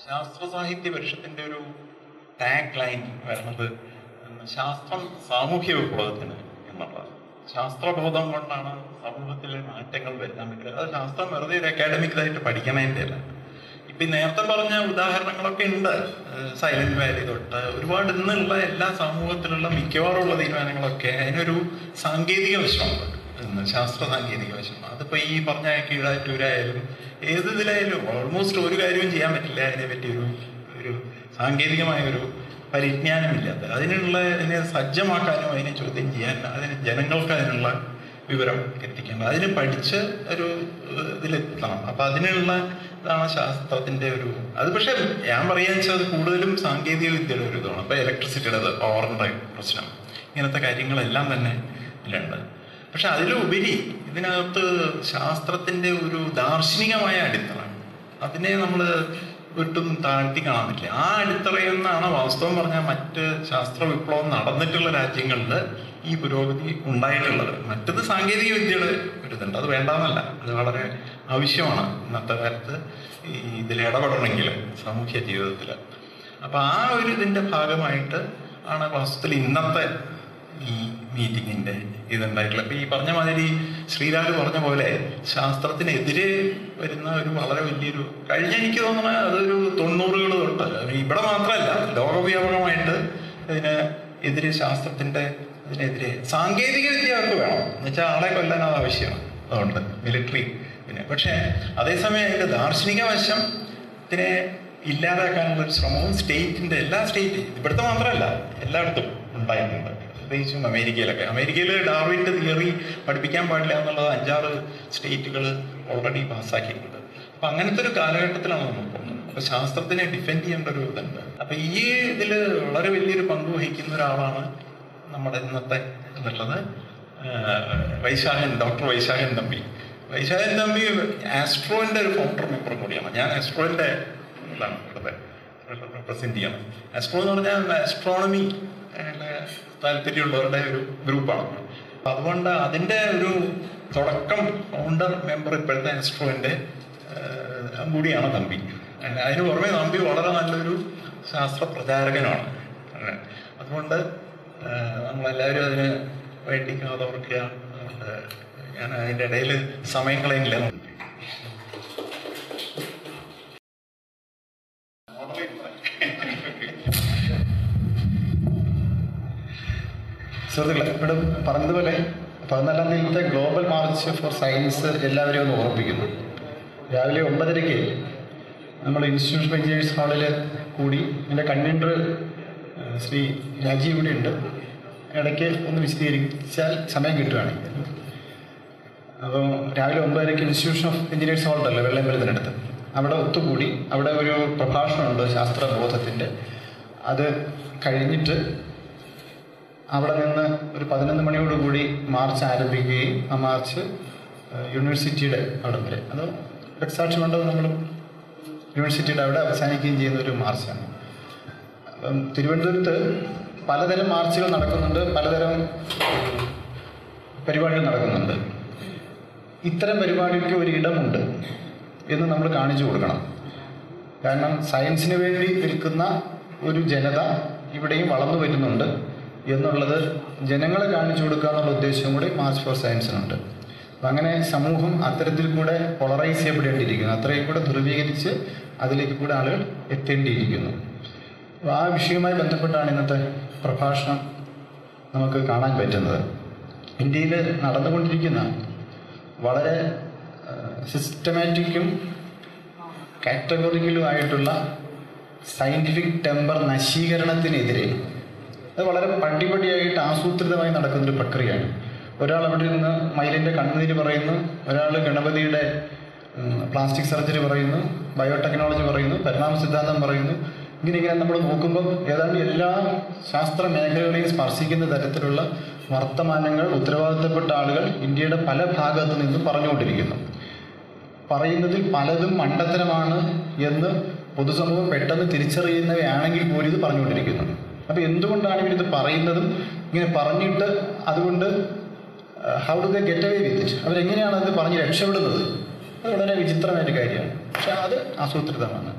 ശാസ്ത്ര സാഹിത്യ പരിഷത്തിന്റെ ഒരു ടാഗ് ലൈൻ വരുന്നത് ശാസ്ത്രം സാമൂഹ്യ വിപ്ലവത്തിന് എന്നുള്ളത് ശാസ്ത്രബോധം കൊണ്ടാണ് സമൂഹത്തിലെ മാറ്റങ്ങൾ വരുത്താൻ പറ്റുന്നത് അത് ശാസ്ത്രം വെറുതെ ഒരു അക്കാഡമിക് പഠിക്കണതിൻ്റെ അല്ല ഇപ്പൊ ഈ നേരത്തെ പറഞ്ഞ ഉദാഹരണങ്ങളൊക്കെ ഉണ്ട് സൈലന്റ് വാലി തൊട്ട് ഒരുപാട് ഇന്നുള്ള എല്ലാ സമൂഹത്തിലുള്ള മിക്കവാറും ഉള്ള തീരുമാനങ്ങളൊക്കെ അതിനൊരു സാങ്കേതിക വശമുണ്ട് ഇന്ന് ശാസ്ത്ര സാങ്കേതിക വശം അതിപ്പോ ഈ പറഞ്ഞ കീഴാറ്റൂരായാലും ഏത് ഇതിലായാലും ഓൾമോസ്റ്റ് ഒരു കാര്യവും ചെയ്യാൻ പറ്റില്ല അതിനെ പറ്റി ഒരു ഒരു സാങ്കേതികമായ ഒരു പരിജ്ഞാനമില്ലാത്ത അതിനുള്ള അതിനെ സജ്ജമാക്കാനും അതിനെ ചോദ്യം ചെയ്യാൻ അതിന് ജനങ്ങൾക്ക് അതിനുള്ള വിവരം എത്തിക്കേണ്ടത് അതിന് പഠിച്ച് ഒരു ഏഹ്, ഇതിലെത്തണം അപ്പൊ അതിനുള്ള ഇതാണ് ശാസ്ത്രത്തിന്റെ ഒരു അത് പക്ഷെ ഞാൻ പറയാന്ന് വെച്ചാൽ അത് കൂടുതലും സാങ്കേതിക വിദ്യയുടെ ഒരു ഇതാണ് അപ്പൊ ഇലക്ട്രിസിറ്റിയുടെ പവറിന്റെ പ്രശ്നം ഇങ്ങനത്തെ കാര്യങ്ങളെല്ലാം തന്നെ ഇതിലുണ്ട് പക്ഷെ അതിലുപരി ഇതിനകത്ത് ശാസ്ത്രത്തിന്റെ ഒരു ദാർശനികമായ അടിത്തറ അതിനെ നമ്മൾ ഒട്ടും താഴ്ത്തി കാണാൻ പറ്റില്ല ആ അടിത്തറയിൽ നിന്നാണ് വാസ്തവം പറഞ്ഞാൽ മറ്റ് ശാസ്ത്ര വിപ്ലവം നടന്നിട്ടുള്ള രാജ്യങ്ങളിൽ ഈ പുരോഗതി ഉണ്ടായിട്ടുള്ളത് മറ്റത് സാങ്കേതിക വിദ്യയുടെ ഒരു ഇതുണ്ട് അത് വേണ്ടാന്നല്ല അത് വളരെ ആവശ്യമാണ് ഇന്നത്തെ കാലത്ത് ഈ ഇതിൽ ഇടപെടണമെങ്കിൽ സാമൂഹ്യ ജീവിതത്തിൽ അപ്പൊ ആ ഒരു ഇതിന്റെ ഭാഗമായിട്ട് ആണ് വാസ്തവത്തിൽ ഇന്നത്തെ ഈ മീറ്റിങ്ങിന്റെ ഇതുണ്ടായിട്ടുള്ളത് അപ്പൊ ഈ പറഞ്ഞ മാതിരി ശ്രീരാഗ് പറഞ്ഞ പോലെ ശാസ്ത്രത്തിനെതിരെ വരുന്ന ഒരു വളരെ വലിയൊരു കഴിഞ്ഞ എനിക്ക് തോന്നുന്നത് അതൊരു തൊണ്ണൂറുകൾ തൊട്ട് ഇവിടെ മാത്രമല്ല ലോകവ്യാപകമായിട്ട് ഇതിന് എതിരെ ശാസ്ത്രത്തിന്റെ ഇതിനെതിരെ സാങ്കേതിക വിദ്യ അവർക്ക് വേണം എന്ന് വെച്ചാൽ ആളെ കൊല്ലാൻ അത് ആവശ്യമാണ് അതുകൊണ്ട് മിലിറ്ററി പിന്നെ പക്ഷേ അതേസമയം അതിന്റെ ദാർശനിക വശം ഇതിനെ ഇല്ലാതാക്കാനുള്ള ഒരു ശ്രമവും സ്റ്റേറ്റിന്റെ എല്ലാ സ്റ്റേറ്റ് ഇവിടുത്തെ മാത്രമല്ല എല്ലായിടത്തും ഉണ്ടായിട്ടുണ്ട് പ്രത്യേകിച്ചും അമേരിക്കയിലൊക്കെ അമേരിക്കയിൽ ഡാർവിൻ്റെ തിയറി പഠിപ്പിക്കാൻ പാടില്ല എന്നുള്ളത് അഞ്ചാറ് സ്റ്റേറ്റുകൾ ഓൾറെഡി പാസ്സാക്കിയിട്ടുണ്ട് അപ്പൊ അങ്ങനത്തെ ഒരു കാലഘട്ടത്തിലാണ് നമ്മൾ പോകുന്നത് അപ്പൊ ശാസ്ത്രത്തിനെ ഡിഫെൻഡ് ചെയ്യേണ്ട ഒരു ഇതുണ്ട് അപ്പൊ ഈ ഇതിൽ വളരെ വലിയൊരു പങ്ക് വഹിക്കുന്ന ഒരാളാണ് നമ്മുടെ ഇന്നത്തെ എന്നുള്ളത് ആഹ് വൈശാഖൻ ഡോക്ടർ വൈശാഖൻ തമ്പി വൈശാഖൻ തമ്പി ആസ്ട്രോന്റെ ഒരു ഫൗണ്ടർ മെമ്പറും കൂടിയാണ് ഞാൻ ആസ്ട്രോന്റെ ഇതാണ് ഇവിടുത്തെ റെപ്രസെന്റ് ചെയ്യണം ആസ്ട്രോ എന്ന് പറഞ്ഞാൽ ആസ്ട്രോണമി താല്പര്യമുള്ളവരുടെ ഒരു ഗ്രൂപ്പാണ് അപ്പൊ അതുകൊണ്ട് അതിന്റെ ഒരു തുടക്കം ഫൗണ്ടർ മെമ്പർ ഇപ്പോഴത്തെ ആസ്ട്രോന്റെ ആഹ് കൂടിയാണ് തമ്പി അതിന് പുറമെ തമ്പി വളരെ നല്ലൊരു ശാസ്ത്ര പ്രചാരകനാണ് അങ്ങനെ. അതുകൊണ്ട് ആഹ് നമ്മളെല്ലാവരും അതിന് വേണ്ടി കാതോർക്കുക അതുകൊണ്ട് ഞാൻ അതിൻ്റെ ഇടയിൽ സമയം കളയുന്നില്ല സുഹൃത്തുക്കളെ ഇവിടെ പറഞ്ഞതുപോലെ പതിനാലാം തീയതിയിലത്തെ ഗ്ലോബൽ മാർച്ച് ഫോർ സയൻസ് എല്ലാവരെയും ഒന്ന് ഓർമ്മിപ്പിക്കുന്നു രാവിലെ ഒമ്പതരയ്ക്ക് നമ്മൾ ഇൻസ്റ്റിറ്റ്യൂഷൻ ഓഫ് എഞ്ചിനീയേഴ്സ് ഹാളിൽ കൂടി എൻ്റെ കൺവീനർ ശ്രീ രാജീവ് ഇവിടെ ഉണ്ട് ഇടയ്ക്ക് ഒന്ന് വിശദീകരിച്ചാൽ സമയം കിട്ടുകയാണെങ്കിൽ അപ്പോൾ രാവിലെ ഒമ്പതരയ്ക്ക് ഇൻസ്റ്റിറ്റ്യൂഷൻ ഓഫ് എഞ്ചിനീയേഴ്സ് ഹാൾ ഉണ്ടല്ലോ വെള്ളയമ്പലത്തിനടുത്ത് അവിടെ ഒത്തുകൂടി അവിടെ ഒരു പ്രഭാഷണമുണ്ട് ശാസ്ത്രബോധത്തിൻ്റെ അത് കഴിഞ്ഞിട്ട് അവിടെ നിന്ന് ഒരു പതിനൊന്ന് മണിയോടുകൂടി മാർച്ച് ആരംഭിക്കുകയും ആ മാർച്ച് ഏഹ്, യൂണിവേഴ്സിറ്റിയുടെ അവിടെ വരെ അത് രക്തസാക്ഷി മണ്ഡപം നമ്മൾ യൂണിവേഴ്സിറ്റിയുടെ അവിടെ അവസാനിക്കുകയും ചെയ്യുന്ന ഒരു മാർച്ചാണ് അപ്പം തിരുവനന്തപുരത്ത് പലതരം മാർച്ചുകൾ നടക്കുന്നുണ്ട് പലതരം ഏഹ്, പരിപാടികൾ നടക്കുന്നുണ്ട് ഇത്തരം പരിപാടിക്ക് ഒരു ഇടമുണ്ട് എന്ന് നമ്മൾ കാണിച്ചു കൊടുക്കണം കാരണം സയൻസിന് വേണ്ടി നിൽക്കുന്ന ഒരു ജനത ഇവിടെയും വളർന്നു വരുന്നുണ്ട് എന്നുള്ളത് ജനങ്ങളെ കാണിച്ചു കൊടുക്കുക എന്നുള്ള ഉദ്ദേശവും കൂടി മാർച്ച് ഫോർ സയൻസിനുണ്ട് അപ്പം അങ്ങനെ സമൂഹം അത്തരത്തിൽ കൂടെ പൊളറൈസ് ചെയ്യപ്പെടേണ്ടിയിരിക്കുന്നു അത്രയും കൂടെ ധ്രുവീകരിച്ച് അതിലേക്ക് കൂടെ ആളുകൾ എത്തേണ്ടിയിരിക്കുന്നു അപ്പോൾ ആ വിഷയവുമായി ബന്ധപ്പെട്ടാണ് ഇന്നത്തെ പ്രഭാഷണം നമുക്ക് കാണാൻ പറ്റുന്നത് ഇന്ത്യയിൽ നടന്നുകൊണ്ടിരിക്കുന്ന വളരെ സിസ്റ്റമാറ്റിക്കും കാറ്റഗറിക്കലും ആയിട്ടുള്ള സയൻറ്റിഫിക് ടെമ്പർ നശീകരണത്തിനെതിരെ അത് വളരെ പടിപടിയായിട്ട് ആസൂത്രിതമായി നടക്കുന്നൊരു പ്രക്രിയയാണ് ഒരാൾ അവിടെ നിന്ന് മയിലിൻ്റെ കണ്ണുനീര് പറയുന്നു ഒരാൾ ഗണപതിയുടെ ഉം, പ്ലാസ്റ്റിക് സർജറി പറയുന്നു ബയോടെക്നോളജി പറയുന്നു പരിണാമ സിദ്ധാന്തം പറയുന്നു ഇങ്ങനെ ഇങ്ങനെ നമ്മൾ നോക്കുമ്പോൾ ഏതാണ്ട് എല്ലാ ശാസ്ത്ര മേഖലകളെയും സ്പർശിക്കുന്ന തരത്തിലുള്ള വർത്തമാനങ്ങൾ ഉത്തരവാദിത്തപ്പെട്ട ആളുകൾ ഇന്ത്യയുടെ പല ഭാഗത്തു നിന്നും പറഞ്ഞുകൊണ്ടിരിക്കുന്നു പറയുന്നതിൽ പലതും മണ്ടത്തരമാണ് എന്ന് പൊതുസമൂഹം പെട്ടെന്ന് തിരിച്ചറിയുന്നവയാണെങ്കിൽ പോലും ഇത് പറഞ്ഞുകൊണ്ടിരിക്കുന്നു അപ്പോൾ എന്തുകൊണ്ടാണ് ഇവരിത് പറയുന്നതും ഇങ്ങനെ പറഞ്ഞിട്ട് അതുകൊണ്ട് how do they get away with it അവരെങ്ങനെയാണ് അത് പറഞ്ഞ് രക്ഷപ്പെടുന്നത് അത് വളരെ വിചിത്രമായൊരു കാര്യമാണ് പക്ഷെ അത് ആസൂത്രിതമാണ്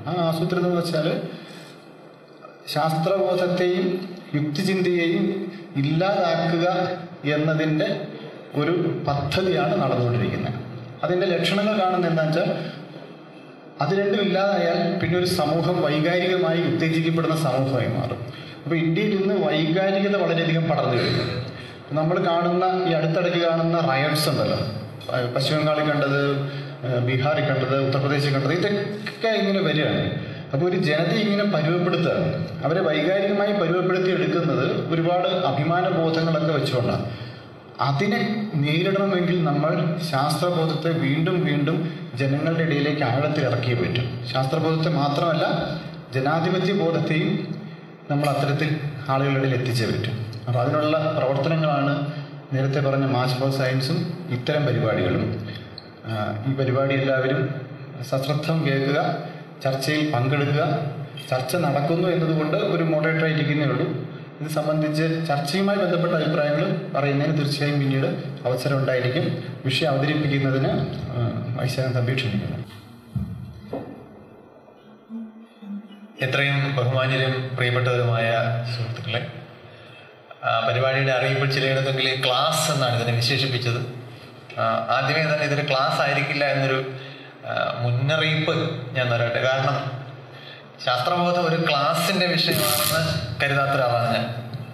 ആ ആസൂത്രിതം എന്ന് വെച്ചാൽ ശാസ്ത്രബോധത്തെയും യുക്തിചിന്തയെയും ഇല്ലാതാക്കുക എന്നതിൻ്റെ ഒരു പദ്ധതിയാണ് നടന്നുകൊണ്ടിരിക്കുന്നത് അതിൻ്റെ ലക്ഷണങ്ങൾ കാണുന്നത് എന്താണെന്ന് വെച്ചാൽ അത് രണ്ടും ഇല്ലാതായാൽ പിന്നെ ഒരു സമൂഹം വൈകാരികമായി ഉത്തേജിക്കപ്പെടുന്ന സമൂഹമായി മാറും അപ്പോൾ ഇന്ത്യയിൽ ഇന്ന് വൈകാരികത വളരെയധികം പടർന്നു കഴിഞ്ഞു നമ്മൾ കാണുന്ന ഈ അടുത്തിടയ്ക്ക് കാണുന്ന റയറ്റ്സ് ഉണ്ടല്ലോ പ- പശ്ചിമ ബംഗാളിൽ കണ്ടത് ഏഹ് ബീഹാറിൽ കണ്ടത് ഉത്തർപ്രദേശിൽ കണ്ടത് ഇതൊക്കെ ഇങ്ങനെ വരികയാണ് അപ്പോൾ ഒരു ജനതയെ ഇങ്ങനെ പരുവപ്പെടുത്തുകയാണ് അവരെ വൈകാരികമായി പരുവപ്പെടുത്തി എടുക്കുന്നത് ഒരുപാട് അഭിമാന ബോധങ്ങളൊക്കെ വെച്ചുകൊണ്ടാണ് അതിനെ നേരിടണമെങ്കിൽ നമ്മൾ ശാസ്ത്രബോധത്തെ വീണ്ടും വീണ്ടും ജനങ്ങളുടെ ഇടയിലേക്ക് ആഴത്തിൽ ഇറക്കിയേ പറ്റും ശാസ്ത്രബോധത്തെ മാത്രമല്ല ജനാധിപത്യ ബോധത്തെയും നമ്മൾ അത്തരത്തിൽ ആളുകളുടെ ഇടയിൽ എത്തിച്ചേ പറ്റും അപ്പോൾ അതിനുള്ള പ്രവർത്തനങ്ങളാണ് നേരത്തെ പറഞ്ഞ മാച്ച് ഫോർ സയൻസും ഇത്തരം പരിപാടികളും ആ, ഈ പരിപാടി എല്ലാവരും സശ്രദ്ധം കേൾക്കുക ചർച്ചയിൽ പങ്കെടുക്കുക ചർച്ച നടക്കുന്നു എന്നതുകൊണ്ട് ഒരു മോഡറേറ്റർ ആയിരിക്കുന്നേ ഉള്ളൂ ഇത് സംബന്ധിച്ച് ചർച്ചയുമായി ബന്ധപ്പെട്ട അഭിപ്രായങ്ങൾ പറയുന്നതിന് തീർച്ചയായും പിന്നീട് അവസരം ഉണ്ടായിരിക്കും വിഷയം അവതരിപ്പിക്കുന്നതിന് വൈശാഖം തമ്പി ക്ഷണിക്കുന്നു എത്രയും ബഹുമാന്യരും പ്രിയപ്പെട്ടവരുമായ സുഹൃത്തുക്കളെ ആ, പരിപാടിയുടെ അറിയിപ്പ് ചിലയിടത്തെങ്കിൽ ക്ലാസ് എന്നാണ് ഇതിനെ വിശേഷിപ്പിച്ചത് ആ, ആദ്യമേ തന്നെ ഇതൊരു ക്ലാസ് ആയിരിക്കില്ല എന്നൊരു ആ, മുന്നറിയിപ്പ് ഞാൻ തരട്ടെ കാരണം ശാസ്ത്രബോധം ഒരു ക്ലാസിന്റെ വിഷയമാണെന്ന് കരുതാത്ത ഒരാളാണ് ഞാൻ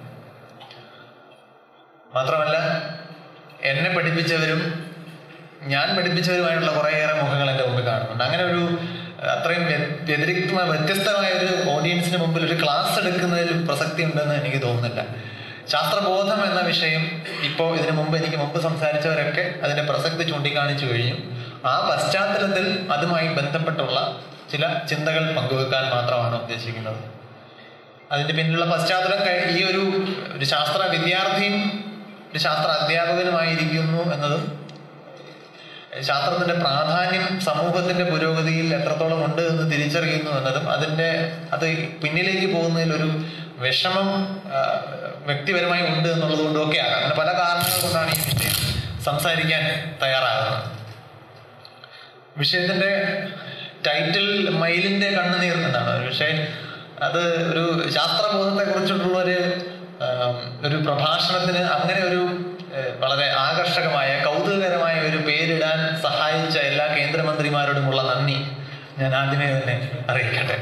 മാത്രമല്ല എന്നെ പഠിപ്പിച്ചവരും ഞാൻ പഠിപ്പിച്ചവരുമായിട്ടുള്ള കുറേയേറെ മുഖങ്ങൾ എൻ്റെ മുമ്പിൽ കാണുന്നുണ്ട് അങ്ങനെ ഒരു അഹ്, അത്രയും വ്യ- വ്യതിരിക്തമായ വ്യത്യസ്തമായ ഒരു ഓഡിയൻസിന് മുമ്പിൽ ഒരു ക്ലാസ് എടുക്കുന്നതിൽ പ്രസക്തി ഉണ്ടെന്ന് എനിക്ക് തോന്നുന്നില്ല ശാസ്ത്രബോധം എന്ന വിഷയം ഇപ്പോൾ ഇതിനു മുമ്പ് എനിക്ക് മുമ്പ് സംസാരിച്ചവരൊക്കെ അതിന്റെ പ്രസക്തി ചൂണ്ടിക്കാണിച്ചു കഴിഞ്ഞു ആ പശ്ചാത്തലത്തിൽ അതുമായി ബന്ധപ്പെട്ടുള്ള ചില ചിന്തകൾ പങ്കുവെക്കാൻ മാത്രമാണ് ഉദ്ദേശിക്കുന്നത് അതിന്റെ പിന്നിലുള്ള പശ്ചാത്തലം കഴി- ഈ ഒരു ഒരു ശാസ്ത്ര വിദ്യാർത്ഥിയും ഒരു ശാസ്ത്ര അധ്യാപകനുമായിരിക്കുന്നു എന്നതും ശാസ്ത്രത്തിന്റെ പ്രാധാന്യം സമൂഹത്തിന്റെ പുരോഗതിയിൽ എത്രത്തോളം ഉണ്ട് എന്ന് തിരിച്ചറിയുന്നു എന്നതും അതിന്റെ അത് പിന്നിലേക്ക് പോകുന്നതിൽ ഒരു വിഷമം ആ, വ്യക്തിപരമായി ഉണ്ട് എന്നുള്ളത് കൊണ്ടും ഒക്കെ ആകാം അങ്ങനെ പല കാരണങ്ങൾ കൊണ്ടാണ് ഈ വിഷയം സംസാരിക്കാൻ തയ്യാറാകുന്നത് വിഷയത്തിന്റെ ടൈറ്റിൽ മയിലിന്റെ കണ്ണുനീർ എന്നാണ് പക്ഷേ അത് ഒരു ശാസ്ത്രബോധത്തെ കുറിച്ചിട്ടുള്ള ഒരു ആം, ഒരു പ്രഭാഷണത്തിന് അങ്ങനെ ഒരു ഏഹ്, വളരെ ആകർഷകമായ കൗതുകകരമായ ഒരു പേരിടാൻ സഹായിച്ച എല്ലാ കേന്ദ്രമന്ത്രിമാരോടുമുള്ള നന്ദി ഞാൻ ആദ്യമേ തന്നെ അറിയിക്കട്ടെ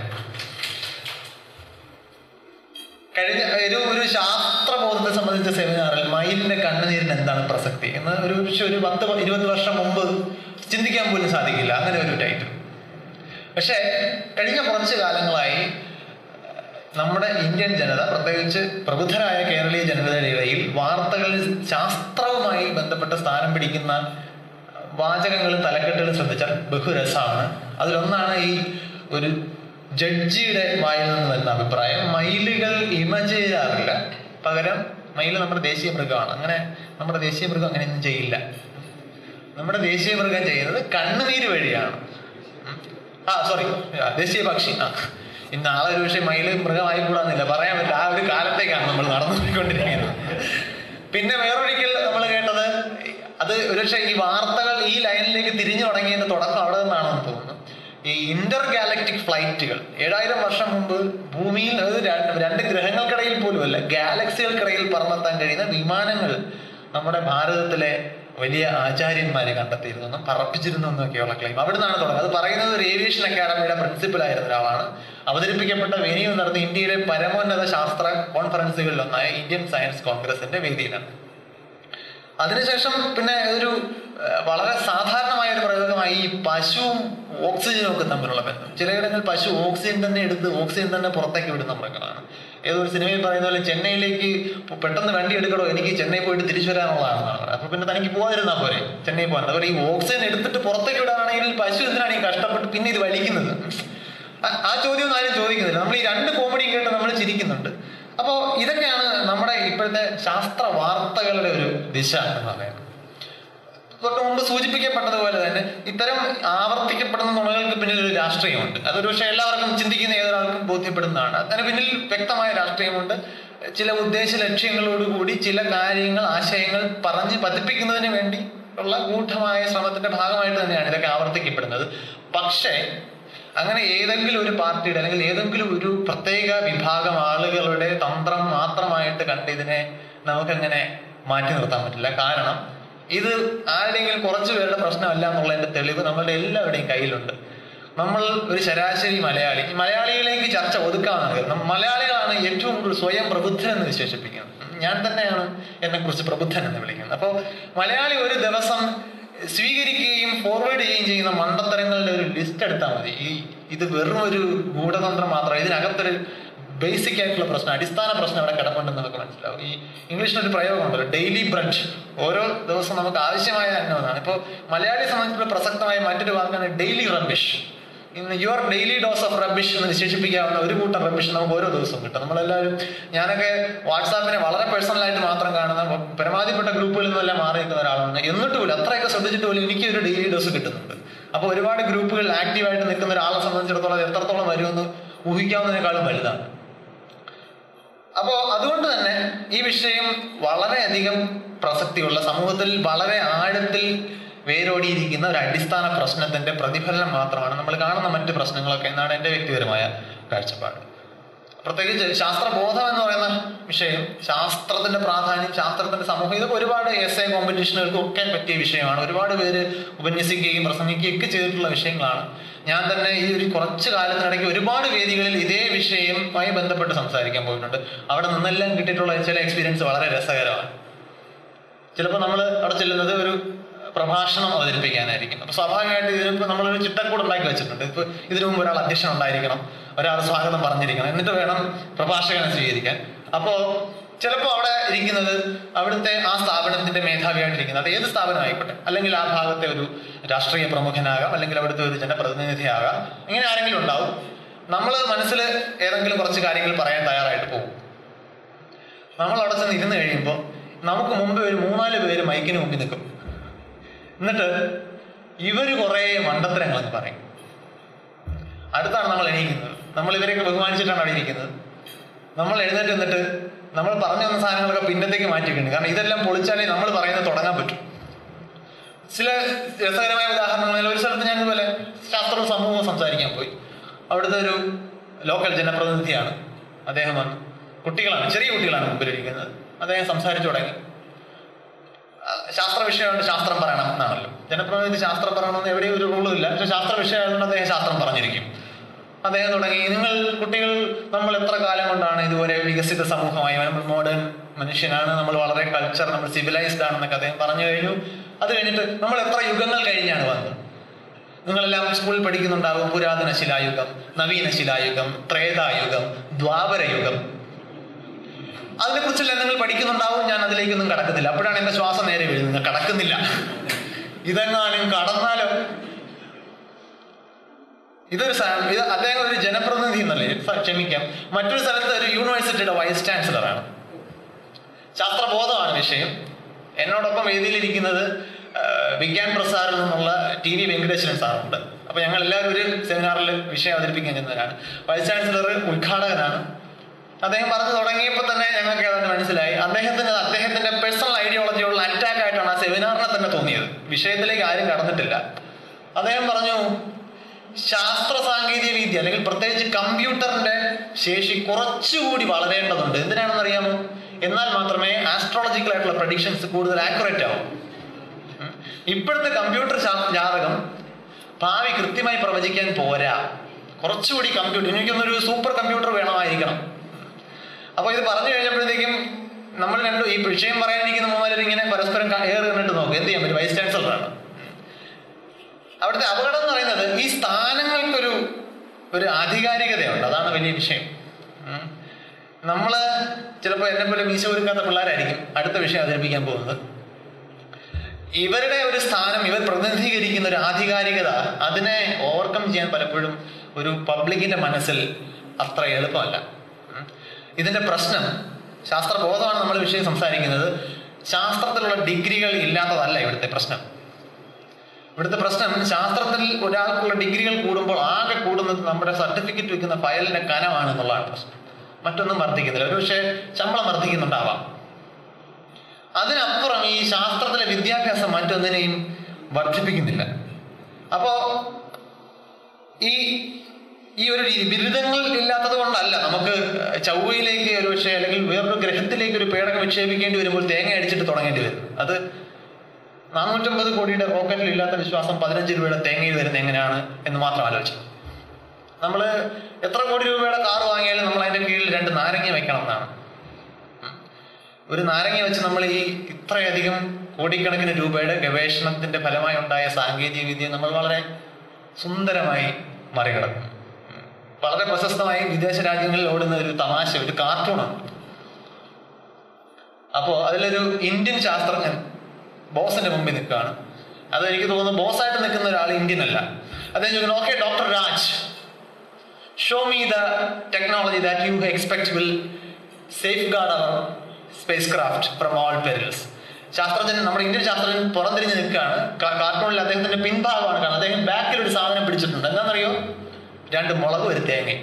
കഴിഞ്ഞ ഒരു ഒരു ശാസ്ത്രബോധത്തെ സംബന്ധിച്ച സെമിനാറിൽ മയിലിന്റെ കണ്ണുനീരിന് എന്താണ് പ്രസക്തി എന്ന് ഒരു പക്ഷെ ഒരു പത്ത് പ- ഇരുപത് വർഷം മുമ്പ് ചിന്തിക്കാൻ പോലും സാധിക്കില്ല അങ്ങനെ ഒരു ടൈറ്റിൽ പക്ഷേ കഴിഞ്ഞ കുറച്ച് കാലങ്ങളായി നമ്മുടെ ഇന്ത്യൻ ജനത പ്രത്യേകിച്ച് പ്രബുദ്ധരായ കേരളീയ ജനതയുടെ ഇടയിൽ വാർത്തകളിൽ ശാസ്ത്രവുമായി ബന്ധപ്പെട്ട സ്ഥാനം പിടിക്കുന്ന വാചകങ്ങളും തലക്കെട്ടുകളും ശ്രദ്ധിച്ചാൽ ബഹുരസമാണ് അതിലൊന്നാണ് ഈ ഒരു ജഡ്ജിയുടെ വായിൽ നിന്ന് വരുന്ന അഭിപ്രായം മയിലുകൾ ഇമ ചെയ്യാറില്ല പകരം മയിൽ നമ്മുടെ ദേശീയ മൃഗമാണ് അങ്ങനെ നമ്മുടെ ദേശീയ മൃഗം അങ്ങനെയൊന്നും ചെയ്യില്ല നമ്മുടെ ദേശീയ മൃഗം ചെയ്യുന്നത് കണ്ണുനീര് വഴിയാണ് ഉം. ആ സോറി ദേശീയ പക്ഷി ആ ഇന്ന് നാളെ ഒരു പക്ഷേ മയില് മൃഗമായി കൂടാന്നില്ല പറയാൻ പറ്റില്ല ആ ഒരു കാലത്തേക്കാണ് നമ്മൾ നടന്നുകൊണ്ടിരിക്കുന്നത് പിന്നെ വേറൊരിക്കൽ നമ്മൾ കേട്ടത് അത് ഒരുപക്ഷെ ഈ വാർത്തകൾ ഈ ലൈനിലേക്ക് തിരിഞ്ഞു തുടങ്ങിയതിന്റെ തുടക്കം അവിടെ നിന്നാണെന്ന് തോന്നുന്നു ഈ ഇന്റർ ഗാലക്ടിക് ഫ്ലൈറ്റുകൾ ഏഴായിരം വർഷം മുമ്പ് ഭൂമിയിൽ അതായത് രണ്ട് രണ്ട് ഗ്രഹങ്ങൾക്കിടയിൽ പോലും അല്ല ഗാലക്സികൾക്കിടയിൽ പറന്നെത്താൻ കഴിയുന്ന വിമാനങ്ങൾ നമ്മുടെ ഭാരതത്തിലെ വലിയ ആചാര്യന്മാരെ കണ്ടെത്തിയിരുന്നു പറപ്പിച്ചിരുന്നു എന്നൊക്കെയുള്ള ക്ലെയിം അവിടെ നിന്നാണ് തുടങ്ങുന്നത് അത് പറയുന്നത് ഒരു ഏവിയേഷൻ അക്കാഡമിയുടെ പ്രിൻസിപ്പൽ ആയിരുന്ന ഒരാളാണ് അവതരിപ്പിക്കപ്പെട്ട വെനിയിൽ നടന്ന ഇന്ത്യയിലെ പരമോന്നത ശാസ്ത്ര കോൺഫറൻസുകളിൽ ഒന്നായ ഇന്ത്യൻ സയൻസ് കോൺഗ്രസിന്റെ വേദിയിലാണ് അതിനുശേഷം പിന്നെ ഒരു ഏഹ്, വളരെ സാധാരണമായ ഒരു പ്രയോഗമായി ഈ പശുവും ഓക്സിജനും ഒക്കെ തമ്മിലുള്ള ബന്ധം ചിലയിടങ്ങളിൽ പശു ഓക്സിജൻ തന്നെ എടുത്ത് ഓക്സിജൻ തന്നെ പുറത്തേക്ക് വിടുന്ന മൃഗങ്ങളാണ് ഏതോ ഒരു സിനിമയിൽ പറയുന്ന പോലെ ചെന്നൈയിലേക്ക് പെട്ടെന്ന് വണ്ടി എടുക്കണോ എനിക്ക് ചെന്നൈ പോയിട്ട് തിരിച്ചു വരാനുള്ളതാണ് അപ്പൊ പിന്നെ തനിക്ക് പോകാതിരുന്നാൽ പോരെ ചെന്നൈ പോകാൻ അതുപോലെ ഈ ഓക്സിജൻ എടുത്തിട്ട് പുറത്തേക്ക് വിടാനാണെങ്കിൽ പശു എന്തിനാണ് ഈ കഷ്ടപ്പെട്ട് പിന്നെ ഇത് വലിക്കുന്നത് ആ- ആ ചോദ്യം ഒന്നും ആരും ചോദിക്കുന്നില്ല നമ്മൾ ഈ രണ്ട് കോമഡിയും കേട്ട് നമ്മൾ ചിരിക്കുന്നുണ്ട് അപ്പോൾ ഇതൊക്കെയാണ് നമ്മുടെ ഇപ്പോഴത്തെ ശാസ്ത്ര വാർത്തകളുടെ ഒരു ദിശ എന്ന് പറയുന്നത് തൊട്ട് മുമ്പ് സൂചിപ്പിക്കപ്പെട്ടതുപോലെ തന്നെ ഇത്തരം ആവർത്തിക്കപ്പെടുന്ന നുണകൾക്ക് പിന്നിൽ ഒരു രാഷ്ട്രീയമുണ്ട് അതൊരു പക്ഷേ എല്ലാവർക്കും ചിന്തിക്കുന്ന ഏതൊരാൾക്കും ബോധ്യപ്പെടുന്നതാണ് അതിന് പിന്നിൽ വ്യക്തമായ രാഷ്ട്രീയമുണ്ട് ചില ഉദ്ദേശ ലക്ഷ്യങ്ങളോടുകൂടി ചില കാര്യങ്ങൾ ആശയങ്ങൾ പറഞ്ഞ് പതിപ്പിക്കുന്നതിന് വേണ്ടി ഉള്ള ഗൂഢമായ ശ്രമത്തിന്റെ ഭാഗമായിട്ട് തന്നെയാണ് ഇതൊക്കെ ആവർത്തിക്കപ്പെടുന്നത് പക്ഷേ അങ്ങനെ ഏതെങ്കിലും ഒരു പാർട്ടിയുടെ അല്ലെങ്കിൽ ഏതെങ്കിലും ഒരു പ്രത്യേക വിഭാഗം ആളുകളുടെ തന്ത്രം മാത്രമായിട്ട് കണ്ട് ഇതിനെ നമുക്കങ്ങനെ മാറ്റി നിർത്താൻ പറ്റില്ല കാരണം ഇത് ആരുടെയെങ്കിലും കുറച്ചു പേരുടെ പ്രശ്നമല്ല എന്നുള്ളതിന്റെ തെളിവ് നമ്മളുടെ എല്ലാവരുടെയും കയ്യിലുണ്ട് നമ്മൾ ഒരു ശരാശരി മലയാളി ഈ മലയാളികളിലേക്ക് ചർച്ച ഒതുക്കാവുന്നത് നമ്മ- മലയാളികളാണ് ഏറ്റവും കൂടുതൽ സ്വയം പ്രബുദ്ധൻ എന്ന് വിശേഷിപ്പിക്കുന്നത് ഞാൻ തന്നെയാണ് എന്നെ കുറിച്ച് പ്രബുദ്ധൻ എന്ന് വിളിക്കുന്നത് അപ്പോൾ മലയാളി ഒരു ദിവസം സ്വീകരിക്കുകയും ഫോർവേഡ് ചെയ്യുകയും ചെയ്യുന്ന മണ്ടത്തരങ്ങളുടെ ഒരു ലിസ്റ്റ് എടുത്താൽ മതി ഈ ഇത് വെറും ഒരു ഗൂഢതന്ത്രം മാത്രം ഇതിനകത്തൊരു ബേസിക് ആയിട്ടുള്ള പ്രശ്നം അടിസ്ഥാന പ്രശ്നം അവിടെ കിടപ്പുണ്ടെന്ന് നമുക്ക് മനസ്സിലാവും ഈ ഇംഗ്ലീഷിലൊരു പ്രയോഗമുണ്ടല്ലോ ഡെയിലി ബ്രഞ്ച് ഓരോ ദിവസം നമുക്ക് ആവശ്യമായ അന്നമാണ് ഇപ്പോൾ മലയാളിയെ സംബന്ധിച്ചുള്ള പ്രസക്തമായ മറ്റൊരു വാക്കാണ് ഡെയിലി റബ്ബിഷ് ഇന്ന് your daily dose of rubbish എന്ന് വിശേഷിപ്പിക്കാവുന്ന ഒരു കൂട്ടം റബ്ബിഷ് നമുക്ക് ഓരോ ദിവസവും കിട്ടും നമ്മളെല്ലാവരും ഞാനൊക്കെ വാട്സാപ്പിനെ വളരെ പേഴ്സണലായിട്ട് മാത്രം കാണുന്ന പരമാധിപ്പെട്ട ഗ്രൂപ്പുകളിൽ നിന്നെല്ലാം മാറി നിൽക്കുന്ന ഒരാളാണ് എന്നിട്ട് പോലും അത്രയൊക്കെ ശ്രദ്ധിച്ചിട്ട് പോലും എനിക്ക് ഒരു ഡെയിലി ഡോസ് കിട്ടുന്നുണ്ട് അപ്പോൾ ഒരുപാട് ഗ്രൂപ്പുകളിൽ ആക്റ്റീവായിട്ട് നിൽക്കുന്ന ഒരാളെ സംബന്ധിച്ചിടത്തോളം അത് എത്രത്തോളം വരുമെന്ന് ഊഹിക്കാവുന്നതിനേക്കാളും വലുതാണ് അപ്പോ അതുകൊണ്ട് തന്നെ ഈ വിഷയം വളരെയധികം പ്രസക്തിയുള്ള സമൂഹത്തിൽ വളരെ ആഴത്തിൽ വേരോടിയിരിക്കുന്ന ഒരു അടിസ്ഥാന പ്രശ്നത്തിന്റെ പ്രതിഫലനം മാത്രമാണ് നമ്മൾ കാണുന്ന മറ്റ് പ്രശ്നങ്ങളൊക്കെ എന്നാണ് എൻ്റെ വ്യക്തിപരമായ കാഴ്ചപ്പാട് പ്രത്യേകിച്ച് ശാസ്ത്രബോധം എന്ന് പറയുന്ന വിഷയം ശാസ്ത്രത്തിന്റെ പ്രാധാന്യം ശാസ്ത്രത്തിന്റെ സമൂഹം ഇതൊക്കെ ഒരുപാട് എസ് എ കോമ്പറ്റീഷനുകൾക്കും ഒക്കെ പറ്റിയ വിഷയമാണ് ഒരുപാട് പേര് ഉപന്യസിക്കുകയും പ്രസംഗിക്കുകയും ഒക്കെ ചെയ്തിട്ടുള്ള വിഷയങ്ങളാണ് ഞാൻ തന്നെ ഈ ഒരു കുറച്ച് കാലത്തിനിടയ്ക്ക് ഒരുപാട് വേദികളിൽ ഇതേ വിഷയവുമായി ബന്ധപ്പെട്ട് സംസാരിക്കാൻ പോയിട്ടുണ്ട് അവിടെ നിന്നെല്ലാം കിട്ടിയിട്ടുള്ള ചില എക്സ്പീരിയൻസ് വളരെ രസകരമാണ് ചിലപ്പോൾ നമ്മൾ അവിടെ ചെല്ലുന്നത് ഒരു പ്രഭാഷണം അവതരിപ്പിക്കാനായിരിക്കും അപ്പൊ സ്വാഭാവികമായിട്ട് ഇതിനിപ്പോ നമ്മളൊരു ചിട്ടക്കൂട് ഉണ്ടാക്കി വെച്ചിട്ടുണ്ട് ഇപ്പൊ ഇതിനു മുമ്പ് ഒരാൾ അധ്യക്ഷൻ ഉണ്ടായിരിക്കണം ഒരാൾ സ്വാഗതം പറഞ്ഞിരിക്കണം എന്നിട്ട് വേണം പ്രഭാഷകനെ സ്വീകരിക്കാൻ അപ്പോ ചിലപ്പോൾ അവിടെ ഇരിക്കുന്നത് അവിടുത്തെ ആ സ്ഥാപനത്തിന്റെ മേധാവിയായിട്ടിരിക്കുന്നത് അത് ഏത് സ്ഥാപനം ആയിക്കോട്ടെ അല്ലെങ്കിൽ ആ ഭാഗത്തെ ഒരു രാഷ്ട്രീയ പ്രമുഖനാകാം അല്ലെങ്കിൽ അവിടുത്തെ ഒരു ജനപ്രതിനിധിയാകാം ഇങ്ങനെ ആരെങ്കിലും ഉണ്ടാവും നമ്മൾ മനസ്സിൽ ഏതെങ്കിലും കുറച്ച് കാര്യങ്ങൾ പറയാൻ തയ്യാറായിട്ട് പോകും നമ്മൾ അവിടെ ചെന്ന് ഇരുന്ന് കഴിയുമ്പോൾ നമുക്ക് മുമ്പ് ഒരു മൂന്നാല് പേര് മൈക്കിന് മുമ്പിൽ നിൽക്കും എന്നിട്ട് ഇവര് കുറേ മണ്ടത്തരങ്ങളൊക്കെ പറയും അടുത്താണ് നമ്മൾ എണീക്കുന്നത് നമ്മൾ ഇവരെയൊക്കെ ബഹുമാനിച്ചിട്ടാണ് അവിടെ ഇരിക്കുന്നത് നമ്മൾ എഴുന്നേറ്റ് നിന്നിട്ട് നമ്മൾ പറഞ്ഞു വന്ന സാധനങ്ങളൊക്കെ പിന്നത്തേക്ക് മാറ്റിയിട്ടുണ്ട് കാരണം ഇതെല്ലാം പൊളിച്ചാലേ നമ്മൾ പറയുന്നത് തുടങ്ങാൻ പറ്റും ചില രസകരമായ ഉദാഹരണങ്ങൾ ഒരു സ്ഥലത്ത് ഞാൻ ഇതുപോലെ ശാസ്ത്രവും സമൂഹവും സംസാരിക്കാൻ പോയി അവിടുത്തെ ഒരു ലോക്കൽ ജനപ്രതിനിധിയാണ് അദ്ദേഹം വന്ന് കുട്ടികളാണ് ചെറിയ കുട്ടികളാണ് മുമ്പിലിരിക്കുന്നത് അദ്ദേഹം സംസാരിച്ചു തുടങ്ങി ആ, ശാസ്ത്ര വിഷയമായിട്ട് ശാസ്ത്രം പറയണം എന്നാണല്ലോ ജനപ്രതിനിധി ശാസ്ത്രം പറയണമെന്ന് എവിടെയും ഒരു റൂളും ഇല്ല പക്ഷെ ശാസ്ത്ര വിഷയമായതുകൊണ്ട് അദ്ദേഹം ശാസ്ത്രം പറഞ്ഞിരിക്കും അദ്ദേഹം തുടങ്ങി നിങ്ങൾ കുട്ടികൾ നമ്മൾ എത്ര കാലം കൊണ്ടാണ് ഇതുവരെ വികസിത സമൂഹമായി നമ്മൾ മോഡേൺ മനുഷ്യനാണ് നമ്മൾ വളരെ കൾച്ചർ നമ്മൾ സിവിലൈസ്ഡ് ആണെന്നൊക്കെ അദ്ദേഹം പറഞ്ഞു കഴിഞ്ഞു അത് കഴിഞ്ഞിട്ട് നമ്മൾ എത്ര യുഗങ്ങൾ കഴിഞ്ഞാണ് വന്നത് നിങ്ങളെല്ലാം സ്കൂളിൽ പഠിക്കുന്നുണ്ടാകും പുരാതന ശിലായുഗം നവീന ശിലായുഗം ത്രേതായുഗം ദ്വാപരയുഗം അതിനെക്കുറിച്ചെല്ലാം നിങ്ങൾ പഠിക്കുന്നുണ്ടാവും ഞാൻ അതിലേക്കൊന്നും കടക്കുന്നില്ല അപ്പോഴാണ് എന്റെ ശ്വാസം നേരെ വീഴുന്നത് കടക്കുന്നില്ല ഇതെങ്ങാനും കടന്നാലോ ഇതൊരു സ- ഇത് അദ്ദേഹം ഒരു ജനപ്രതിനിധി എന്നല്ലേ സ- ക്ഷമിക്കാം മറ്റൊരു സ്ഥലത്ത് ഒരു യൂണിവേഴ്സിറ്റിയുടെ വൈസ് ചാൻസലറാണ് ശാസ്ത്രബോധമാണ് വിഷയം എന്നോടൊപ്പം വേദിയിലിരിക്കുന്നത് ആ, വിജ്ഞാൻ പ്രസാറിൽ നിന്നുള്ള ടി വി വെങ്കടേശ്വരൻ സാറുണ്ട് അപ്പൊ ഞങ്ങൾ എല്ലാവരും ഒരു സെമിനാറിൽ വിഷയം അവതരിപ്പിക്കാൻ ചെന്നവരാണ് വൈസ് ചാൻസലർ ഉദ്ഘാടകനാണ് അദ്ദേഹം പറഞ്ഞു തുടങ്ങിയപ്പോൾ തന്നെ ഞങ്ങൾക്ക് ഏതാണ്ട് മനസ്സിലായി അദ്ദേഹത്തിന് അദ്ദേഹത്തിന്റെ പേഴ്സണൽ ഐഡിയോളജിയുള്ള അറ്റാക്ക് ആയിട്ടാണ് ആ സെമിനാറിനെ തന്നെ തോന്നിയത് വിഷയത്തിലേക്ക് ആരും കടന്നിട്ടില്ല അദ്ദേഹം പറഞ്ഞു ശാസ്ത്ര സാങ്കേതിക വിദ്യ അല്ലെങ്കിൽ പ്രത്യേകിച്ച് കമ്പ്യൂട്ടറിന്റെ ശേഷി കുറച്ചുകൂടി വളരേണ്ടതുണ്ട് എന്തിനാണെന്ന് അറിയാമോ എന്നാൽ മാത്രമേ ആസ്ട്രോളജിക്കൽ ആയിട്ടുള്ള പ്രഡിക്ഷൻസ് കൂടുതൽ ആക്യുറേറ്റ് ആവും ഉം. ഇപ്പോഴത്തെ കമ്പ്യൂട്ടർ ശാ- ജാതകം ഭാവി കൃത്യമായി പ്രവചിക്കാൻ പോരാ കുറച്ചുകൂടി കമ്പ്യൂട്ടർ എനിക്കൊന്നൊരു സൂപ്പർ കമ്പ്യൂട്ടർ വേണമായിരിക്കണം അപ്പൊ ഇത് പറഞ്ഞു കഴിഞ്ഞപ്പോഴത്തേക്കും നമ്മൾ രണ്ടും ഈ വിഷയം പറയാനിരിക്കുന്ന മൂന്നാലും ഇങ്ങനെ പരസ്പരം ക- ഏറ് കണ്ടിട്ട് നോക്കും എന്ത് ചെയ്യാൻ പറ്റും വൈസ് ചാൻസലറാണ് അവിടുത്തെ അപകടം എന്ന് പറയുന്നത് ഈ സ്ഥാനങ്ങൾക്കൊരു ഒരു ആധികാരികതയുണ്ട് അതാണ് വലിയ വിഷയം ഉം. നമ്മള് ചിലപ്പോൾ എന്നെ പോലെ മീശ ഒരുക്കാത്ത പിള്ളേരായിരിക്കും അടുത്ത വിഷയം അവതരിപ്പിക്കാൻ പോകുന്നത് ഇവരുടെ ഒരു സ്ഥാനം ഇവർ പ്രതിനിധീകരിക്കുന്ന ഒരു ആധികാരികത അതിനെ ഓവർകം ചെയ്യാൻ പലപ്പോഴും ഒരു പബ്ലിക്കിന്റെ മനസ്സിൽ അത്ര എളുപ്പമല്ല ഉം. ഇതിന്റെ പ്രശ്നം ശാസ്ത്രബോധമാണ് നമ്മൾ വിഷയം സംസാരിക്കുന്നത് ശാസ്ത്രത്തിലുള്ള ഡിഗ്രികൾ ഇല്ലാത്തതല്ല ഇവിടുത്തെ പ്രശ്നം ഇവിടുത്തെ പ്രശ്നം ശാസ്ത്രത്തിൽ ഒരാൾക്കുള്ള ഡിഗ്രികൾ കൂടുമ്പോൾ ആകെ കൂടുന്നത് നമ്മുടെ സർട്ടിഫിക്കറ്റ് വെക്കുന്ന ഫയലിന്റെ കനമാണ് എന്നുള്ളതാണ് പ്രശ്നം മറ്റൊന്നും വർദ്ധിക്കുന്നില്ല ഒരു പക്ഷേ ശമ്പളം വർദ്ധിക്കുന്നുണ്ടാവാം അതിനപ്പുറം ഈ ശാസ്ത്രത്തിലെ വിദ്യാഭ്യാസം മറ്റൊന്നിനെയും വർദ്ധിപ്പിക്കുന്നില്ല അപ്പോ ഈ ഈ ഒരു രീതി ബിരുദങ്ങൾ ഇല്ലാത്തത് കൊണ്ടല്ല നമുക്ക് ചൊവ്വയിലേക്ക് ഒരു പക്ഷേ അല്ലെങ്കിൽ വേറൊരു ഗ്രഹത്തിലേക്ക് ഒരു പേടകം വിക്ഷേപിക്കേണ്ടി വരുമ്പോൾ തേങ്ങ അടിച്ചിട്ട് തുടങ്ങേണ്ടി വരും അത് നാനൂറ്റമ്പത് കോടിയുടെ റോക്കറ്റിൽ ഇല്ലാത്ത വിശ്വാസം പതിനഞ്ച് രൂപയുടെ തേങ്ങയിൽ വരുന്നത് എങ്ങനെയാണ് എന്ന് മാത്രം ആലോചിച്ചു നമ്മൾ എത്ര കോടി രൂപയുടെ കാർ വാങ്ങിയാലും നമ്മൾ അതിന്റെ കീഴിൽ രണ്ട് നാരങ്ങ വെക്കണം എന്നാണ് ഉം. ഒരു നാരങ്ങ വെച്ച് നമ്മൾ ഈ ഇത്രയധികം കോടിക്കണക്കിന് രൂപയുടെ ഗവേഷണത്തിന്റെ ഫലമായി ഉണ്ടായ സാങ്കേതിക വിദ്യ നമ്മൾ വളരെ സുന്ദരമായി മറികടക്കും ഉം. വളരെ പ്രശസ്തമായി വിദേശ രാജ്യങ്ങളിൽ ഓടുന്ന ഒരു തമാശ ഒരു കാർട്ടൂണാണ് അപ്പോ അതിലൊരു ഇന്ത്യൻ ശാസ്ത്രജ്ഞൻ ബോസിന്റെ മുമ്പിൽ നിൽക്കുകയാണ് അത് എനിക്ക് തോന്നുന്നു ബോസായിട്ട് നിൽക്കുന്ന ഒരാൾ ഇന്ത്യൻ അല്ല അദ്ദേഹം ചോദിക്കുന്നു okay doctor Raj show me the technology that you expect will safeguard our spacecraft from all perils ശാസ്ത്രജ്ഞൻ നമ്മുടെ ഇന്ത്യൻ ശാസ്ത്രജ്ഞൻ പുറംതിരിഞ്ഞ് നിൽക്കുകയാണ് കാ- കാർട്ടൂണിൽ അദ്ദേഹത്തിന്റെ പിൻഭാഗമാണ് കാണുന്നത് അദ്ദേഹം ബാക്കിൽ ഒരു സാധനം പിടിച്ചിട്ടുണ്ട് എന്താണെന്നറിയോ രണ്ട് മുളകും ഒരു തേങ്ങയും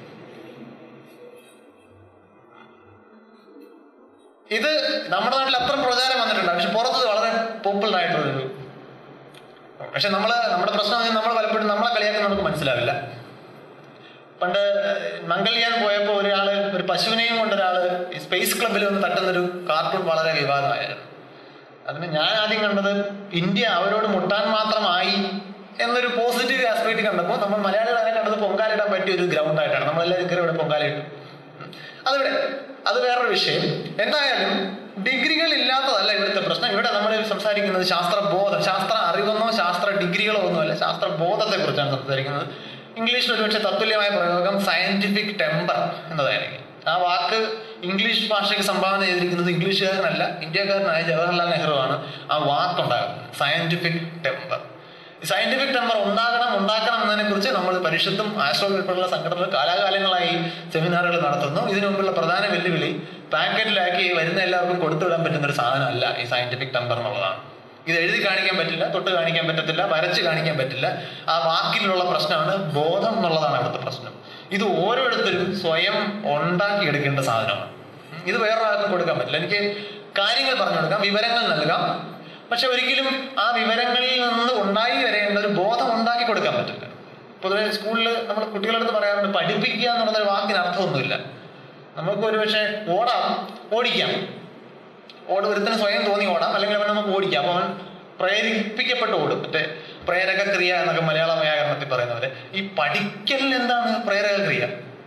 ഇത് നമ്മുടെ നാട്ടിൽ അത്ര പ്രചാരം വന്നിട്ടുണ്ട് പക്ഷെ പുറത്ത് ഇത് വളരെ പോപ്പുലർ ആയിട്ടുള്ളൊരു പക്ഷെ നമ്മള് നമ്മുടെ പ്രശ്നം നമ്മൾ പലപ്പോഴും നമ്മളെ കളിയാക്കാൻ നമുക്ക് മനസ്സിലാവില്ല പണ്ട് മംഗൾയാൻ പോയപ്പോൾ ഒരാള് ഒരു പശുവിനെയും കൊണ്ട് ഒരാള് ഈ സ്പേസ് ക്ലബിൽ ഒന്ന് തട്ടുന്നൊരു കാർട്ടൂൺ വളരെ വിവാദമായിരുന്നു അതിന് ഞാൻ ആദ്യം കണ്ടത് ഇന്ത്യ അവരോട് മുട്ടാൻ മാത്രമായി എന്നൊരു പോസിറ്റീവ് ആസ്പെക്ട് കണ്ടപ്പോൾ നമ്മൾ മലയാളികൾ അതിനെ കണ്ടത് പൊങ്കാലിടാൻ പറ്റിയ ഒരു ഗ്രൗണ്ട് ആയിട്ടാണ് നമ്മളെല്ലാവരും കയറി ഇവിടെ പൊങ്കാലിട്ടു അതിവിടെ അത് വേറൊരു വിഷയം എന്തായാലും ഡിഗ്രികൾ ഇല്ലാത്തതല്ല ഇവിടുത്തെ പ്രശ്നം ഇവിടെ നമ്മൾ സംസാരിക്കുന്നത് ശാസ്ത്രബോധം ശാസ്ത്ര അറിവെന്നോ ശാസ്ത്ര ഡിഗ്രികളോ ഒന്നുമല്ല ശാസ്ത്ര ബോധത്തെ കുറിച്ചാണ് സംസാരിക്കുന്നത് ഇംഗ്ലീഷിൽ ഒരുപക്ഷെ തത്തുല്യമായ പ്രയോഗം സയന്റിഫിക് ടെമ്പർ എന്നതായിരിക്കും ആ വാക്ക് ഇംഗ്ലീഷ് ഭാഷയ്ക്ക് സംഭാവന ചെയ്തിരിക്കുന്നത് ഇംഗ്ലീഷുകാരനല്ല ഇന്ത്യക്കാരനായ ജവഹർലാൽ നെഹ്റു ആണ് ആ വാക്കുണ്ടാകുന്നത് സയന്റിഫിക് ടെമ്പർ സയന്റിഫിക് ടെമ്പർ ഉണ്ടാകണം ഉണ്ടാക്കണം എന്നതിനെ കുറിച്ച് നമ്മൾ പരിഷത്തും ആസ്ട്രോ ഉൾപ്പെടെയുള്ള സംഘടനകൾ കാലാകാലങ്ങളായി സെമിനാറുകൾ നടത്തുന്നു ഇതിനു മുമ്പുള്ള പ്രധാന വെല്ലുവിളി പാക്കറ്റിലാക്കി വരുന്ന എല്ലാവർക്കും കൊടുത്തുവിടാൻ പറ്റുന്ന ഒരു സാധനമല്ല ഈ സയന്റിഫിക് ടെമ്പർ എന്നുള്ളതാണ് ഇത് എഴുതി കാണിക്കാൻ പറ്റില്ല തൊട്ട് കാണിക്കാൻ പറ്റത്തില്ല വരച്ച് കാണിക്കാൻ പറ്റില്ല ആ വാക്കിലുള്ള പ്രശ്നമാണ് ബോധം എന്നുള്ളതാണ് അവിടുത്തെ പ്രശ്നം ഇത് ഓരോരുത്തരും സ്വയം ഉണ്ടാക്കിയെടുക്കേണ്ട സാധനമാണ് ഇത് വേറൊരാൾക്കും കൊടുക്കാൻ പറ്റില്ല എനിക്ക് കാര്യങ്ങൾ പറഞ്ഞു കൊടുക്കാം വിവരങ്ങൾ നൽകാം പക്ഷെ ഒരിക്കലും ആ വിവരങ്ങളിൽ നിന്ന് ഉണ്ടായി വരേണ്ട ഒരു ബോധം ഉണ്ടാക്കി കൊടുക്കാൻ പറ്റില്ല പൊതുവെ സ്കൂളിൽ നമ്മൾ കുട്ടികളുടെ അടുത്ത് പറയാറുണ്ട് പഠിപ്പിക്കുക എന്നുള്ള ഒരു വാക്കിന് അർത്ഥമൊന്നുമില്ല നമുക്ക് ഒരു പക്ഷേ ഓടാം ഓടിക്കാം ഓട് ഒരുത്തിന് സ്വയം തോന്നി ഓടാം അല്ലെങ്കിൽ അവൻ നമുക്ക് ഓടിക്കാം അപ്പൊ അവൻ പ്രേരിപ്പിക്കപ്പെട്ട് ഓടും മറ്റേ പ്രേരക ക്രിയ എന്നൊക്കെ മലയാള വ്യാകരണത്തിൽ പറയുന്നവരെ ഈ പഠിക്കലിന് എന്താണ് പ്രേരക ക്രിയ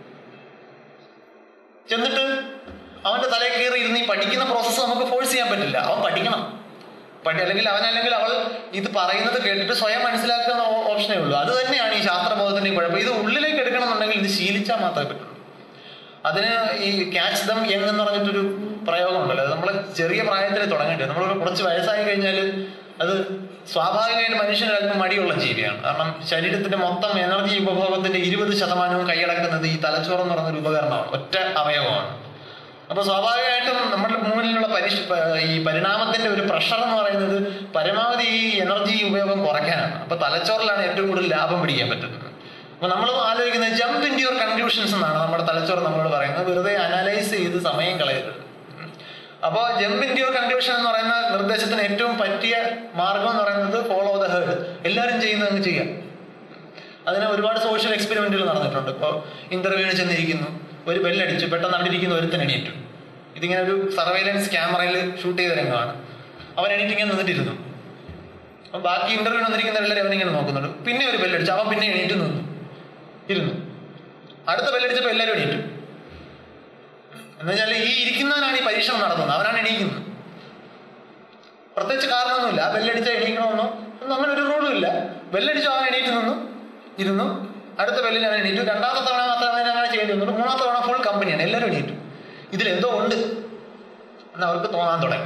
ചെന്നിട്ട് അവന്റെ തലയിൽ കയറി ഇരുന്ന് ഈ പഠിക്കുന്ന പ്രോസസ്സ് നമുക്ക് ഫോഴ്സ് ചെയ്യാൻ പറ്റില്ല അവൻ പഠിക്കണം പഠി അല്ലെങ്കിൽ അവൻ അല്ലെങ്കിൽ അവൾ ഇത് പറയുന്നത് കേട്ടിട്ട് സ്വയം മനസ്സിലാക്കുന്ന ഓപ്ഷനേ ഉള്ളൂ അത് തന്നെയാണ് ഈ ശാസ്ത്രബോധത്തിന്റെ കുഴപ്പം ഇത് ഉള്ളിലേക്ക് എടുക്കണമെന്നുണ്ടെങ്കിൽ ഇത് ശീലിച്ചാൽ മാത്രമേ പറ്റുള്ളൂ അതിന് ഈ ക്യാച്ച് ദം യങ് എന്ന് പറഞ്ഞിട്ടൊരു പ്രയോഗം ഉണ്ടല്ലോ അത് നമ്മൾ ചെറിയ പ്രായത്തിൽ തുടങ്ങേണ്ടത് നമ്മൾ കുറച്ച് വയസ്സായി കഴിഞ്ഞാൽ അത് സ്വാഭാവികമായിട്ട് മനുഷ്യന് അല്പം മടിയുള്ള ജീവിയാണ് കാരണം ശരീരത്തിന്റെ മൊത്തം എനർജി ഉപഭോഗത്തിന്റെ ഇരുപത് ശതമാനവും കൈയടക്കുന്നത് ഈ തലച്ചോറ് എന്ന് പറയുന്ന ഒരു ഉപകരണമാണ് ഒറ്റ അവയവമാണ് അപ്പൊ സ്വാഭാവികമായിട്ടും നമ്മുടെ മുന്നിലുള്ള പരിഷ് പ- ഈ പരിണാമത്തിന്റെ ഒരു പ്രഷർ എന്ന് പറയുന്നത് പരമാവധി ഈ എനർജി ഉപയോഗം കുറയ്ക്കാനാണ് അപ്പൊ തലച്ചോറിലാണ് ഏറ്റവും കൂടുതൽ ലാഭം പിടിക്കാൻ പറ്റുന്നത് അപ്പൊ നമ്മൾ ആലോചിക്കുന്നത് ജമ്പ് ഇൻ യുവർ കൺക്ലൂഷൻസ് എന്നാണ് നമ്മുടെ തലച്ചോറ് നമ്മളോട് പറയുന്നത് വെറുതെ അനലൈസ് ചെയ്ത് സമയം കളയരുത് അപ്പോൾ ജമ്പ് ഇൻ യുവർ കൺക്ലൂഷൻ എന്ന് പറയുന്ന നിർദ്ദേശത്തിന് ഏറ്റവും പറ്റിയ മാർഗം എന്ന് പറയുന്നത് ഫോളോ ദ ഹേർഡ് എല്ലാവരും ചെയ്യുന്നത് അങ്ങ് ചെയ്യാം അതിന് ഒരുപാട് സോഷ്യൽ എക്സ്പെരിമെന്റുകൾ നടന്നിട്ടുണ്ട് ഇപ്പോൾ ഇന്റർവ്യൂവിന് ചെന്നിരിക്കുന്നു ഒരു ബെല്ലടിച്ചു പെട്ടെന്ന് അവിടെ ഇരിക്കുന്ന ഒരുത്തൻ എണീറ്റു ഇതിങ്ങനെ ഒരു സർവൈലൻസ് ക്യാമറയിൽ ഷൂട്ട് ചെയ്ത രംഗമാണ് അവൻ എണീറ്റ് ഇങ്ങനെ നിന്നിട്ടിരുന്നു അപ്പൊ ബാക്കി ഇന്റർവ്യൂ വന്നിരിക്കുന്ന എല്ലാവരും അവനിങ്ങനെ നോക്കുന്നുണ്ട് പിന്നെ ഒരു ബെല്ലടിച്ചു അവൻ പിന്നെ എണീറ്റ് നിന്നു ഇരുന്നു അടുത്ത ബെല്ലടിച്ചപ്പോൾ എല്ലാവരും എണീറ്റു എന്നുവെച്ചാൽ ഈ ഇരിക്കുന്നവനാണ് ഈ പരീക്ഷണം നടത്തുന്നത് അവനാണ് എണീക്കുന്നത് പ്രത്യേകിച്ച് കാരണമൊന്നുമില്ല ആ ബെല്ലടിച്ച എണീക്കണമെന്നോ ഒന്നും അങ്ങനെ ഒരു റൂളും ഇല്ല ബെല്ലടിച്ചു അവൻ എണീറ്റ് നിന്നു ഇരുന്നു അടുത്ത ബെല്ലിൽ അവൻ എണീറ്റു രണ്ടാമത്തെ തവണ മാത്രം അവൻ അങ്ങനെ ചെയ്യേണ്ടി വന്നു മൂന്നാമത്തെ തവണ ഫുൾ കമ്പനിയാണ് എല്ലാവരും എണീറ്റു ഇതിലെന്തോ ഉണ്ട് എന്ന് അവർക്ക് തോന്നാൻ തുടങ്ങി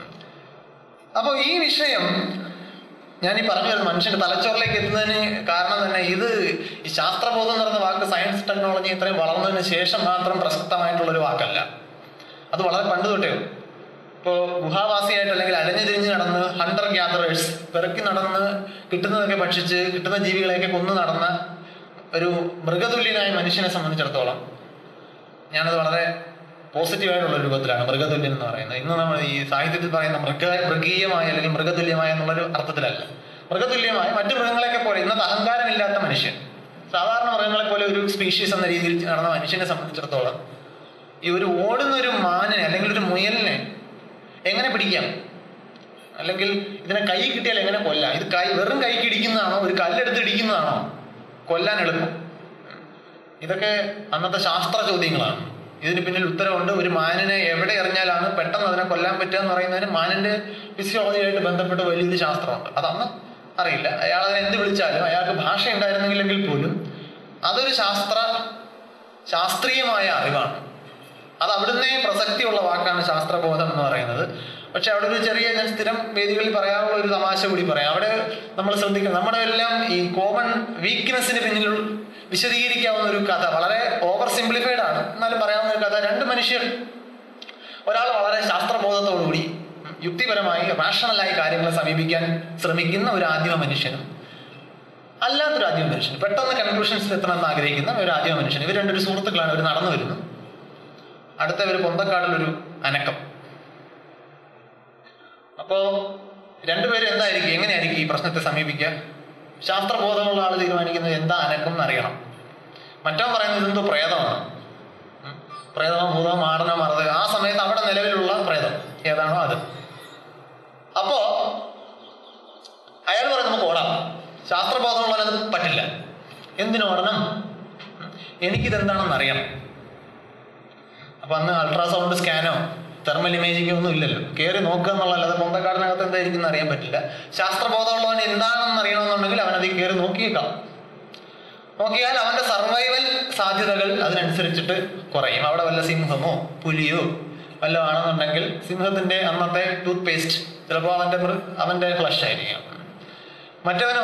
അപ്പോൾ ഈ വിഷയം ഞാൻ ഈ പറഞ്ഞു വരുന്നത് മനുഷ്യന്റെ തലച്ചോറിലേക്ക് എത്തുന്നതിന് കാരണം തന്നെ ഇത് ഈ ശാസ്ത്രബോധം എന്ന് പറയുന്ന വാക്ക് സയൻസ് ടെക്നോളജി ഇത്രയും വളർന്നതിന് ശേഷം മാത്രം പ്രസക്തമായിട്ടുള്ള ഒരു വാക്കല്ല അത് വളരെ പണ്ട് തൊട്ടേ ഉള്ളൂ. ഇപ്പോ ഗുഹാവാസിയായിട്ട് അല്ലെങ്കിൽ അലഞ്ഞു തിരിഞ്ഞ് നടന്ന് ഹണ്ടർ ഗ്യാദറേഴ്സ് പെറുക്കി നടന്ന് കിട്ടുന്നതൊക്കെ ഭക്ഷിച്ച് കിട്ടുന്ന ജീവികളെയൊക്കെ കൊന്നു നടന്ന ഒരു മൃഗതുല്യനായ മനുഷ്യനെ സംബന്ധിച്ചിടത്തോളം ഞാനത് വളരെ പോസിറ്റീവായിട്ടുള്ള രൂപത്തിലാണ് മൃഗതുല്യൻ എന്ന് പറയുന്നത് ഇന്ന് നമ്മൾ ഈ സാഹിത്യത്തിൽ പറയുന്ന മൃഗ മൃഗീയമായ അല്ലെങ്കിൽ മൃഗതുല്യമായ എന്നുള്ളൊരു അർത്ഥത്തിലല്ല മൃഗതുല്യമായ മറ്റു മൃഗങ്ങളെയൊക്കെ പോലെ ഇന്നത്തെ അഹങ്കാരമില്ലാത്ത മനുഷ്യൻ സാധാരണ മൃഗങ്ങളെ പോലെ ഒരു സ്പീഷീസ് എന്ന രീതിയിൽ നടന്ന മനുഷ്യനെ സംബന്ധിച്ചിടത്തോളം ഈ ഒരു ഓടുന്ന ഒരു മാനിനെ അല്ലെങ്കിൽ ഒരു മുയലിനെ എങ്ങനെ പിടിക്കാം അല്ലെങ്കിൽ ഇതിനെ കൈ കിട്ടിയാൽ എങ്ങനെ കൊല്ലാം ഇത് കൈ വെറും കൈക്ക് ഇടിക്കുന്നതാണോ ഒരു കല്ലെടുത്ത് ഇടിക്കുന്നതാണോ കൊല്ലാൻ എളുപ്പം ഇതൊക്കെ അന്നത്തെ ശാസ്ത്ര ചോദ്യങ്ങളാണ് ഇതിന് പിന്നിൽ ഉത്തരവുണ്ട് ഒരു മാനിനെ എവിടെ എറിഞ്ഞാലാണ് പെട്ടെന്ന് അതിനെ കൊല്ലാൻ പറ്റുക എന്ന് പറയുന്നതിന് മാനിന്റെ ഫിസിയോളജിയായിട്ട് ബന്ധപ്പെട്ട് വലിയൊരു ശാസ്ത്രമുണ്ട് അതന്ന് അറിയില്ല അയാൾ അതിനെ എന്ത് വിളിച്ചാലും അയാൾക്ക് ഭാഷ ഉണ്ടായിരുന്നെങ്കിൽ പോലും അതൊരു ശാസ്ത്ര ശാസ്ത്രീയമായ അറിവാണ് അത് അവിടുന്ന് പ്രസക്തിയുള്ള വാക്കാണ് ശാസ്ത്രബോധം എന്ന് പറയുന്നത് പക്ഷെ അവിടെ ഒരു ചെറിയ ഞാൻ സ്ഥിരം വേദികളിൽ പറയാനുള്ള ഒരു തമാശ കൂടി പറയാം അവിടെ നമ്മൾ ശ്രദ്ധിക്കണം നമ്മുടെ എല്ലാം ഈ കോമൺ വീക്ക്നെസ്സിന് പിന്നിൽ വിശദീകരിക്കാവുന്ന ഒരു കഥ വളരെ ഓവർ സിംപ്ലിഫൈഡ് ആണ് എന്നാലും പറയാവുന്ന ഒരു കഥ രണ്ട് മനുഷ്യർ ഒരാൾ വളരെ ശാസ്ത്രബോധത്തോടുകൂടി യുക്തിപരമായി റാഷണലായി കാര്യങ്ങളെ സമീപിക്കാൻ ശ്രമിക്കുന്ന ഒരു ആദിമ മനുഷ്യനും അല്ലാത്തൊരു ആദിമ മനുഷ്യൻ പെട്ടെന്ന് കൺക്ലൂഷൻസിൽ എത്തണമെന്ന് ആഗ്രഹിക്കുന്ന ഒരു ആദിമ മനുഷ്യൻ ഇവർ രണ്ടൊരു സുഹൃത്തുക്കളാണ് ഇവർ നടന്നു വരുന്നു അടുത്ത ഒരു പൊന്തക്കാടിലൊരു അനക്കം അപ്പോ രണ്ടുപേരും എന്തായിരിക്കും എങ്ങനെയായിരിക്കും ഈ പ്രശ്നത്തെ സമീപിക്കുക ശാസ്ത്രബോധമുള്ള ആൾ തീരുമാനിക്കുന്നത് എന്താ അനക്കം എന്നറിയണം മറ്റവൻ പറയുന്നത് ഇതെന്തോ പ്രേതമാണ് ഉം. പ്രേതമോ ഭൂതമോ മാടനോ മറത് ആ സമയത്ത് അവിടെ നിലവിലുള്ള പ്രേതം ഏതാണോ അത് അപ്പോ അയാൾ പറയുന്നത് നമുക്ക് ഓടാം ശാസ്ത്രബോധമുള്ളവനത് പറ്റില്ല എന്തിനോടണം ഉം. എനിക്കിതെന്താണെന്ന് അറിയണം അപ്പൊ അന്ന് അൾട്രാസൗണ്ട് സ്കാനോ തെർമൽ ഇമേജിങ്ങോ ഒന്നും ഇല്ലല്ലോ കയറി നോക്കുക എന്നുള്ളതല്ലാതെ പൊന്തക്കാടിനകത്ത് എന്തായിരിക്കും എന്ന് അറിയാൻ പറ്റില്ല ശാസ്ത്രബോധമുള്ളവൻ എന്താണെന്ന് അറിയണമെന്നുണ്ടെങ്കിൽ അവൻ അതിൽ കയറി നോക്കിയേക്കാം നോക്കിയാൽ അവന്റെ സർവൈവൽ സാധ്യതകൾ അതിനനുസരിച്ചിട്ട് കുറയും അവിടെ വല്ല സിംഹമോ പുലിയോ വല്ലതും ആണെന്നുണ്ടെങ്കിൽ സിംഹത്തിന്റെ അന്നത്തെ ടൂത്ത് പേസ്റ്റ് ചിലപ്പോൾ അവന്റെ മൃ- അവന്റെ ഫ്ലഷ് ആയിരിക്കാം മറ്റവനോ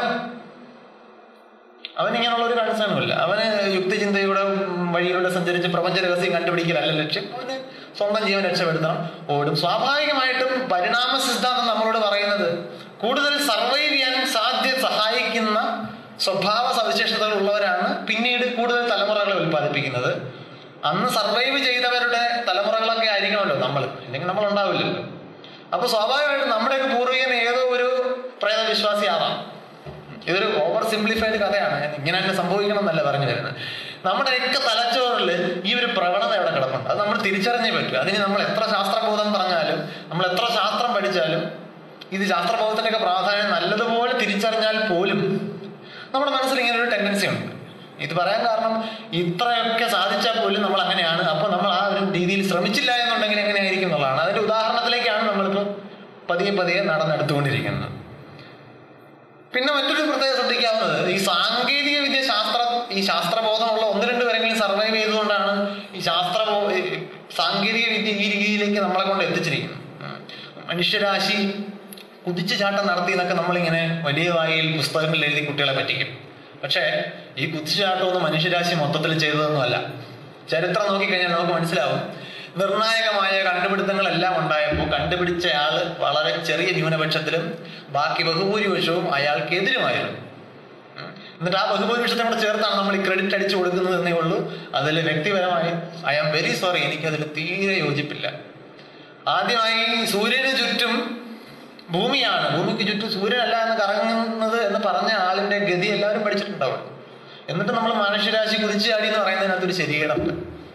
അവൻ ഇങ്ങനെയുള്ള ഒരു കൺസേണും ഇല്ല അവന് യുക്തിചിന്തയുടെ വഴിയിലൂടെ സഞ്ചരിച്ച് പ്രപഞ്ച രഹസ്യം കണ്ടുപിടിക്കലല്ല ലക്ഷ്യം അവന് സ്വന്തം ജീവൻ രക്ഷപ്പെടുത്തണം ഓടും സ്വാഭാവികമായിട്ടും പരിണാമ സിദ്ധാന്തം നമ്മളോട് പറയുന്നത് കൂടുതൽ സർവൈവ് ചെയ്യാൻ സാധ്യ സഹായിക്കുന്ന സ്വഭാവ സവിശേഷതകൾ ഉള്ളവരാണ് പിന്നീട് കൂടുതൽ തലമുറകളെ ഉൽപ്പാദിപ്പിക്കുന്നത് അന്ന് സർവൈവ് ചെയ്തവരുടെ തലമുറകളൊക്കെ ആയിരിക്കണമല്ലോ നമ്മൾ അല്ലെങ്കിൽ നമ്മൾ ഉണ്ടാവില്ലല്ലോ അപ്പൊ സ്വാഭാവികമായിട്ടും നമ്മുടെയൊക്കെ പൂർവികൻ ഏതോ ഒരു പ്രേതവിശ്വാസിയാവാം ഇതൊരു ഓവർ സിംപ്ലിഫൈഡ് കഥയാണ് ഞാൻ ഇങ്ങനെ തന്നെ സംഭവിക്കണം എന്നല്ല പറഞ്ഞു വരുന്നത് നമ്മുടെയൊക്കെ തലച്ചോറിൽ ഈ ഒരു പ്രവണത അവിടെ കിടപ്പുണ്ട് അത് നമ്മൾ തിരിച്ചറിഞ്ഞേ പറ്റൂ അതിന് നമ്മൾ എത്ര ശാസ്ത്രബോധം പറഞ്ഞാലും നമ്മൾ എത്ര ശാസ്ത്രം പഠിച്ചാലും ഇത് ശാസ്ത്രബോധത്തിന്റെ ഒക്കെ പ്രാധാന്യം നല്ലതുപോലെ തിരിച്ചറിഞ്ഞാൽ പോലും നമ്മുടെ മനസ്സിൽ ഇങ്ങനെ ഒരു ടെൻഡൻസി ഉണ്ട് ഇത് പറയാൻ കാരണം ഇത്രയൊക്കെ സാധിച്ചാൽ പോലും നമ്മൾ അങ്ങനെയാണ് അപ്പോൾ നമ്മൾ ആ ഒരു രീതിയിൽ ശ്രമിച്ചില്ല എന്നുണ്ടെങ്കിൽ എങ്ങനെയായിരിക്കും എന്നുള്ളതാണ് അതിന്റെ ഉദാഹരണത്തിലേക്കാണ് നമ്മളിപ്പോൾ പതിയെ പതിയെ നടന്നെടുത്തുകൊണ്ടിരിക്കുന്നത് പിന്നെ മറ്റൊരു പ്രത്യേകത ശ്രദ്ധിക്കാവുന്നത് ഈ സാങ്കേതിക വിദ്യ ശാസ്ത്ര ഈ ശാസ്ത്രബോധമുള്ള ഒന്ന് രണ്ട് പേരെങ്കിലും സർവൈവ് ചെയ്തുകൊണ്ടാണ് ഈ ശാസ്ത്ര സാങ്കേതിക വിദ്യ ഈ രീതിയിലേക്ക് നമ്മളെ കൊണ്ട് എത്തിച്ചിരിക്കുന്നത് ഉം. മനുഷ്യരാശി കുതിച്ചു ചാട്ടം നടത്തി എന്നൊക്കെ നമ്മളിങ്ങനെ വലിയ വായിൽ പുസ്തകങ്ങളിൽ എഴുതി കുട്ടികളെ പറ്റിക്കും പക്ഷേ ഈ കുതിച്ചുചാട്ടമൊന്നും മനുഷ്യരാശി മൊത്തത്തിൽ ചെയ്തതൊന്നുമല്ല ചരിത്രം നോക്കിക്കഴിഞ്ഞാൽ നമുക്ക് മനസ്സിലാവും നിർണായകമായ കണ്ടുപിടുത്തങ്ങളെല്ലാം ഉണ്ടായപ്പോൾ കണ്ടുപിടിച്ച ആള് വളരെ ചെറിയ ന്യൂനപക്ഷത്തിലും ബാക്കി ബഹുഭൂരിപക്ഷവും അയാൾക്കെതിരുമായിരുന്നു ഉം. എന്നിട്ട് ആ ബഹുഭൂരിപക്ഷത്തെ കൂടെ ചേർത്താണ് നമ്മൾ ഈ ക്രെഡിറ്റ് അടിച്ചു കൊടുക്കുന്നത് എന്നേ ഉള്ളൂ അതിൽ വ്യക്തിപരമായി ഐ ആം വെരി സോറി എനിക്കതിൽ തീരെ യോജിപ്പില്ല ആദ്യമായി സൂര്യന് ചുറ്റും ഭൂമിയാണ് ഭൂമിക്ക് ചുറ്റും സൂര്യനല്ല എന്ന് കറങ്ങുന്നത് എന്ന് പറഞ്ഞ ആളിന്റെ ഗതി എല്ലാവരും പഠിച്ചിട്ടുണ്ടാവും എന്നിട്ട് നമ്മൾ മനുഷ്യരാശി കുതിച്ചു ചാടി എന്ന് പറയുന്നതിനകത്തൊരു ശരീരമുണ്ട്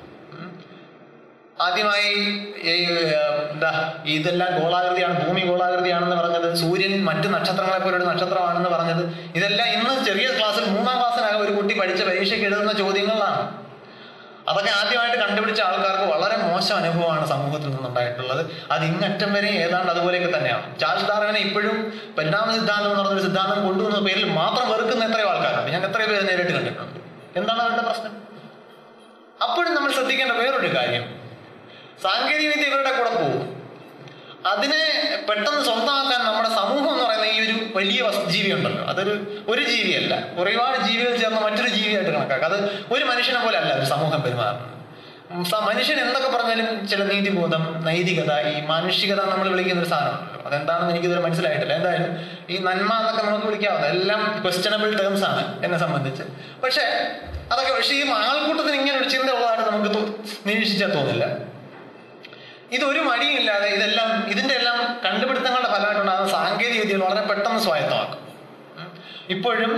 ആദ്യമായി ഈ ആ, എന്താ ഇതെല്ലാം ഗോളാകൃതിയാണ് ഭൂമി ഗോളാകൃതിയാണെന്ന് പറഞ്ഞത് സൂര്യൻ മറ്റു നക്ഷത്രങ്ങളെ പോലെ ഒരു നക്ഷത്രമാണെന്ന് പറഞ്ഞത് ഇതെല്ലാം ഇന്ന് ചെറിയ ക്ലാസ്സിൽ മൂന്നാം ക്ലാസ്സിനകം ഒരു കുട്ടി പഠിച്ച പരീക്ഷയ്ക്ക് എഴുതുന്ന ചോദ്യങ്ങളാണ് അതൊക്കെ ആദ്യമായിട്ട് കണ്ടുപിടിച്ച ആൾക്കാർക്ക് വളരെ മോശം അനുഭവമാണ് സമൂഹത്തിൽ നിന്നുണ്ടായിട്ടുള്ളത് അത് ഇങ്ങറ്റം വരെ ഏതാണ്ട് അതുപോലെയൊക്കെ തന്നെയാണ് ചാൾസ് ഡാർവിനെ ഇപ്പോഴും പരിണാമ സിദ്ധാന്തം എന്ന് പറഞ്ഞൊരു സിദ്ധാന്തം കൊണ്ടുവന്ന പേരിൽ മാത്രം വെറുക്കുന്ന എത്രയോ ആൾക്കാരുണ്ട് ഞാൻ എത്രയോ പേര് നേരിട്ട് കണ്ടിട്ടുണ്ട് എന്താണ് അവരുടെ പ്രശ്നം അപ്പോഴും നമ്മൾ ശ്രദ്ധിക്കേണ്ട വേറൊരു കാര്യം സാങ്കേതിക വിദ്യ ഇവരുടെ കൂടെ പോകും അതിനെ പെട്ടെന്ന് സ്വന്തമാക്കാൻ നമ്മുടെ സമൂഹം എന്ന് പറയുന്ന ഈ ഒരു വലിയ വസ്- ജീവി ഉണ്ടല്ലോ അതൊരു ഒരു ജീവിയല്ല ഒരുപാട് ജീവികൾ ചേർന്ന് മറ്റൊരു ജീവിയായിട്ട് കണക്കാക്കാം അത് ഒരു മനുഷ്യനെ പോലെ അല്ല ഒരു സമൂഹം പെരുമാറുന്നത് ഉം, സ- മനുഷ്യൻ എന്തൊക്കെ പറഞ്ഞാലും ചില നീതിബോധം നൈതികത ഈ മാനുഷികത നമ്മൾ വിളിക്കുന്ന ഒരു സാധനമുണ്ടല്ലോ അതെന്താണെന്ന് എനിക്കിതുവരെ മനസ്സിലായിട്ടില്ല എന്തായാലും ഈ നന്മ എന്നൊക്കെ നമുക്ക് വിളിക്കാവുന്ന എല്ലാം ക്വസ്റ്റ്യനബിൾ ടേംസ് ആണ് എന്നെ സംബന്ധിച്ച് പക്ഷേ അതൊക്കെ പക്ഷേ ഈ ആൾക്കൂട്ടത്തിന് ഇങ്ങനെ ഒരു ചിന്ത ഉള്ളതായിട്ട് നമുക്ക് തോ- നിരീക്ഷിച്ചാൽ തോന്നില്ല ഇതൊരു മടിയില്ലാതെ ഇതെല്ലാം ഇതിന്റെ എല്ലാം കണ്ടുപിടുത്തങ്ങളുടെ ഫലമായിട്ടുണ്ടാകുന്ന സാങ്കേതിക വിദ്യകൾ വളരെ പെട്ടെന്ന് സ്വായത്തമാക്കും ഉം. ഇപ്പോഴും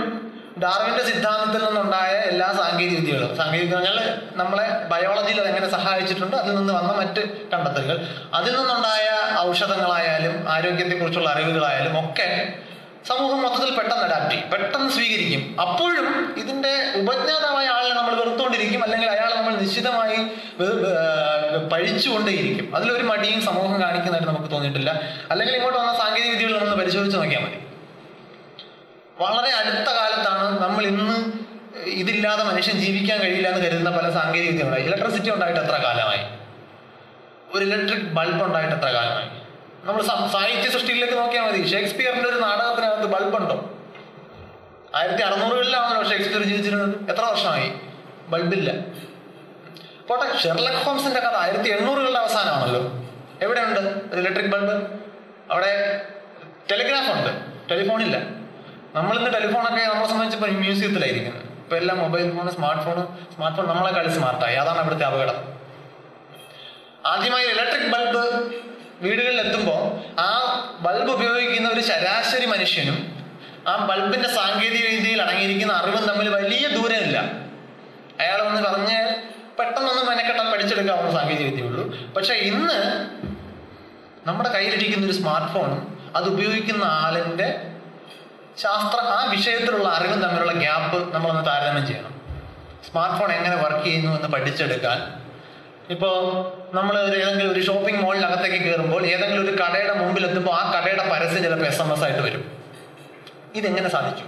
ഡാർവിന്റെ സിദ്ധാന്തത്തിൽ നിന്നുണ്ടായ എല്ലാ സാങ്കേതിക വിദ്യകളും സാങ്കേതിക വിദ്യകൾ നമ്മളെ ബയോളജിയിൽ അത് എങ്ങനെ സഹായിച്ചിട്ടുണ്ട് അതിൽ നിന്ന് വന്ന മറ്റ് കണ്ടെത്തലുകൾ അതിൽ നിന്നുണ്ടായ ഔഷധങ്ങളായാലും ആരോഗ്യത്തെക്കുറിച്ചുള്ള അറിവുകളായാലും ഒക്കെ സമൂഹം മൊത്തത്തിൽ പെട്ടെന്ന് അഡാപ്റ്റ് ചെയ്യും പെട്ടെന്ന് സ്വീകരിക്കും അപ്പോഴും ഇതിന്റെ ഉപജ്ഞാതാവായ ആളിനെ നമ്മൾ വെറുത്തുകൊണ്ടിരിക്കും അല്ലെങ്കിൽ അയാളെ നമ്മൾ നിശ്ചിതമായി വെ- ഏർ പഴിച്ചുകൊണ്ടേയിരിക്കും അതിലൊരു മടിയും സമൂഹം കാണിക്കുന്നതായിട്ട് നമുക്ക് തോന്നിയിട്ടില്ല അല്ലെങ്കിൽ ഇങ്ങോട്ട് വന്ന സാങ്കേതിക വിദ്യകൾ നമ്മൾ പരിശോധിച്ച് നോക്കിയാൽ മതി വളരെ അടുത്ത കാലത്താണ് നമ്മൾ ഇന്ന് ഇതില്ലാതെ മനുഷ്യൻ ജീവിക്കാൻ കഴിയില്ല എന്ന് കരുതുന്ന പല സാങ്കേതിക വിദ്യകളായി ഇലക്ട്രിസിറ്റി ഉണ്ടായിട്ട് എത്ര കാലമായി ഒരു ഇലക്ട്രിക് ബൾബ് ഉണ്ടായിട്ട് എത്ര കാലമായി നമ്മൾ സം- സാഹിത്യ സൃഷ്ടിയിലേക്ക് നോക്കിയാൽ മതി ഷേക്സ്പിയറിന്റെ ഒരു നാടകത്തിനകത്ത് ബൾബുണ്ടോ ആയിരത്തി അറുന്നൂറുകളിലാണല്ലോ ഷേക്സ്പിയർ ജീവിച്ചിരുന്നത് എത്ര വർഷമായി ബൾബില്ല പോട്ടെ ഷെർലക് ഹോംസിന്റെ കഥ ആയിരത്തി എണ്ണൂറുകളുടെ അവസാനമാണല്ലോ എവിടെയുണ്ട് ഒരു ഇലക്ട്രിക് ബൾബ് അവിടെ ടെലിഗ്രാഫ് ഉണ്ട് ടെലിഫോണില്ല നമ്മൾ ഇന്ന് ടെലിഫോണൊക്കെ നമ്മളെ സംബന്ധിച്ച് മ്യൂസിയത്തിലായിരിക്കുന്നത് ഇപ്പൊ എല്ലാം mobile phone smart phone smart phone നമ്മളെ കളി സ്മാർട്ടായി അതാണ് അവിടുത്തെ അപകടം ആദ്യമായി ഇലക്ട്രിക് ബൾബ് വീടുകളിൽ എത്തുമ്പോൾ ആ ബൾബ് ഉപയോഗിക്കുന്ന ഒരു ശരാശരി മനുഷ്യനും ആ ബൾബിന്റെ സാങ്കേതിക വിദ്യയിൽ അടങ്ങിയിരിക്കുന്ന അറിവും തമ്മിൽ വലിയ ദൂരമില്ല അയാൾ വന്ന് പറഞ്ഞ് പെട്ടെന്നൊന്നും മെനക്കെട്ടാൽ പഠിച്ചെടുക്കാവുന്ന സാങ്കേതിക വിദ്യയുള്ളൂ പക്ഷെ ഇന്ന് നമ്മുടെ കയ്യിലിരിക്കുന്ന ഒരു സ്മാർട്ട് ഫോണും അത് ഉപയോഗിക്കുന്ന ആളിന്റെ ശാസ്ത്ര ആ വിഷയത്തിലുള്ള അറിവും തമ്മിലുള്ള ഗ്യാപ്പ് നമ്മളൊന്ന് താരതമ്യം ചെയ്യണം സ്മാർട്ട് ഫോൺ എങ്ങനെ വർക്ക് ചെയ്യുന്നു എന്ന് പഠിച്ചെടുക്കാൻ ഇപ്പോൾ നമ്മൾ ഒരു ഏതെങ്കിലും ഒരു ഷോപ്പിംഗ് മോളിനകത്തേക്ക് കയറുമ്പോൾ ഏതെങ്കിലും ഒരു കടയുടെ മുമ്പിൽ എത്തുമ്പോൾ ആ കടയുടെ പരസ്യം ചിലപ്പോൾ എസ് എം എസ് ആയിട്ട് വരും ഇതെങ്ങനെ സാധിച്ചു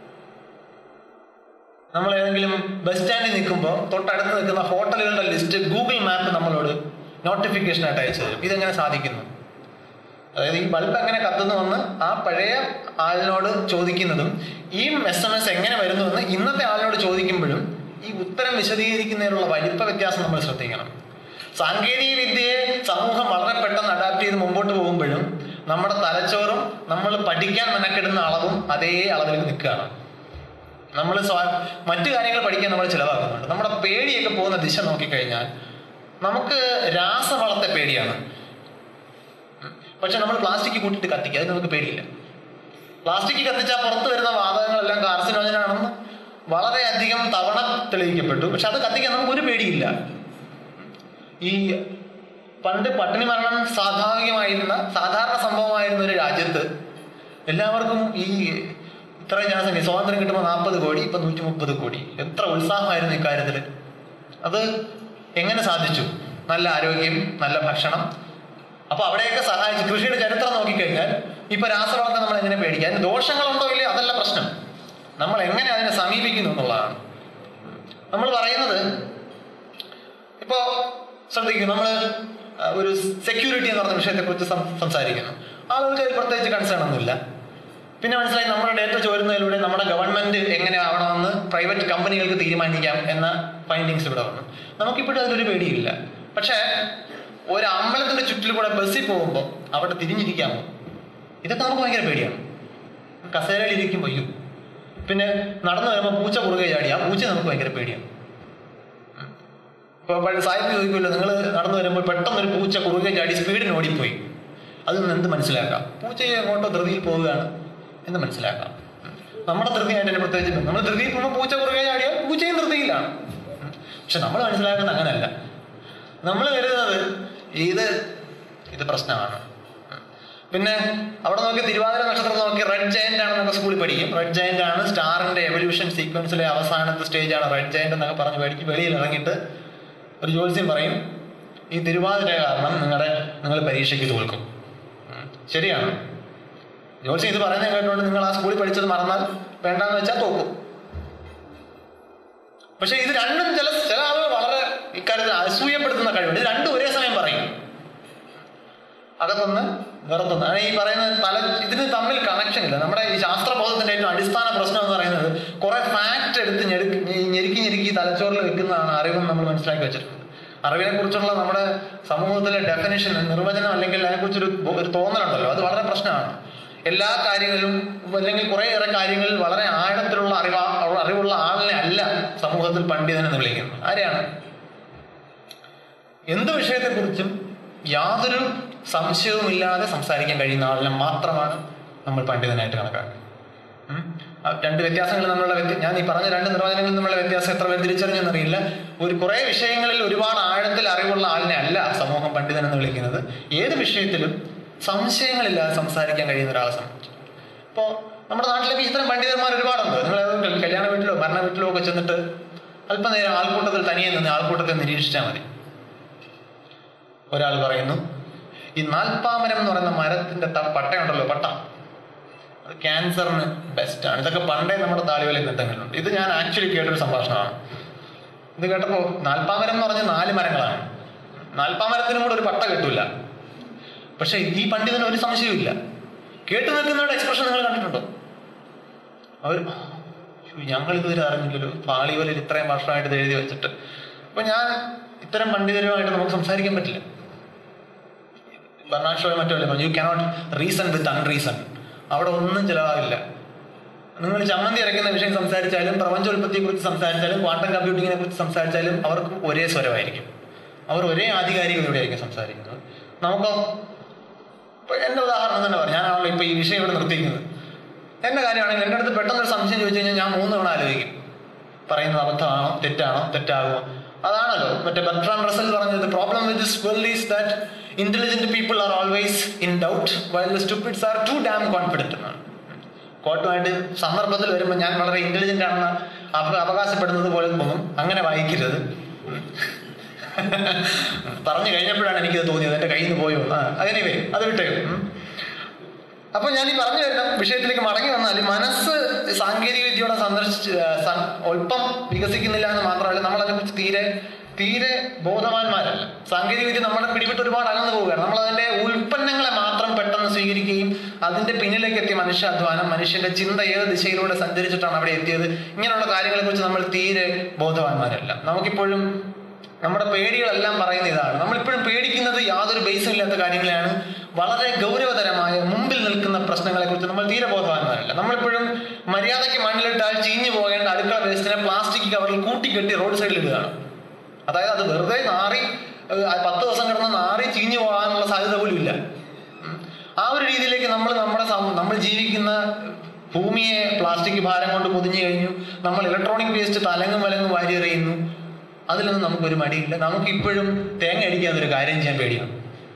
നമ്മൾ ഏതെങ്കിലും ബസ് സ്റ്റാൻഡിൽ നിൽക്കുമ്പോൾ തൊട്ടടുത്ത് നിൽക്കുന്ന ഹോട്ടലുകളുടെ ലിസ്റ്റ് ഗൂഗിൾ മാപ്പ് നമ്മളോട് നോട്ടിഫിക്കേഷൻ ആയിട്ട് അയച്ചു തരും ഇതെങ്ങനെ സാധിക്കുന്നു അതായത് ഈ ബൾബ് എങ്ങനെ കത്തുന്നുവെന്ന് ആ പഴയ ആളിനോട് ചോദിക്കുന്നതും ഈ എസ് എം എസ് എങ്ങനെ വരുന്നുവെന്ന് ഇന്നത്തെ ആളിനോട് ചോദിക്കുമ്പോഴും ഈ ഉത്തരം വിശദീകരിക്കുന്നതിനുള്ള വലിപ്പ വ്യത്യാസം നമ്മൾ ശ്രദ്ധിക്കണം സാങ്കേതിക വിദ്യയെ സമൂഹം വളരെ പെട്ടെന്ന് അഡാപ്റ്റ് ചെയ്ത് മുമ്പോട്ട് പോകുമ്പോഴും നമ്മുടെ തലച്ചോറും നമ്മൾ പഠിക്കാൻ മെനക്കെടുന്ന അളവും അതേ അളവിൽ നിൽക്കുകയാണ് നമ്മൾ മറ്റു കാര്യങ്ങൾ പഠിക്കാൻ നമ്മൾ ചിലവാക്കുന്നുണ്ട് നമ്മുടെ പേടിയൊക്കെ പോകുന്ന ദിശ നോക്കിക്കഴിഞ്ഞാൽ നമുക്ക് രാസവളത്തെ പേടിയാണ് പക്ഷെ നമ്മൾ പ്ലാസ്റ്റിക് കൂട്ടിയിട്ട് കത്തിക്കുക അത് നമുക്ക് പേടിയില്ല പ്ലാസ്റ്റിക് കത്തിച്ചാൽ പുറത്ത് വരുന്ന വാതകങ്ങളെല്ലാം കാർസിനോജനാണെന്ന് വളരെയധികം തവണ തെളിയിക്കപ്പെട്ടു പക്ഷെ അത് കത്തിക്കാൻ നമുക്ക് ഒരു പേടിയില്ല ഈ പണ്ട് പട്ടിണി മരണം സ്വാഭാവികമായിരുന്ന സാധാരണ സംഭവമായിരുന്ന ഒരു രാജ്യത്ത് എല്ലാവർക്കും ഈ ഇത്രയും ജനസംഖ്യ സ്വാതന്ത്ര്യം കിട്ടുമ്പോൾ നാൽപ്പത് കോടി ഇപ്പൊ നൂറ്റി മുപ്പത് കോടി എത്ര ഉത്സാഹമായിരുന്നു ഇക്കാര്യത്തിൽ അത് എങ്ങനെ സാധിച്ചു നല്ല ആരോഗ്യം നല്ല ഭക്ഷണം അപ്പൊ അവിടെയൊക്കെ സഹായിച്ചു കൃഷിയുടെ ചരിത്രം നോക്കിക്കഴിഞ്ഞാൽ ഇപ്പൊ രാസവളത്തെ നമ്മൾ എങ്ങനെ പേടിക്കുക അതിന് ദോഷങ്ങളുണ്ടോ ഇല്ലയോ അതല്ല പ്രശ്നം നമ്മൾ എങ്ങനെ അതിനെ സമീപിക്കുന്നു എന്നുള്ളതാണ് നമ്മൾ പറയുന്നത് ഇപ്പോ ശ്രദ്ധിക്കും നമ്മൾ ഒരു സെക്യൂരിറ്റി എന്ന് പറഞ്ഞ വിഷയത്തെക്കുറിച്ച് സം- സംസാരിക്കുന്നു ആളുകൾക്ക് അതിൽ പ്രത്യേകിച്ച് കൺസേൺ ഒന്നുമില്ല പിന്നെ മനസ്സിലായി നമ്മുടെ ഡേറ്റ ചോരുന്നതിലൂടെ നമ്മുടെ ഗവൺമെന്റ് എങ്ങനെ ആവണമെന്ന് പ്രൈവറ്റ് കമ്പനികൾക്ക് തീരുമാനിക്കാം എന്ന ഫൈൻഡിങ്സ് ഇവിടെ വന്നു നമുക്കിപ്പോഴും അതിലൊരു പേടിയില്ല പക്ഷേ ഒരു അമ്പലത്തിന്റെ ചുറ്റിലൂടെ ബസ്സിൽ പോകുമ്പോൾ അവിടെ തിരിഞ്ഞിരിക്കാമോ ഇതൊക്കെ നമുക്ക് ഭയങ്കര പേടിയാണ് കസേരയിൽ ഇരിക്കുമ്പോൾ അയ്യോ പിന്നെ നടന്നു വരുമ്പോൾ പൂച്ച കുറുകെ ചാടി ആ പൂച്ച നമുക്ക് ഭയങ്കര പേടിയാണ് ഇപ്പൊ പഴയ സാഹിബ് ചോദിക്കുമല്ലോ നിങ്ങൾ നടന്നു വരുമ്പോൾ പെട്ടെന്ന് ഒരു പൂച്ച കുറുകെ ചാടി സ്പീഡിന് ഓടിപ്പോയി അതിൽ നിന്ന് എന്ത് മനസ്സിലാക്കാം പൂച്ചയെ എങ്ങോട്ടോ ധൃതിയിൽ പോവുകയാണ് എന്ന് മനസ്സിലാക്കാം നമ്മുടെ ധൃതിയായിട്ട് തന്നെ പ്രത്യേകിച്ച് നമ്മൾ ധൃതിയിൽ പോകുമ്പോൾ പൂച്ച കുറുകെ ചാടിയാൽ പൂച്ചയും ധൃതിയിലാണ് പക്ഷെ നമ്മൾ മനസ്സിലാക്കുന്ന അങ്ങനല്ല നമ്മൾ കരുതുന്നത് ഇത് ഇത് പ്രശ്നമാണ് പിന്നെ അവിടെ നോക്കി തിരുവാതിര നക്ഷത്രം നോക്കി റെഡ് ജയന്റ് ആണെന്നൊക്കെ സ്കൂളിൽ പഠിക്കും റെഡ് ജയന്റ് ആണ് സ്റ്റാറിന്റെ എവല്യൂഷൻ സീക്വൻസിലെ അവസാനത്തെ സ്റ്റേജ് ആണ് റെഡ് ജയന്റ് എന്നൊക്കെ പറഞ്ഞ് പഠിക്കും വെളിയിൽ ഇറങ്ങിയിട്ട് ഒരു ജ്യോത്സ്യം പറയും ഈ തിരുവാതിര കാരണം നിങ്ങളുടെ നിങ്ങൾ പരീക്ഷയ്ക്ക് തോൽക്കും ഉം. ശരിയാണ് ജ്യോത്സ്യം ഇത് പറയുന്നത് കേട്ടുകൊണ്ട് നിങ്ങൾ ആ സ്കൂളിൽ പഠിച്ചത് മറന്നാൽ വേണ്ടാന്ന് വെച്ചാൽ തോക്കും പക്ഷെ ഇത് രണ്ടും ചില ചില ആളുകൾ വളരെ ഇക്കാര്യത്തിൽ അസൂയപ്പെടുത്തുന്ന കഴിവുണ്ട് ഇത് രണ്ടും ഒരേ സമയം പറയും അകത്തൊന്ന് പുറത്തൊന്ന് അങ്ങനെ ഈ പറയുന്ന പല ഇതിന് തമ്മിൽ കണക്ഷൻ ഇല്ല നമ്മുടെ ഈ ശാസ്ത്രബോധത്തിന്റെ ഏറ്റവും അടിസ്ഥാന പ്രശ്നം എന്ന് പറയുന്നത് കുറെ ഫാക്ട് എടുത്ത് ഞെരുക്കി ഞെരുക്കി ഞെരുക്കി തലച്ചോറിൽ വെക്കുന്നതാണ് അറിവെന്ന് നമ്മൾ മനസ്സിലാക്കി വെച്ചിട്ടുണ്ട് അറിവിനെ കുറിച്ചുള്ള നമ്മുടെ സമൂഹത്തിലെ ഡെഫിനേഷൻ നിർവചനം അല്ലെങ്കിൽ അതിനെക്കുറിച്ചൊരു ബോ- ഒരു തോന്നലുണ്ടല്ലോ അത് വളരെ പ്രശ്നമാണ് എല്ലാ കാര്യങ്ങളിലും അല്ലെങ്കിൽ കുറേയേറെ കാര്യങ്ങളിൽ വളരെ ആഴത്തിലുള്ള അറിവ് അറിവുള്ള ആളിനെ അല്ല സമൂഹത്തിൽ പണ്ഡിതനെന്ന് വിളിക്കുന്നത് ആരെയാണ് എന്ത് വിഷയത്തെക്കുറിച്ചും യാതൊരു സംശയവുമില്ലാതെ സംസാരിക്കാൻ കഴിയുന്ന ആളിനെ മാത്രമാണ് നമ്മൾ പണ്ഡിതനായിട്ട് കണക്കാക്കുന്നത് ഉം. ആ രണ്ട് വ്യത്യാസങ്ങൾ തമ്മിലുള്ള വ്യത്യ- ഞാൻ ഈ പറഞ്ഞ രണ്ട് നിർവചനങ്ങളിൽ തമ്മിലുള്ള വ്യത്യാസം എത്ര പേർ തിരിച്ചറിഞ്ഞെന്നറിയില്ല ഒരു കുറേ വിഷയങ്ങളിൽ ഒരുപാട് ആഴത്തിൽ അറിവുള്ള ആളിനെ അല്ല സമൂഹം പണ്ഡിതൻ എന്ന് വിളിക്കുന്നത് ഏത് വിഷയത്തിലും സംശയങ്ങളില്ലാതെ സംസാരിക്കാൻ കഴിയുന്ന ഒരാളെ സംബന്ധിച്ചു ഇപ്പോൾ നമ്മുടെ നാട്ടിലൊക്കെ ഇത്തരം പണ്ഡിതന്മാർ ഒരുപാടുണ്ട് നിങ്ങൾ ഏതെങ്കിലും കല്യാണ വീട്ടിലോ മരണ വീട്ടിലോ ഒക്കെ ചെന്നിട്ട് അല്പനേരം ആൾക്കൂട്ടത്തിൽ തനിയെ നിന്ന് ആൾക്കൂട്ടത്തെ നിരീക്ഷിച്ചാൽ മതി ഒരാൾ പറയുന്നു ഈ നാൽപ്പാമരം എന്ന് പറയുന്ന മരത്തിന്റെ ത- പട്ടയുണ്ടല്ലോ പട്ട അത് ക്യാൻസറിന് ബെസ്റ്റ് ആണ് ഇതൊക്കെ പണ്ടേ നമ്മുടെ താളിവല ഗ്രന്ഥങ്ങളിലുണ്ട് ഇത് ഞാൻ ആക്ച്വലി കേട്ടൊരു സംഭാഷണമാണ് ഇത് കേട്ടപ്പോൾ നാൽപ്പാമരം എന്ന് പറഞ്ഞാൽ നാല് മരങ്ങളാണ് നാൽപ്പാമരത്തിനും കൂടെ ഒരു പട്ട കിട്ടൂല പക്ഷെ ഈ പണ്ഡിതന് ഒരു സംശയവുമില്ല കേട്ടു നിൽക്കുന്നവരുടെ എക്സ്പ്രഷൻ നിങ്ങൾ കണ്ടിട്ടുണ്ടോ അവർ ഞങ്ങൾ ഇതുവരെ അറിഞ്ഞില്ലല്ലോ താളിവലിൽ ഇത്രയും വർഷമായിട്ട് ഇത് എഴുതി വെച്ചിട്ട് അപ്പൊ ഞാൻ ഇത്തരം പണ്ഡിതരുമായിട്ട് നമുക്ക് സംസാരിക്കാൻ പറ്റില്ല ബർണാഡ് ഷോയെ മറ്റോ പറഞ്ഞു you cannot reason with unreason അവിടെ ഒന്നും ചിലവാകില്ല നിങ്ങൾ ചമ്മന്തി അരയ്ക്കുന്ന വിഷയം സംസാരിച്ചാലും പ്രപഞ്ചോൽപത്തിയെ കുറിച്ച് സംസാരിച്ചാലും ക്വാണ്ടം കമ്പ്യൂട്ടിങ്ങിനെ കുറിച്ച് സംസാരിച്ചാലും അവർക്ക് ഒരേ സ്വരമായിരിക്കും അവർ ഒരേ ആധികാരികതയോടെയായിരിക്കും സംസാരിക്കുന്നത് നമുക്കോ ഇപ്പൊ എന്റെ ഉദാഹരണം തന്നെ പറയാം ഞാനാണല്ലോ ഇപ്പൊ ഈ വിഷയം ഇവിടെ നിർത്തിക്കുന്നത് എന്റെ കാര്യമാണെങ്കിൽ എൻ്റെ അടുത്ത് പെട്ടെന്ന് ഒരു സംശയം ചോദിച്ചു കഴിഞ്ഞാൽ ഞാൻ മൂന്ന് തവണ ആലോചിക്കും പറയുന്നത് അബദ്ധമാണോ തെറ്റാണോ തെറ്റാകുമോ അതാണല്ലോ മറ്റേ ബർത്രാൻ റസൽ പറഞ്ഞത് problem with this world is that intelligent people are always in doubt while the stupids are too damn confident എന്നാണ് കോട്ടുമായിട്ട് സന്ദർഭത്തിൽ വരുമ്പോൾ ഞാൻ വളരെ ഇന്റലിജന്റ് ആണെന്ന് അവ- അവകാശപ്പെടുന്നത് പോലെ തോന്നും അങ്ങനെ വായിക്കരുത് പറഞ്ഞു കഴിഞ്ഞപ്പോഴാണ് എനിക്കത് തോന്നിയത് എൻ്റെ കയ്യിൽ നിന്ന് പോയോ ആ അതിനിവേ അത് വിട്ടേ ഉം. അപ്പൊ ഞാൻ ഈ പറഞ്ഞു വരുന്ന വിഷയത്തിലേക്ക് മടങ്ങി വന്നാൽ മനസ്സ് സാങ്കേതിക വിദ്യയോടെ സന്ദർശിച്ച് ആ, സ- ഒപ്പം വികസിക്കുന്നില്ല എന്ന് മാത്രമല്ല നമ്മൾ അതിനെക്കുറിച്ച് തീരെ തീരെ ബോധവാന്മാരല്ല സാങ്കേതിക വിദ്യ നമ്മളെ പിടിവിട്ട് ഒരുപാട് അകന്നു പോവുകയാണ് നമ്മൾ അതിന്റെ ഉൽപ്പന്നങ്ങളെ മാത്രം പെട്ടെന്ന് സ്വീകരിക്കുകയും അതിന്റെ പിന്നിലേക്ക് എത്തിയ മനുഷ്യാധ്വാനം മനുഷ്യന്റെ ചിന്ത ഏത് ദിശയിലൂടെ സഞ്ചരിച്ചിട്ടാണ് അവിടെ എത്തിയത് ഇങ്ങനെയുള്ള കാര്യങ്ങളെ കുറിച്ച് നമ്മൾ തീരെ ബോധവാന്മാരല്ല നമുക്കിപ്പോഴും നമ്മുടെ പേടികളെല്ലാം പറയുന്ന ഇതാണ് നമ്മളിപ്പോഴും പേടിക്കുന്നത് യാതൊരു ബേസും ഇല്ലാത്ത കാര്യങ്ങളെയാണ് വളരെ ഗൗരവതരമായ മുമ്പിൽ നിൽക്കുന്ന പ്രശ്നങ്ങളെ കുറിച്ച് നമ്മൾ തീരെ ബോധവാന്മാരല്ല നമ്മളിപ്പോഴും മര്യാദയ്ക്ക് മണ്ണിലിട്ടാൽ ചീഞ്ഞു പോകേണ്ട അടുക്കള വേസ്റ്റിനെ പ്ലാസ്റ്റിക് കവറിൽ കൂട്ടിക്കെട്ടി റോഡ് സൈഡിൽ ഇടുകയാണ് അതായത് അത് വെറുതെ നാറി ഏഹ്, ആ പത്ത് ദിവസം കിടന്ന് നാറി ചീഞ്ഞു പോകാനുള്ള സാധ്യത പോലും ഇല്ല ഉം. ആ ഒരു രീതിയിലേക്ക് നമ്മൾ നമ്മുടെ സം- നമ്മൾ ജീവിക്കുന്ന ഭൂമിയെ പ്ലാസ്റ്റിക് ഭാരം കൊണ്ട് പൊതിഞ്ഞു കഴിഞ്ഞു നമ്മൾ ഇലക്ട്രോണിക് വേസ്റ്റ് തലങ്ങും വലങ്ങും വാരി എറിയുന്നു അതിലൊന്നും നമുക്കൊരു മടിയില്ല നമുക്ക് ഇപ്പോഴും തേങ്ങ അടിക്കാൻ ഒരു കാര്യം ചെയ്യാൻ പേടിയാണ്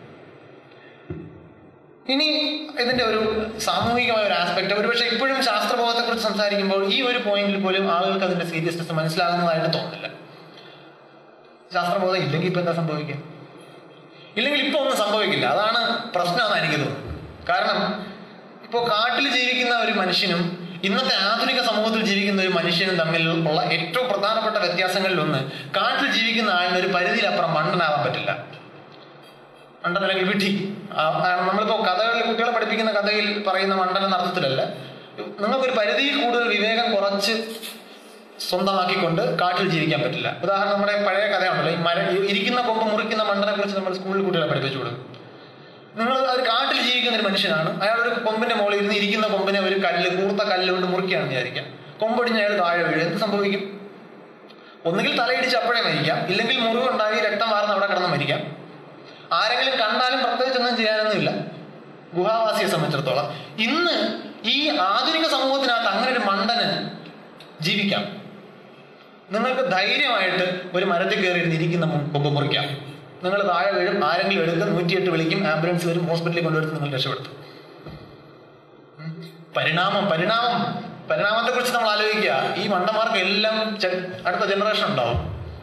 ഇനി ഇതിന്റെ ഒരു സാമൂഹികമായ ഒരു ആസ്പെക്ട് ഒരുപക്ഷെ ഇപ്പോഴും ശാസ്ത്രബോധത്തെ കുറിച്ച് സംസാരിക്കുമ്പോൾ ഈ ഒരു പോയിന്റിൽ പോലും ആളുകൾക്ക് അതിന്റെ സീരിയസ്നെസ് മനസ്സിലാകുന്നതായിട്ട് തോന്നുന്നില്ല ശാസ്ത്രബോധം ഇല്ലെങ്കിൽ ഇപ്പൊ എന്താ സംഭവിക്കുക ഇല്ലെങ്കിൽ ഇപ്പൊ ഒന്നും സംഭവിക്കില്ല അതാണ് പ്രശ്നമെന്ന് എനിക്ക് തോന്നുന്നത് കാരണം ഇപ്പോൾ കാട്ടിൽ ജീവിക്കുന്ന ഒരു മനുഷ്യനും ഇന്നത്തെ ആധുനിക സമൂഹത്തിൽ ജീവിക്കുന്ന ഒരു മനുഷ്യനും തമ്മിൽ ഉള്ള ഏറ്റവും പ്രധാനപ്പെട്ട വ്യത്യാസങ്ങളിൽ ഒന്ന് കാട്ടിൽ ജീവിക്കുന്ന ആളിന് ഒരു പരിധിയിലപ്പുറം മണ്ടനാവാൻ പറ്റില്ല മണ്ടൻ അല്ലെങ്കിൽ വിഡ്ഢി ആ, ആ, നമ്മളിപ്പോ കഥകളിൽ കുട്ടികളെ പഠിപ്പിക്കുന്ന കഥയിൽ പറയുന്ന മണ്ടൻ എന്ന അർത്ഥത്തിലല്ല നിങ്ങൾക്കൊരു പരിധിയിൽ കൂടുതൽ വിവേകം കുറച്ച് സ്വന്തമാക്കിക്കൊണ്ട് കാട്ടിൽ ജീവിക്കാൻ പറ്റില്ല ഉദാഹരണം നമ്മുടെ പഴയ കഥയുണ്ടല്ലോ ഈ മര ഈ ഇരിക്കുന്ന കൊമ്പ് മുറിക്കുന്ന മണ്ടനെ കുറിച്ച് നമ്മൾ സ്കൂളിൽ കുട്ടികളെ പഠിപ്പിച്ചു കൊടുക്കും നിങ്ങൾ ഒരു കാട്ടിൽ ജീവിക്കുന്ന ഒരു മനുഷ്യനാണ് അയാൾ ഒരു കൊമ്പിന്റെ മുകളിൽ ഇരുന്ന് ഇരിക്കുന്ന കൊമ്പിനെ ഒരു കല്ല് കൂർത്ത കല്ല് കൊണ്ട് മുറിക്കുകയാണെന്ന് വിചാരിക്കാം കൊമ്പൊടിഞ്ഞ് അയാൾ താഴെ വീഴും എന്ത് സംഭവിക്കും ഒന്നുകിൽ തലയിടിച്ച് അപ്പോഴേ മരിക്കാം ഇല്ലെങ്കിൽ മുറിവുണ്ടായി രക്തം വാർന്ന് അവിടെ കിടന്ന് മരിക്കാം ആരെങ്കിലും കണ്ടാലും പ്രത്യേകിച്ചൊന്നും ചെയ്യാനൊന്നുമില്ല ഗുഹാവാസിയെ സംബന്ധിച്ചിടത്തോളം ഇന്ന് ഈ ആധുനിക സമൂഹത്തിനകത്ത് അങ്ങനെ ഒരു മണ്ടന് ജീവിക്കാം നിങ്ങൾക്ക് ധൈര്യമായിട്ട് ഒരു മരത്തിൽ കയറി ഇരിക്കുന്ന കൊമ്പ് മുറിക്കാം നിങ്ങൾ താഴെ വീഴും ആരെങ്കിലും എടുക്കും നൂറ്റിയെട്ട് വിളിക്കും ആംബുലൻസ് വരും ഹോസ്പിറ്റലിൽ കൊണ്ടുവരുത്ത് നിങ്ങൾ രക്ഷപ്പെടുത്തും ഉം. പരിണാമം പരിണാമം പരിണാമത്തെ കുറിച്ച് നമ്മൾ ആലോചിക്കുക ഈ മണ്ടന്മാർക്ക് എല്ലാം ചെ- അടുത്ത ജനറേഷൻ ഉണ്ടാവും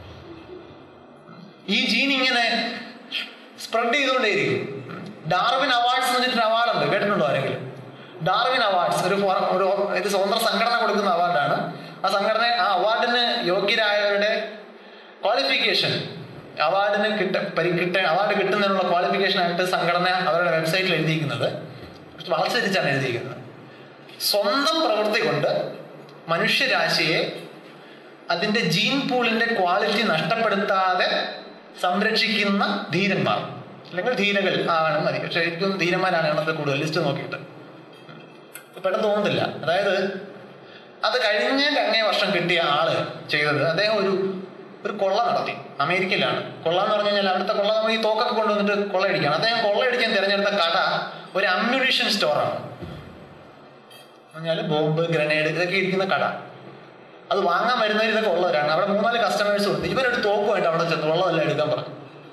ഈ ജീൻ ഇങ്ങനെ സ്പ്രെഡ് ചെയ്തുകൊണ്ടേയിരിക്കും ഡാർവിൻ അവാർഡ്സ് എന്ന് വെച്ചിട്ട് അവാർഡുണ്ട് കേട്ടിട്ടുണ്ടോ ആരെങ്കിലും ഡാർവിൻ അവാർഡ്സ് ഒരു ഫോറ- ഒരു ഇത് സ്വതന്ത്ര സംഘടന കൊടുക്കുന്ന അവാർഡാണ് ആ സംഘടന ആ അവാർഡിന് യോഗ്യരായവരുടെ ക്വാളിഫിക്കേഷൻ അവാർഡിന് കിട്ട പരി കിട്ട അവാർഡ് കിട്ടുന്നതിനുള്ള ക്വാളിഫിക്കേഷൻ ആയിട്ട് സംഘടന അവരുടെ വെബ്സൈറ്റിൽ എഴുതിയിരിക്കുന്നത് കുറച്ച് വളർച്ച തിരിച്ചാണ് എഴുതിയിരിക്കുന്നത് സ്വന്തം പ്രവൃത്തി കൊണ്ട് മനുഷ്യരാശിയെ അതിന്റെ ജീൻ പൂളിന്റെ ക്വാളിറ്റി നഷ്ടപ്പെടുത്താതെ സംരക്ഷിക്കുന്ന ധീരന്മാർ അല്ലെങ്കിൽ ധീരകൾ ആണ് മതി പക്ഷെ എനിക്കും ധീരന്മാരാണ് എണ്ണത്തിൽ കൂടുതൽ ലിസ്റ്റ് നോക്കിയിട്ട് പെട്ടെന്ന് തോന്നുന്നില്ല അതായത് അത് കഴിഞ്ഞ അങ്ങേ വർഷം കിട്ടിയ ആള് ചെയ്തത് അദ്ദേഹം ഒരു ഒരു കൊള്ള നടത്തി അമേരിക്കയിലാണ് കൊള്ള എന്ന് പറഞ്ഞു കഴിഞ്ഞാൽ അവിടുത്തെ കൊള്ള നമ്മൾ ഈ തോക്കൊക്കെ കൊണ്ടുവന്നിട്ട് കൊള്ളയടിക്കുകയാണ് അദ്ദേഹം കൊള്ളയടിക്കാൻ തിരഞ്ഞെടുത്ത കട ഒരു അമ്മ്യൂണിഷൻ സ്റ്റോറാണ് പറഞ്ഞാൽ ബോംബ് ഗ്രനേഡ് ഇതൊക്കെ ഇരിക്കുന്ന കട അത് വാങ്ങാൻ വരുന്നവർ ഇതൊക്കെ ഉള്ളവരാണ് അവിടെ മൂന്നാല് കസ്റ്റമേഴ്സ് ഉണ്ട് ഇവരൊരു തോക്കുമായിട്ട് അവിടെ ചെന്ന് ഉള്ളതെല്ലാം എടുക്കാൻ പറഞ്ഞു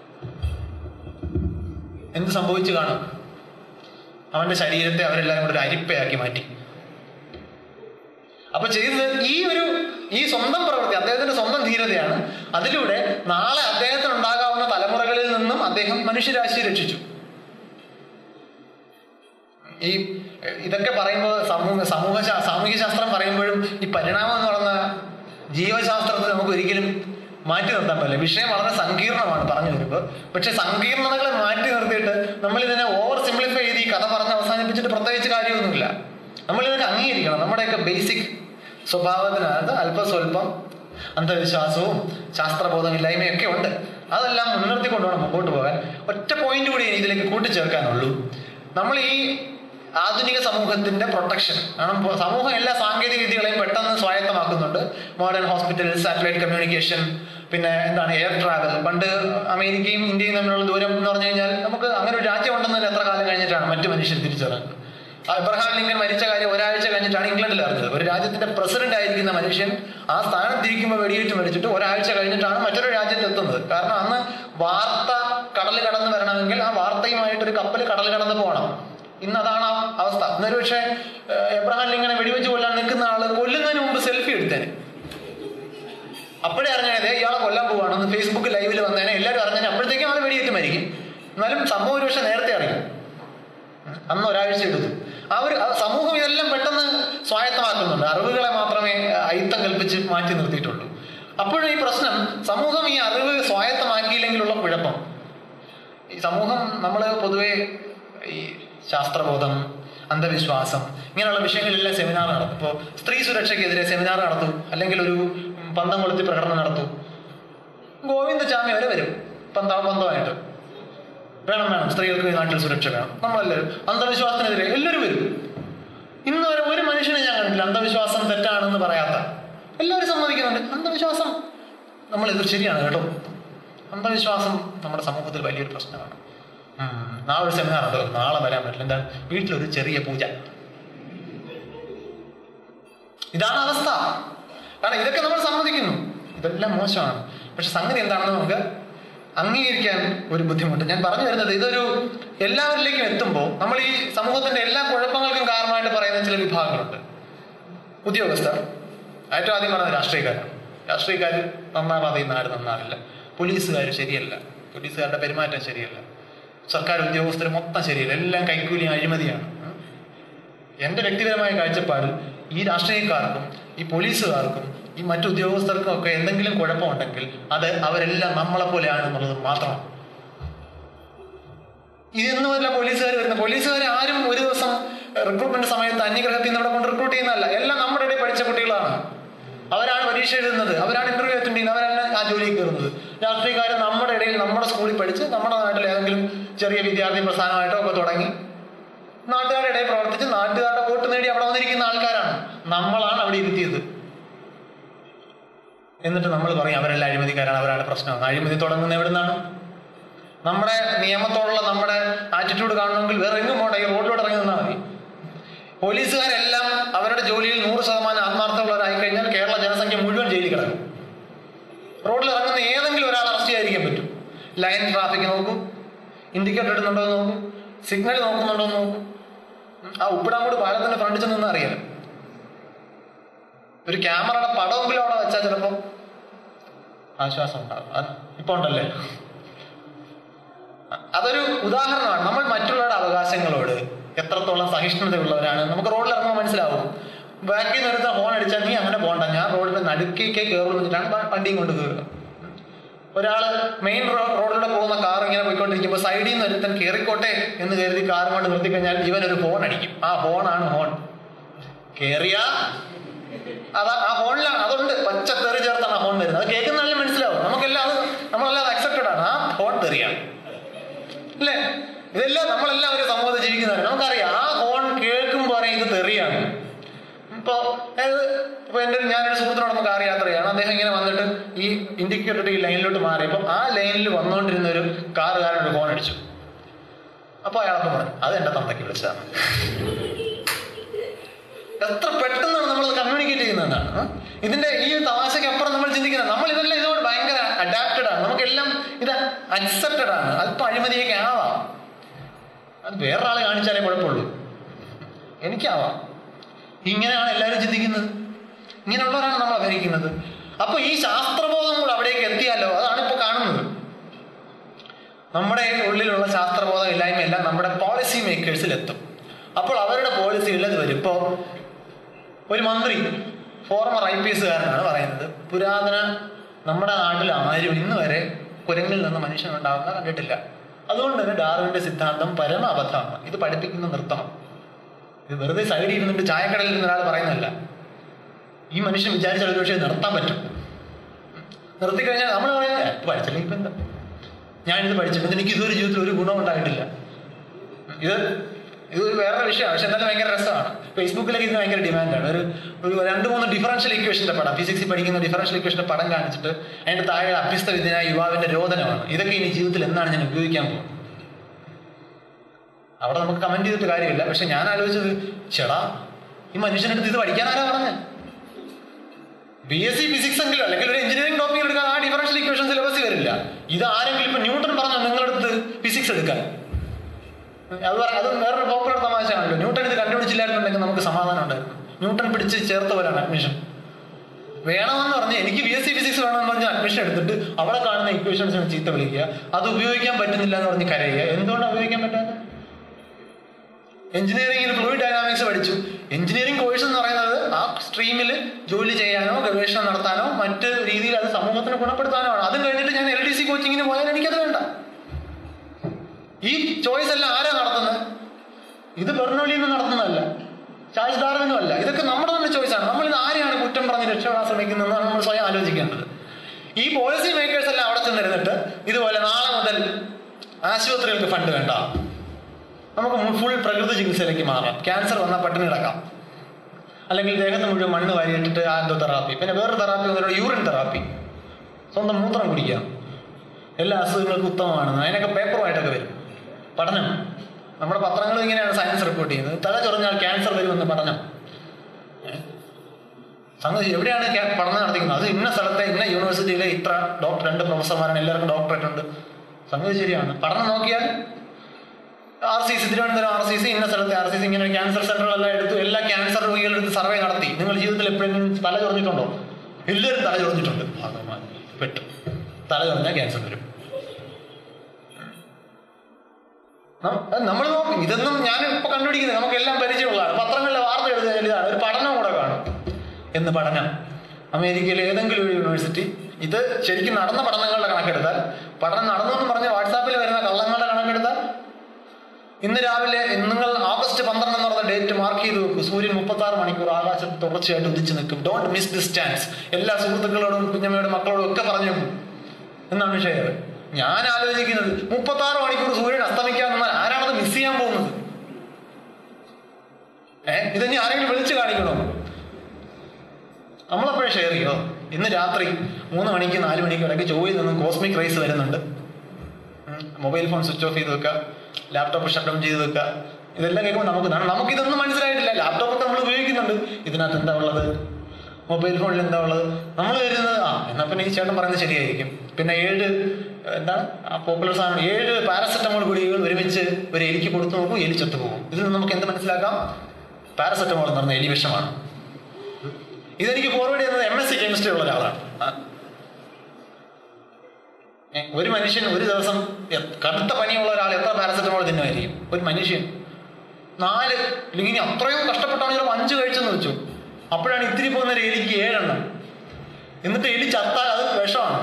എന്ത് സംഭവിച്ചു കാണും അവന്റെ ശരീരത്തെ അവരെല്ലാവരും കൂടെ ഒരു അരിപ്പയാക്കി മാറ്റി അപ്പൊ ചെയ്തത് ഈ ഒരു ഈ സ്വന്തം പ്രവൃത്തി അദ്ദേഹത്തിന്റെ സ്വന്തം ധീരതയാണ് അതിലൂടെ നാളെ അദ്ദേഹത്തിന് ഉണ്ടാകാവുന്ന തലമുറകളിൽ നിന്നും അദ്ദേഹം മനുഷ്യരാശിയെ രക്ഷിച്ചു ഈ എഹ്, ഇതൊക്കെ പറയുമ്പോൾ സമൂഹ സമൂഹ ശാ- സാമൂഹ്യ ശാസ്ത്രം പറയുമ്പോഴും ഈ പരിണാമം എന്ന് പറയുന്ന ജീവശാസ്ത്രത്തെ നമുക്ക് ഒരിക്കലും മാറ്റി നിർത്താൻ പറ്റില്ല വിഷയം വളരെ സങ്കീർണമാണ് പറഞ്ഞു വരുമ്പോൾ പക്ഷെ സങ്കീർണതകളെ മാറ്റി നിർത്തിയിട്ട് നമ്മൾ ഇതിനെ ഓവർ സിംപ്ലിഫൈ ചെയ്ത് ഈ കഥ പറഞ്ഞ് അവസാനിപ്പിച്ചിട്ട് പ്രത്യേകിച്ച് കാര്യമൊന്നുമില്ല നമ്മൾ ഇതൊക്കെ അംഗീകരിക്കണം നമ്മുടെയൊക്കെ ബേസിക് സ്വഭാവത്തിനകത്ത് അല്പസ്വല്പം അന്ധവിശ്വാസവും ശാസ്ത്രബോധമില്ലായ്മയും ഒക്കെ ഉണ്ട് അതെല്ലാം മുൻനിർത്തിക്കൊണ്ട് വേണം മുമ്പോട്ട് പോകാൻ ഒറ്റ പോയിന്റ് കൂടി ഇനി ഇതിലേക്ക് കൂട്ടിച്ചേർക്കാനുള്ളൂ നമ്മൾ ഈ ആധുനിക സമൂഹത്തിന്റെ പ്രൊട്ടക്ഷൻ കാരണം ഇപ്പൊ സമൂഹം എല്ലാ സാങ്കേതിക വിദ്യകളെയും പെട്ടെന്ന് സ്വായത്തമാക്കുന്നുണ്ട് മോഡേൺ ഹോസ്പിറ്റൽ സാറ്റലൈറ്റ് കമ്മ്യൂണിക്കേഷൻ പിന്നെ എന്താണ് എയർ ട്രാവൽ പണ്ട് അമേരിക്കയും ഇന്ത്യയും തമ്മിലുള്ള ദൂരം എന്ന് പറഞ്ഞു കഴിഞ്ഞാൽ നമുക്ക് അങ്ങനെ ഒരു രാജ്യം ഉണ്ടെന്നല്ല എത്ര കാലം കഴിഞ്ഞിട്ടാണ് മറ്റു മനുഷ്യർ തിരിച്ചറിയുന്നത് ആ എബ്രഹാം ലിങ്കൻ മരിച്ച കാര്യം ഒരാഴ്ച കഴിഞ്ഞിട്ടാണ് ഇംഗ്ലണ്ടിൽ അറിഞ്ഞത് ഒരു രാജ്യത്തിന്റെ പ്രസിഡന്റ് ആയിരിക്കുന്ന മനുഷ്യൻ ആ സ്ഥാനത്തിരിക്കുമ്പോൾ വെടിയേറ്റ് മരിച്ചിട്ട് ഒരാഴ്ച കഴിഞ്ഞിട്ടാണ് മറ്റൊരു രാജ്യത്ത് എത്തുന്നത് കാരണം അന്ന് വാർത്ത കടൽ കടന്ന് വരണമെങ്കിൽ ആ വാർത്തയുമായിട്ട് ഒരു കപ്പൽ കടൽ കടന്ന് പോകണം ഇന്ന് അതാണ് ആ അവസ്ഥ എന്നൊരു പക്ഷേ ഏഹ്, എബ്രഹാം ലിങ്കനെ വെടിവെച്ച് കൊല്ലാൻ നിൽക്കുന്ന ആള് കൊല്ലുന്നതിന് മുമ്പ് സെൽഫി എടുത്തേനെ അപ്പോഴേ അറിഞ്ഞേ ഇയാളെ കൊല്ലാൻ പോവാണെന്ന് ഫേസ്ബുക്ക് ലൈവിൽ വന്നേനെ എല്ലാവരും അറിഞ്ഞേനെ അപ്പോഴത്തേക്കും ആൾ വെടിയേറ്റ് മരിക്കും എന്നാലും സംഭവം ഒരു പക്ഷേ നേരത്തെ അറിയും അന്ന് ഒരാഴ്ച എടുത്തു ആ ഒരു ആ സമൂഹം ഇതെല്ലാം പെട്ടെന്ന് സ്വായത്തമാക്കുന്നുണ്ട് അറിവുകളെ മാത്രമേ അയിത്തം കൽപ്പിച്ച് മാറ്റി നിർത്തിയിട്ടുള്ളൂ അപ്പോഴും ഈ പ്രശ്നം സമൂഹം ഈ അറിവ് സ്വായത്തമാക്കിയില്ലെങ്കിലുള്ള കുഴപ്പം ഈ സമൂഹം നമ്മൾ പൊതുവെ ഈ ശാസ്ത്രബോധം അന്ധവിശ്വാസം ഇങ്ങനെയുള്ള വിഷയങ്ങളിലെല്ലാം സെമിനാർ നടത്തും ഇപ്പോൾ സ്ത്രീ സുരക്ഷയ്ക്കെതിരെ സെമിനാർ നടത്തും അല്ലെങ്കിൽ ഒരു ഉം, പന്തം കൊളുത്തി പ്രകടനം നടത്തും ഗോവിന്ദചാമി വരെ വരും പന്ത പന്തമായിട്ട് വേണം വേണം സ്ത്രീകൾക്ക് ഈ നാട്ടിൽ സുരക്ഷ വേണം നമ്മളെല്ലാവരും അന്ധവിശ്വാസത്തിനെതിരെ എല്ലാവരും വരും ഇന്ന് വരെ ഒരു മനുഷ്യനെ ഞാൻ കണ്ടില്ല അന്ധവിശ്വാസം തെറ്റാണെന്ന് പറയാത്ത എല്ലാവരും സമ്മതിക്കുന്നുണ്ട് അന്ധവിശ്വാസം നമ്മൾ ഇത് ശരിയാണ് കേട്ടോ അന്ധവിശ്വാസം നമ്മുടെ സമൂഹത്തിൽ വലിയൊരു പ്രശ്നമാണ് ഉം. നാളെ ഒരു സെമിനാർ ഉണ്ട് നാളെ വരാൻ പറ്റില്ല എന്താണ് വീട്ടിലൊരു ചെറിയ പൂജ ഇതാണ് അവസ്ഥ കാരണം ഇതൊക്കെ നമ്മൾ സമ്മതിക്കുന്നു ഇതെല്ലാം മോശമാണ് പക്ഷെ സംഗതി എന്താണെന്ന് നമുക്ക് അംഗീകരിക്കാൻ ഒരു ബുദ്ധിമുട്ട് ഞാൻ പറഞ്ഞു വരുന്നത് ഇതൊരു എല്ലാവരിലേക്കും എത്തുമ്പോൾ നമ്മൾ ഈ സമൂഹത്തിന്റെ എല്ലാ കുഴപ്പങ്ങൾക്കും കാരണമായിട്ട് പറയുന്ന ചില വിഭാഗങ്ങളുണ്ട് ഉദ്യോഗസ്ഥർ ഏറ്റവും ആദ്യം പറഞ്ഞത് രാഷ്ട്രീയക്കാരാണ് രാഷ്ട്രീയക്കാർ നന്നാവാതെ ഈ നാട് നന്നാവില്ല പോലീസുകാർ ശരിയല്ല പോലീസുകാരുടെ പെരുമാറ്റം ശരിയല്ല സർക്കാർ ഉദ്യോഗസ്ഥർ മൊത്തം ശരിയല്ല എല്ലാം കൈക്കൂലി അഴിമതിയാണ് ഉം. എൻ്റെ വ്യക്തിപരമായ കാഴ്ചപ്പാടിൽ ഈ രാഷ്ട്രീയക്കാർക്കും ഈ പോലീസുകാർക്കും ഈ മറ്റു ഉദ്യോഗസ്ഥർക്കും ഒക്കെ എന്തെങ്കിലും കുഴപ്പമുണ്ടെങ്കിൽ അത് അവരെല്ലാം നമ്മളെ പോലെയാണ് എന്നുള്ളത് മാത്രമാണ് ഇതൊന്നുമല്ല പോലീസുകാർ വരുന്നത് പോലീസുകാർ ആരും ഒരു ദിവസം റിക്രൂട്ട്മെന്റ് സമയത്ത് അന്യഗ്രഹത്തിൽ നിന്ന് ഇവിടെ കൊണ്ട് റിക്രൂട്ട് ചെയ്യുന്നതല്ല എല്ലാം നമ്മുടെ ഇടയിൽ പഠിച്ച കുട്ടികളാണ് അവരാണ് പരീക്ഷ എഴുതുന്നത് അവരാണ് ഇന്റർവ്യൂ അറ്റൻഡ് ചെയ്യുന്നത് അവരാണ് ആ ജോലിയിൽ കയറുന്നത് രാഷ്ട്രീയക്കാർ നമ്മുടെ ഇടയിൽ നമ്മുടെ സ്കൂളിൽ പഠിച്ച് നമ്മുടെ നാട്ടിൽ ഏതെങ്കിലും ചെറിയ വിദ്യാർത്ഥി പ്രസ്ഥാനമായിട്ടോ ഒക്കെ തുടങ്ങി നാട്ടുകാരുടെ ഇടയിൽ പ്രവർത്തിച്ച് നാട്ടുകാരുടെ വോട്ട് നേടി അവിടെ വന്നിരിക്കുന്ന ആൾക്കാരാണ് നമ്മളാണ് അവിടെ ഇരുത്തിയത് എന്നിട്ട് നമ്മൾ പറയും അവരെല്ലാം അഴിമതിക്കാരാണ് അവരാണ് പ്രശ്നം അഴിമതി തുടങ്ങുന്നത് എവിടെ നിന്നാണ് നമ്മുടെ നിയമത്തോടുള്ള നമ്മുടെ ആറ്റിറ്റ്യൂഡ് കാണണമെങ്കിൽ വേറെ എങ്ങും പോകണ്ട ഈ റോഡിലൂടെ ഇറങ്ങി നിന്നാൽ മതി പോലീസുകാരെല്ലാം അവരുടെ ജോലിയിൽ നൂറ് ശതമാനം ആത്മാർത്ഥമുള്ളവരായി കഴിഞ്ഞാൽ കേരള ജനസംഖ്യ മുഴുവൻ ജയിലിൽ കിടക്കും റോഡിൽ ഇറങ്ങുന്ന ഏതെങ്കിലും ഒരാൾ അറസ്റ്റ് ചെയ്യാതിരിക്കാൻ പറ്റും ലൈൻ ട്രാഫിക് നോക്കും ഇൻഡിക്കേറ്റർ ഇടുന്നുണ്ടോ എന്ന് നോക്കും സിഗ്നൽ നോക്കുന്നുണ്ടോ എന്ന് നോക്കും ഉം, ആ ഉപ്പിടാമൂട് പാലത്തിന്റെ ഫ്രണ്ടിൽ ചെന്ന് അറിയാലോ ഒരു ക്യാമറയുടെ പടമെങ്കിലും അവിടെ വെച്ചാൽ ചിലപ്പോൾ ആശ്വാസം ഉണ്ടാകും അത് ഇപ്പൊ ഉണ്ടല്ലേ അതൊരു ഉദാഹരണമാണ് നമ്മൾ മറ്റുള്ളവരുടെ അവകാശങ്ങളോട് എത്രത്തോളം സഹിഷ്ണുതയുള്ളവരാണ് നമുക്ക് റോഡിൽ ഇറങ്ങുമ്പോൾ മനസ്സിലാവും ബാക്കിൽ നിന്ന് ഒരുത്ത ഹോൺ അടിച്ചാൽ നീ അങ്ങനെ പോകണ്ട ഞാൻ റോഡിന്റെ നടുക്കേക്കേ കയറുള്ളൂ എന്നിട്ടാണ് വ- വണ്ടിയും കൊണ്ട് കയറുക ഒരാള് മെയിൻ റോഡിലൂടെ പോകുന്ന കാർ ഇങ്ങനെ പോയിക്കൊണ്ടിരിക്കുമ്പോൾ സൈഡിൽ നിന്ന് ഒരുത്തൻ കയറിക്കോട്ടെ എന്ന് കരുതി കാർ കൊണ്ട് നിർത്തി കഴിഞ്ഞാൽ ഇവൻ ഒരു ഹോൺ അടിക്കും ആ ഹോണാണ് ഹോൺ കേറിയ അതാ ആ ഹോണിലാണ് അതുണ്ട് പച്ച തെറി ചേർത്താണ് ആ ഹോൺ വരുന്നത് അത് കേൾക്കുന്നതിലും മനസ്സിലാവും നമുക്കെല്ലാം അത് നമ്മളെല്ലാം അക്സെപ്റ്റഡ് ആണ് ആ ഹോൺ തെറിയാണ് അല്ലേ ഇതെല്ലാം നമ്മളെല്ലാം ഒരു സമൂഹത്തിൽ ജീവിക്കുന്നവരാണ് നമുക്കറിയാം ആ ഹോൺ കേൾക്കുമ്പോൾ അറിയാം ഇത് തെറിയാണ് ഇപ്പോ അതായത് ഇപ്പൊ എൻ്റെ ഒരു- ഞാനൊരു സുഹൃത്തിനോടൊപ്പം കാർ യാത്രയാണ് അദ്ദേഹം ഇങ്ങനെ വന്നിട്ട് ഈ ഇൻഡിക്കേറ്റർ ഈ ലൈനിലോട്ട് മാറിയപ്പോൾ ആ ലൈനിൽ വന്നുകൊണ്ടിരുന്ന ഒരു കാറുകാരൻ ഒരു ഹോൺ അടിച്ചു അപ്പൊ അയാളൊക്കെ പറഞ്ഞു അത് എന്റെ തന്തയ്ക്ക് വിളിച്ചതാണ് എത്ര പെട്ടെന്നാണ് നമ്മൾ കമ്മ്യൂണിക്കേറ്റ് ചെയ്യുന്നതെന്നാണ് ആ? ഇതിന്റെ ഈ തമാശയ്ക്ക് അപ്പുറം നമ്മൾ ചിന്തിക്കുന്നത് നമ്മൾ ഇതെല്ലാം ഇതോട് ഭയങ്കര അഡാപ്റ്റഡ് ആണ് നമുക്കെല്ലാം ഇത് അക്സെപ്റ്റഡ് ആണ് അല്പം അഴിമതിയൊക്കെ ആവാം അത് വേറൊരാളെ കാണിച്ചാലേ കുഴപ്പമുള്ളൂ എനിക്കാവാം ഇങ്ങനെയാണ് എല്ലാവരും ചിന്തിക്കുന്നത് ഇങ്ങനെയുള്ളവരാണ് നമ്മൾ ഭരിക്കുന്നത് അപ്പൊ ഈ ശാസ്ത്രബോധം കൂടെ അവിടേക്ക് എത്തിയാലോ അതാണ് ഇപ്പൊ കാണുന്നത് നമ്മുടെ ഉള്ളിലുള്ള ശാസ്ത്രബോധം ഇല്ലായ്മയെല്ലാം നമ്മുടെ പോളിസി മേക്കേഴ്സിൽ എത്തും അപ്പോൾ അവരുടെ പോളിസികൾ അത് വരും ഇപ്പോൾ ഒരു മന്ത്രി ഫോർമർ ഐ പി എസുകാരനാണ് പറയുന്നത് പുരാതന നമ്മുടെ നാട്ടിൽ ആരും ഇന്ന് വരെ കുരങ്ങിൽ നിന്ന് മനുഷ്യൻ ഉണ്ടാവുന്ന കണ്ടിട്ടില്ല അതുകൊണ്ട് തന്നെ ഡാർവിന്റെ സിദ്ധാന്തം പരമ അബദ്ധമാണ് ഇത് പഠിപ്പിക്കുന്ന നിർത്തണം ഇത് വെറുതെ സൈഡിൽ ഇരുന്നിട്ട് ചായക്കടയിൽ നിന്ന് ഒരാൾ പറയുന്നതല്ല ഈ മനുഷ്യൻ വിചാരിച്ചാൽ ഒരു പക്ഷേ നിർത്താൻ പറ്റും നിർത്തി കഴിഞ്ഞാൽ നമ്മൾ പറയുന്നത് "ഏ, പഠിച്ചില്ലെങ്കിൽ ഇപ്പം എന്താ ഞാനിത് പഠിച്ചിട്ടുണ്ട് എനിക്ക് ഇതുവരെ ജീവിതത്തിൽ ഒരു ഗുണം ഉണ്ടായിട്ടില്ല ഇത് ഇത് ഒരു വേറെ വിഷയമാണ് പക്ഷെ എന്നാലും ഭയങ്കര രസമാണ് ഫേസ്ബുക്കിലൊക്കെ ഇതിന് ഭയങ്കര ഡിമാൻഡാണ് ഒരു ഒരു രണ്ട് മൂന്ന് ഡിഫറൻഷ്യൽ ഇക്വേഷന്റെ പടം ഫിസിക്സിൽ പഠിക്കുന്ന ഡിഫറൻഷ്യൽ ഇക്വേഷന്റെ പടം കാണിച്ചിട്ട് അതിന്റെ താഴെ അഭ്യസ്ത വിദ്യനായ യുവാവിന്റെ രോദനമാണ് ഇതൊക്കെ ഇനി ജീവിതത്തിൽ എന്താണ് ഞാൻ ഉപയോഗിക്കാൻ പോകുന്നത് അവിടെ നമുക്ക് കമന്റ് ചെയ്തിട്ട് കാര്യമില്ല പക്ഷെ ഞാൻ ആലോചിച്ചത് ചേടാ ഈ മനുഷ്യനടുത്ത് ഇത് പഠിക്കാൻ ആരാ പറഞ്ഞത് ബി എസ് സി ഫിസിക്സ് എങ്കിലും അല്ലെങ്കിൽ ഒരു എഞ്ചിനീയറിംഗ് ടോപ്പിക് എടുക്കാൻ ആ ഡിഫറൻഷ്യൽ ഇക്വേഷൻ സിലബസ് വരില്ല ഇത് ആരെങ്കിലും ഇപ്പൊ ന്യൂട്ടൺ പറഞ്ഞു നിങ്ങളടുത്ത് ഫിസിക്സ് എടുക്കാൻ അത് പറ- അത് വേറൊരു പോപ്പുലർ തമാശയാണല്ലോ ന്യൂട്ടൺ ഇത് കണ്ടുപിടിച്ചില്ലായിരുന്നുണ്ടെങ്കിൽ നമുക്ക് സമാധാനം ഉണ്ടായിരുന്നു ന്യൂട്ടൺ പിടിച്ച് ചേർത്തവരാണ് അഡ്മിഷൻ വേണമെന്ന് പറഞ്ഞ് എനിക്ക് ബി എസ് സി ഫിസിക്സ് വേണമെന്ന് പറഞ്ഞ് അഡ്മിഷൻ എടുത്തിട്ട് അവിടെ കാണുന്ന ഇക്വേഷൻസിന് ചീത്ത വിളിക്കുക അത് ഉപയോഗിക്കാൻ പറ്റുന്നില്ല എന്ന് പറഞ്ഞ് കരയുക എന്തുകൊണ്ടാണ് ഉപയോഗിക്കാൻ പറ്റാത്തത് എഞ്ചിനീയറിംഗിൽ ഫ്ലൂയിഡ് ഡൈനാമിക്സ് പഠിച്ചു എഞ്ചിനീയറിംഗ് കോഴ്സ് എന്ന് പറയുന്നത് ആ സ്ട്രീമിൽ ജോലി ചെയ്യാനോ ഗവേഷണം നടത്താനോ മറ്റ് രീതിയിൽ അത് സമൂഹത്തിന് ഗുണപ്പെടുത്താനോ ആണ് അതും കഴിഞ്ഞിട്ട് ഞാൻ എൽ ഡി സി കോച്ചിങ്ങിന് പോയാൽ എനിക്കത് വേണ്ട ഈ ചോയ്സ് എല്ലാം ആരാ നടത്തുന്നത് ഇത് ബെർണോളിയിൽ നിന്ന് നടത്തുന്നതല്ല ചാൾസ് ഡാർവിനും അല്ല ഇതൊക്കെ നമ്മുടെ തന്നെ ചോയ്സാണ് നമ്മൾ ഇത് ആരെയാണ് കുറ്റം പറഞ്ഞ് രക്ഷപ്പെടാൻ ശ്രമിക്കുന്നതെന്നാണ് നമ്മൾ സ്വയം ആലോചിക്കേണ്ടത് ഈ പോളിസി മേക്കേഴ്സ് എല്ലാം അവിടെ ചെന്നിരുന്നിട്ട് ഇതുപോലെ നാളെ മുതൽ ആശുപത്രികൾക്ക് ഫണ്ട് വേണ്ട നമുക്ക് ഫുൾ പ്രകൃതി ചികിത്സയിലേക്ക് മാറാം ക്യാൻസർ വന്നാൽ പട്ടിണി കിടക്കാം അല്ലെങ്കിൽ ദേഹത്ത് മുഴുവൻ മണ്ണ് വാരിയിട്ടിട്ട് ആ എന്തോ തെറാപ്പി പിന്നെ വേറൊരു തെറാപ്പി വന്നിട്ട് യൂറിൻ തെറാപ്പി സ്വന്തം മൂത്രം കുടിക്കാം എല്ലാ അസുഖങ്ങൾക്കും ഉത്തമമാണ് അതിനൊക്കെ പേപ്പറുമായിട്ടൊക്കെ വരും പഠനം നമ്മുടെ പത്രങ്ങൾ ഇങ്ങനെയാണ് സയൻസ് റിപ്പോർട്ട് ചെയ്യുന്നത് തല ചൊറിഞ്ഞാൽ ക്യാൻസർ വരുമെന്ന് പഠനം ഏ? സംഗതി എവിടെയാണ് ക്യാ- പഠനം നടത്തിക്കുന്നത് അത് ഇന്ന സ്ഥലത്തെ ഇന്ന യൂണിവേഴ്സിറ്റിയിലെ ഇത്ര ഡോക്ടർ രണ്ട് പ്രൊഫസർമാരാണ് എല്ലാവർക്കും ഡോക്ടറേറ്റ് ഉണ്ട് സംഗതി ശരിയാണ് പഠനം നോക്കിയാൽ R C C Thiruvananthapuram R C C ഇന്ന സ്ഥലത്തെ ആർ സി സി ഇങ്ങനെ ക്യാൻസർ സെന്ററുകളെല്ലാം എടുത്തു എല്ലാ ക്യാൻസർ രോഗികളുടെ അടുത്ത് സർവേ നടത്തി നിങ്ങൾ ജീവിതത്തിൽ എപ്പോഴെങ്കിലും തല ചൊറിഞ്ഞിട്ടുണ്ടോ എല്ലാവരും തല ചൊറിഞ്ഞിട്ടുണ്ട് ഭഗവാൻ പെട്ടു തല ചൊറിഞ്ഞാൽ ക്യാൻസർ വരും നമ്മൾ നോക്കും ഇതൊന്നും ഞാൻ ഇപ്പൊ കണ്ടുപിടിക്കുന്നത് നമുക്ക് എല്ലാം പരിചയമുള്ളതാണ് പത്രങ്ങളിലെ വാർത്ത എഴുതുന്ന ഇതാണ് ഒരു പഠനം കൂടെ കാണും എന്ന് പഠനം അമേരിക്കയിലെ ഏതെങ്കിലും ഒരു യൂണിവേഴ്സിറ്റി ഇത് ശരിക്കും നടന്ന പഠനങ്ങളുടെ കണക്കെടുത്താൽ പഠനം നടന്നു എന്ന് പറഞ്ഞ് വാട്സാപ്പിൽ വരുന്ന കള്ളങ്ങളുടെ കണക്കെടുത്താൽ ഇന്ന് രാവിലെ നിങ്ങൾ ഓഗസ്റ്റ് പന്ത്രണ്ട് എന്ന് പറഞ്ഞ ഡേറ്റ് മാർക്ക് ചെയ്ത് വെക്കും സൂര്യൻ മുപ്പത്തി ആറ് മണിക്കൂർ ആകാശത്ത് തുടർച്ചയായിട്ട് ഉദിച്ചു നിൽക്കും ഡോണ്ട് മിസ് ദിസ് ചാൻസ് എല്ലാ സുഹൃത്തുക്കളോടും കുഞ്ഞമ്മയുടെ മക്കളോടും ഒക്കെ പറഞ്ഞു വെക്കും എന്നാണ് ഷെയർ ഞാൻ ആലോചിക്കുന്നത് മുപ്പത്തി ആറ് മണിക്കൂർ സൂര്യൻ അസ്തമിക്കാൻ നിന്നാൽ ആരാണത് മിസ് ചെയ്യാൻ പോകുന്നത് ഏ ഇതന്നെ ആരെങ്കിലും വിളിച്ചു കാണിക്കണോ നമ്മളപ്പോഴേ ഷെയർ ചെയ്യോ ഇന്ന് രാത്രി മൂന്ന് മണിക്ക് നാല് മണിക്ക് ഇടയ്ക്ക് ചൊവ്വയിൽ നിന്നും കോസ്മിക് റൈസ് വരുന്നുണ്ട് മൊബൈൽ ഫോൺ സ്വിച്ച് ഓഫ് ചെയ്ത് വെക്കുക ലാപ്ടോപ്പ് ഷട്ട് ഡൗൺ ചെയ്ത് വെക്കുക ഇതെല്ലാം കേൾക്കുമ്പോൾ നമുക്ക് ന- നമുക്കിതൊന്നും മനസ്സിലായിട്ടില്ല ലാപ്ടോപ്പ് ഒക്കെ നമ്മൾ ഉപയോഗിക്കുന്നുണ്ട് ഇതിനകത്ത് എന്താ ഉള്ളത് മൊബൈൽ ഫോണിൽ എന്താ ഉള്ളത് നമ്മൾ കരുതുന്നത് ആ എന്നാൽ പിന്നെ ഈ ചേട്ടൻ പറയുന്നത് ശരിയായിരിക്കും പിന്നെ ഏഴ് എന്താണ് ആ പോപ്പുലർ സാധനം ഏഴ് പാരസെറ്റമോൾ ഗുളികകൾ ഒരുമിച്ച് ഒരു എലിക്ക് കൊടുത്തു നോക്കും എലി ചത്തു പോകും ഇതിൽ നിന്ന് നമുക്ക് എന്ത് മനസ്സിലാക്കാം പാരസെറ്റമോൾ എന്ന് പറഞ്ഞ എലി വിഷമാണ് ഇതെനിക്ക് ഫോർവേഡ് ചെയ്യുന്നത് എം എസ് സി കെമിസ്ട്രി ഉള്ള ഒരാളാണ് ആ. ഏ, ഒരു മനുഷ്യൻ ഒരു ദിവസം എ- കടുത്ത പനിയുള്ള ഒരാൾ എത്ര പാരസെറ്റമോൾ തിന്നുമായിരിക്കും ഒരു മനുഷ്യൻ നാല് അല്ലെങ്കിൽ ഇനി അത്രയും കഷ്ടപ്പെട്ടാണ് ചിലപ്പോൾ അഞ്ച് കഴിച്ചെന്ന് വെച്ചു അപ്പോഴാണ് ഇത്തിരി പോകുന്ന ഒരു എലിക്ക് ഏഴെണ്ണം എന്നിട്ട് എലി ചത്താൽ അത് വിഷമാണ്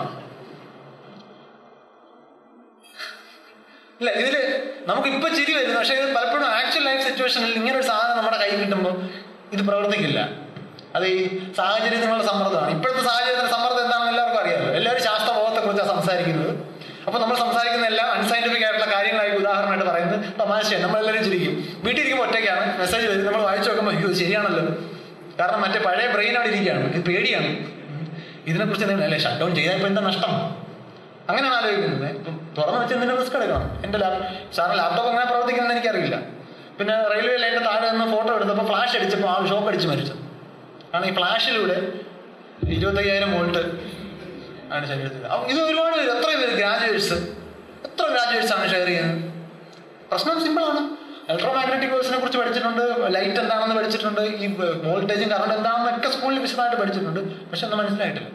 ഇല്ല ഇതില് നമുക്ക് ഇപ്പൊ ചിരി വരുന്നു പക്ഷെ ഇത് പലപ്പോഴും ആക്ച്വൽ ലൈഫ് സിറ്റുവേഷനിൽ ഇങ്ങനെ ഒരു സാധനം നമ്മുടെ കയ്യിൽ കിട്ടുമ്പോൾ ഇത് പ്രവർത്തിക്കില്ല അത് ഈ സാഹചര്യത്തിനുള്ള സമ്മർദ്ദമാണ് ഇപ്പോഴത്തെ സാഹചര്യത്തിന്റെ സമ്മർദ്ദം എന്താണെന്ന് എല്ലാവർക്കും അറിയാമല്ലോ എല്ലാവരും ശാസ്ത്രബോധത്തെ കുറിച്ചാണ് സംസാരിക്കുന്നത് അപ്പൊ നമ്മൾ സംസാരിക്കുന്ന എല്ലാം അൺസയന്റിഫിക് ആയിട്ടുള്ള കാര്യങ്ങളായി ഉദാഹരണമായിട്ട് പറയുന്നത് തമാശയാണ് നമ്മളെല്ലാവരും ചിരിക്കും വീട്ടിൽ ഇരിക്കുമ്പോൾ ഒറ്റയ്ക്കാണ് മെസ്സേജ് വരും നമ്മൾ വായിച്ചു നോക്കുമ്പോൾ അയ്യോ ശരിയാണല്ലോ കാരണം മറ്റേ പഴയ ബ്രെയിൻ അവിടെ ഇരിക്കുകയാണ് ഇത് പേടിയാണ് ഇതിനെക്കുറിച്ച് എന്തെങ്കിലും അല്ലേ ഷട്ട് ഡൗൺ ചെയ്താൽ ഇപ്പൊ എന്താ നഷ്ടം അങ്ങനെയാണ് ആലോചിക്കുന്നത് ഇപ്പം തുറന്നു വെച്ച് എന്തിനും റിസ്ക് എടുക്കണം എൻ്റെ ലാപ് സാറിന് ലാപ്ടോപ്പ് എങ്ങനെ പ്രവർത്തിക്കുന്നത് എനിക്കറിയില്ല പിന്നെ റെയിൽവേ ലൈനിന്റെ താഴെ നിന്ന് ഫോട്ടോ എടുത്തപ്പോൾ ഫ്ലാഷ് അടിച്ചപ്പോൾ ആൾ ഷോക്ക് അടിച്ച് മരിച്ചു കാരണം ഈ ഫ്ലാഷിലൂടെ ഇരുപത്തയ്യായിരം വോൾട്ട് ആണ് ശരീരത്തിൽ അപ്പൊ ഇത് ഒരുപാട് പേര് എത്ര പേര് ഗ്രാജുവേറ്റ്സ് എത്ര ഗ്രാജുവേറ്റ്സ് ആണ് ഷെയർ ചെയ്യുന്നത് പ്രശ്നം സിമ്പിളാണ് ഇലക്ട്രോ മാഗ്നറ്റിക് വേഴ്സിനെ കുറിച്ച് പഠിച്ചിട്ടുണ്ട് ലൈറ്റ് എന്താണെന്ന് പഠിച്ചിട്ടുണ്ട് ഈ വോൾട്ടേജും കറണ്ട് എന്താണെന്നൊക്കെ സ്കൂളിൽ വിശദമായിട്ട് പഠിച്ചിട്ടുണ്ട് പക്ഷെ ഒന്നും മനസ്സിലായിട്ടില്ല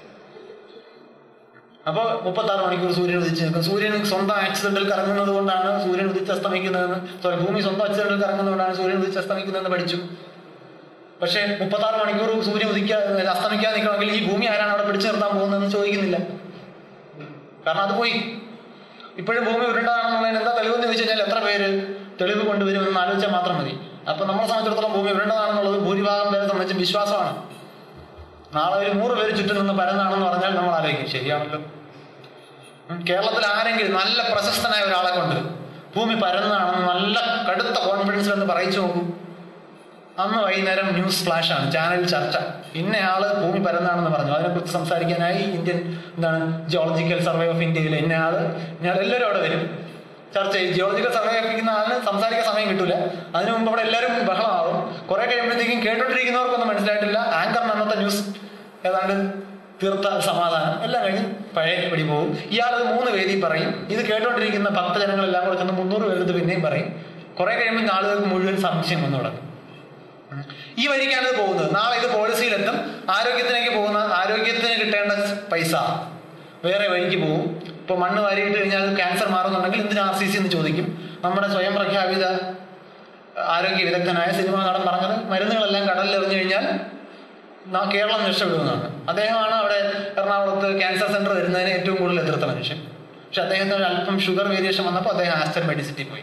അപ്പോൾ മുപ്പത്താറ് മണിക്കൂർ സൂര്യൻ ഉദിച്ച് നിൽക്കും സൂര്യൻ സ്വന്തം ആക്സിഡന്റിൽ കറങ്ങുന്നത് കൊണ്ടാണ് സൂര്യൻ ഉദിച്ച് അസ്തമിക്കുന്നതെന്ന് സോറി ഭൂമി സ്വന്തം ആക്സിഡന്റിൽ കറങ്ങുന്നതുകൊണ്ടാണ് സൂര്യൻ ഉദിച്ച് അസ്തമിക്കുന്നതെന്ന് പഠിച്ചു പക്ഷേ മുപ്പത്താറ് മണിക്കൂർ സൂര്യൻ ഉദിക്കാതെ അസ്തമിക്കാതെ നിൽക്കണമെങ്കിൽ ഈ ഭൂമി ആരാണ് അവിടെ പിടിച്ചു നിർത്താൻ പോകുന്നതെന്ന് ചോദിക്കുന്നില്ല കാരണം അത് പോയി ഇപ്പോഴും ഭൂമി ഉരുണ്ടതാണെന്നുള്ളതിന് എന്താ തെളിവെന്ന് ചോദിച്ചു കഴിഞ്ഞാൽ എത്ര പേര് തെളിവ് കൊണ്ടുവരുമെന്ന് ആലോചിച്ചാൽ മാത്രം മതി അപ്പൊ നമ്മളെ സംബന്ധിച്ചിടത്തോളം ഭൂമി ഉരുണ്ടതാണെന്നുള്ളത് ഭൂരിഭാഗം പേരെ സംബന്ധിച്ച് വിശ്വാസമാണ് നാളെ ഒരു നൂറ് പേര് ചുറ്റും നിന്ന് പരന്നാണെന്ന് പറഞ്ഞാൽ നമ്മൾ ആലോചിക്കും ശരിയാണല്ലോ ഉം, കേരളത്തിൽ ആരെങ്കിലും നല്ല പ്രശസ്തനായ ഒരാളെ കൊണ്ട് ഭൂമി പരന്നതാണെന്ന് നല്ല കടുത്ത കോൺഫിഡൻസിൽ എന്ന് പറയിച്ചു നോക്കൂ അന്ന് വൈകുന്നേരം ന്യൂസ് ഫ്ലാഷ് ആണ് ചാനൽ ചർച്ച ഇന്നയാള് ഭൂമി പരന്നാണെന്ന് പറഞ്ഞു അതിനെക്കുറിച്ച് സംസാരിക്കാനായി ഇന്ത്യൻ എന്താണ് ജിയോളജിക്കൽ സർവേ ഓഫ് ഇന്ത്യയിൽ ഇന്നയാള് ഞാൻ എല്ലാവരും അവിടെ വരും ചർച്ച ചെയ്യും ജിയോളജിക്കൽ സർവേ ഒപ്പിക്കുന്ന ആളിന് സംസാരിക്കാൻ സമയം കിട്ടൂല അതിനു മുമ്പ് അവിടെ എല്ലാവരും ബഹളമാവും കുറെ കഴിയുമ്പോഴത്തേക്കും കേട്ടോണ്ടിരിക്കുന്നവർക്കൊന്നും മനസ്സിലായിട്ടില്ല ആങ്കറിന് അന്നത്തെ ന്യൂസ് ഏതാണ്ട് തീർത്ത സമാധാനം എല്ലാം കഴിഞ്ഞ് പഴയ പടി പോകും ഇയാൾ ഇത് മൂന്ന് വേദി പറയും ഇത് കേട്ടോണ്ടിരിക്കുന്ന ഭക്തജനങ്ങളെല്ലാം കൂടെ ചെന്ന് മുന്നൂറ് പേരെടുത്ത് പിന്നെയും പറയും കുറെ കഴിയുമ്പോൾ ആളുകൾക്ക് മുഴുവൻ സംശയം വന്നു തുടങ്ങും ഈ വഴിക്കാണ് ഇത് പോകുന്നത് നാളെ ഇത് പോളിസിയിലെത്തും ആരോഗ്യത്തിലേക്ക് പോകുന്ന ആരോഗ്യത്തിന് കിട്ടേണ്ട പൈസ വേറെ വഴിക്ക് പോകും ഇപ്പൊ മണ്ണ് വാരിയിട്ട് കഴിഞ്ഞാൽ ക്യാൻസർ മാറുന്നുണ്ടെങ്കിൽ എന്തിനാ ആർ സി സി എന്ന് ചോദിക്കും നമ്മുടെ സ്വയം പ്രഖ്യാപിത ആരോഗ്യ വിദഗ്ധനായ സിനിമാ നടൻ പറഞ്ഞത് മരുന്നുകളെല്ലാം കടലിൽ എറിഞ്ഞു കഴിഞ്ഞാൽ നാ- കേരളം രക്ഷപ്പെടുമെന്നാണ് അദ്ദേഹമാണ് അവിടെ എറണാകുളത്ത് ക്യാൻസർ സെന്റർ വരുന്നതിന് ഏറ്റവും കൂടുതൽ എതിർത്ത മനുഷ്യൻ പക്ഷെ അദ്ദേഹത്തിന് അല്പം ഷുഗർ വേരിയേഷൻ വന്നപ്പോൾ അദ്ദേഹം ആസ്റ്റർ മെഡിസിറ്റി പോയി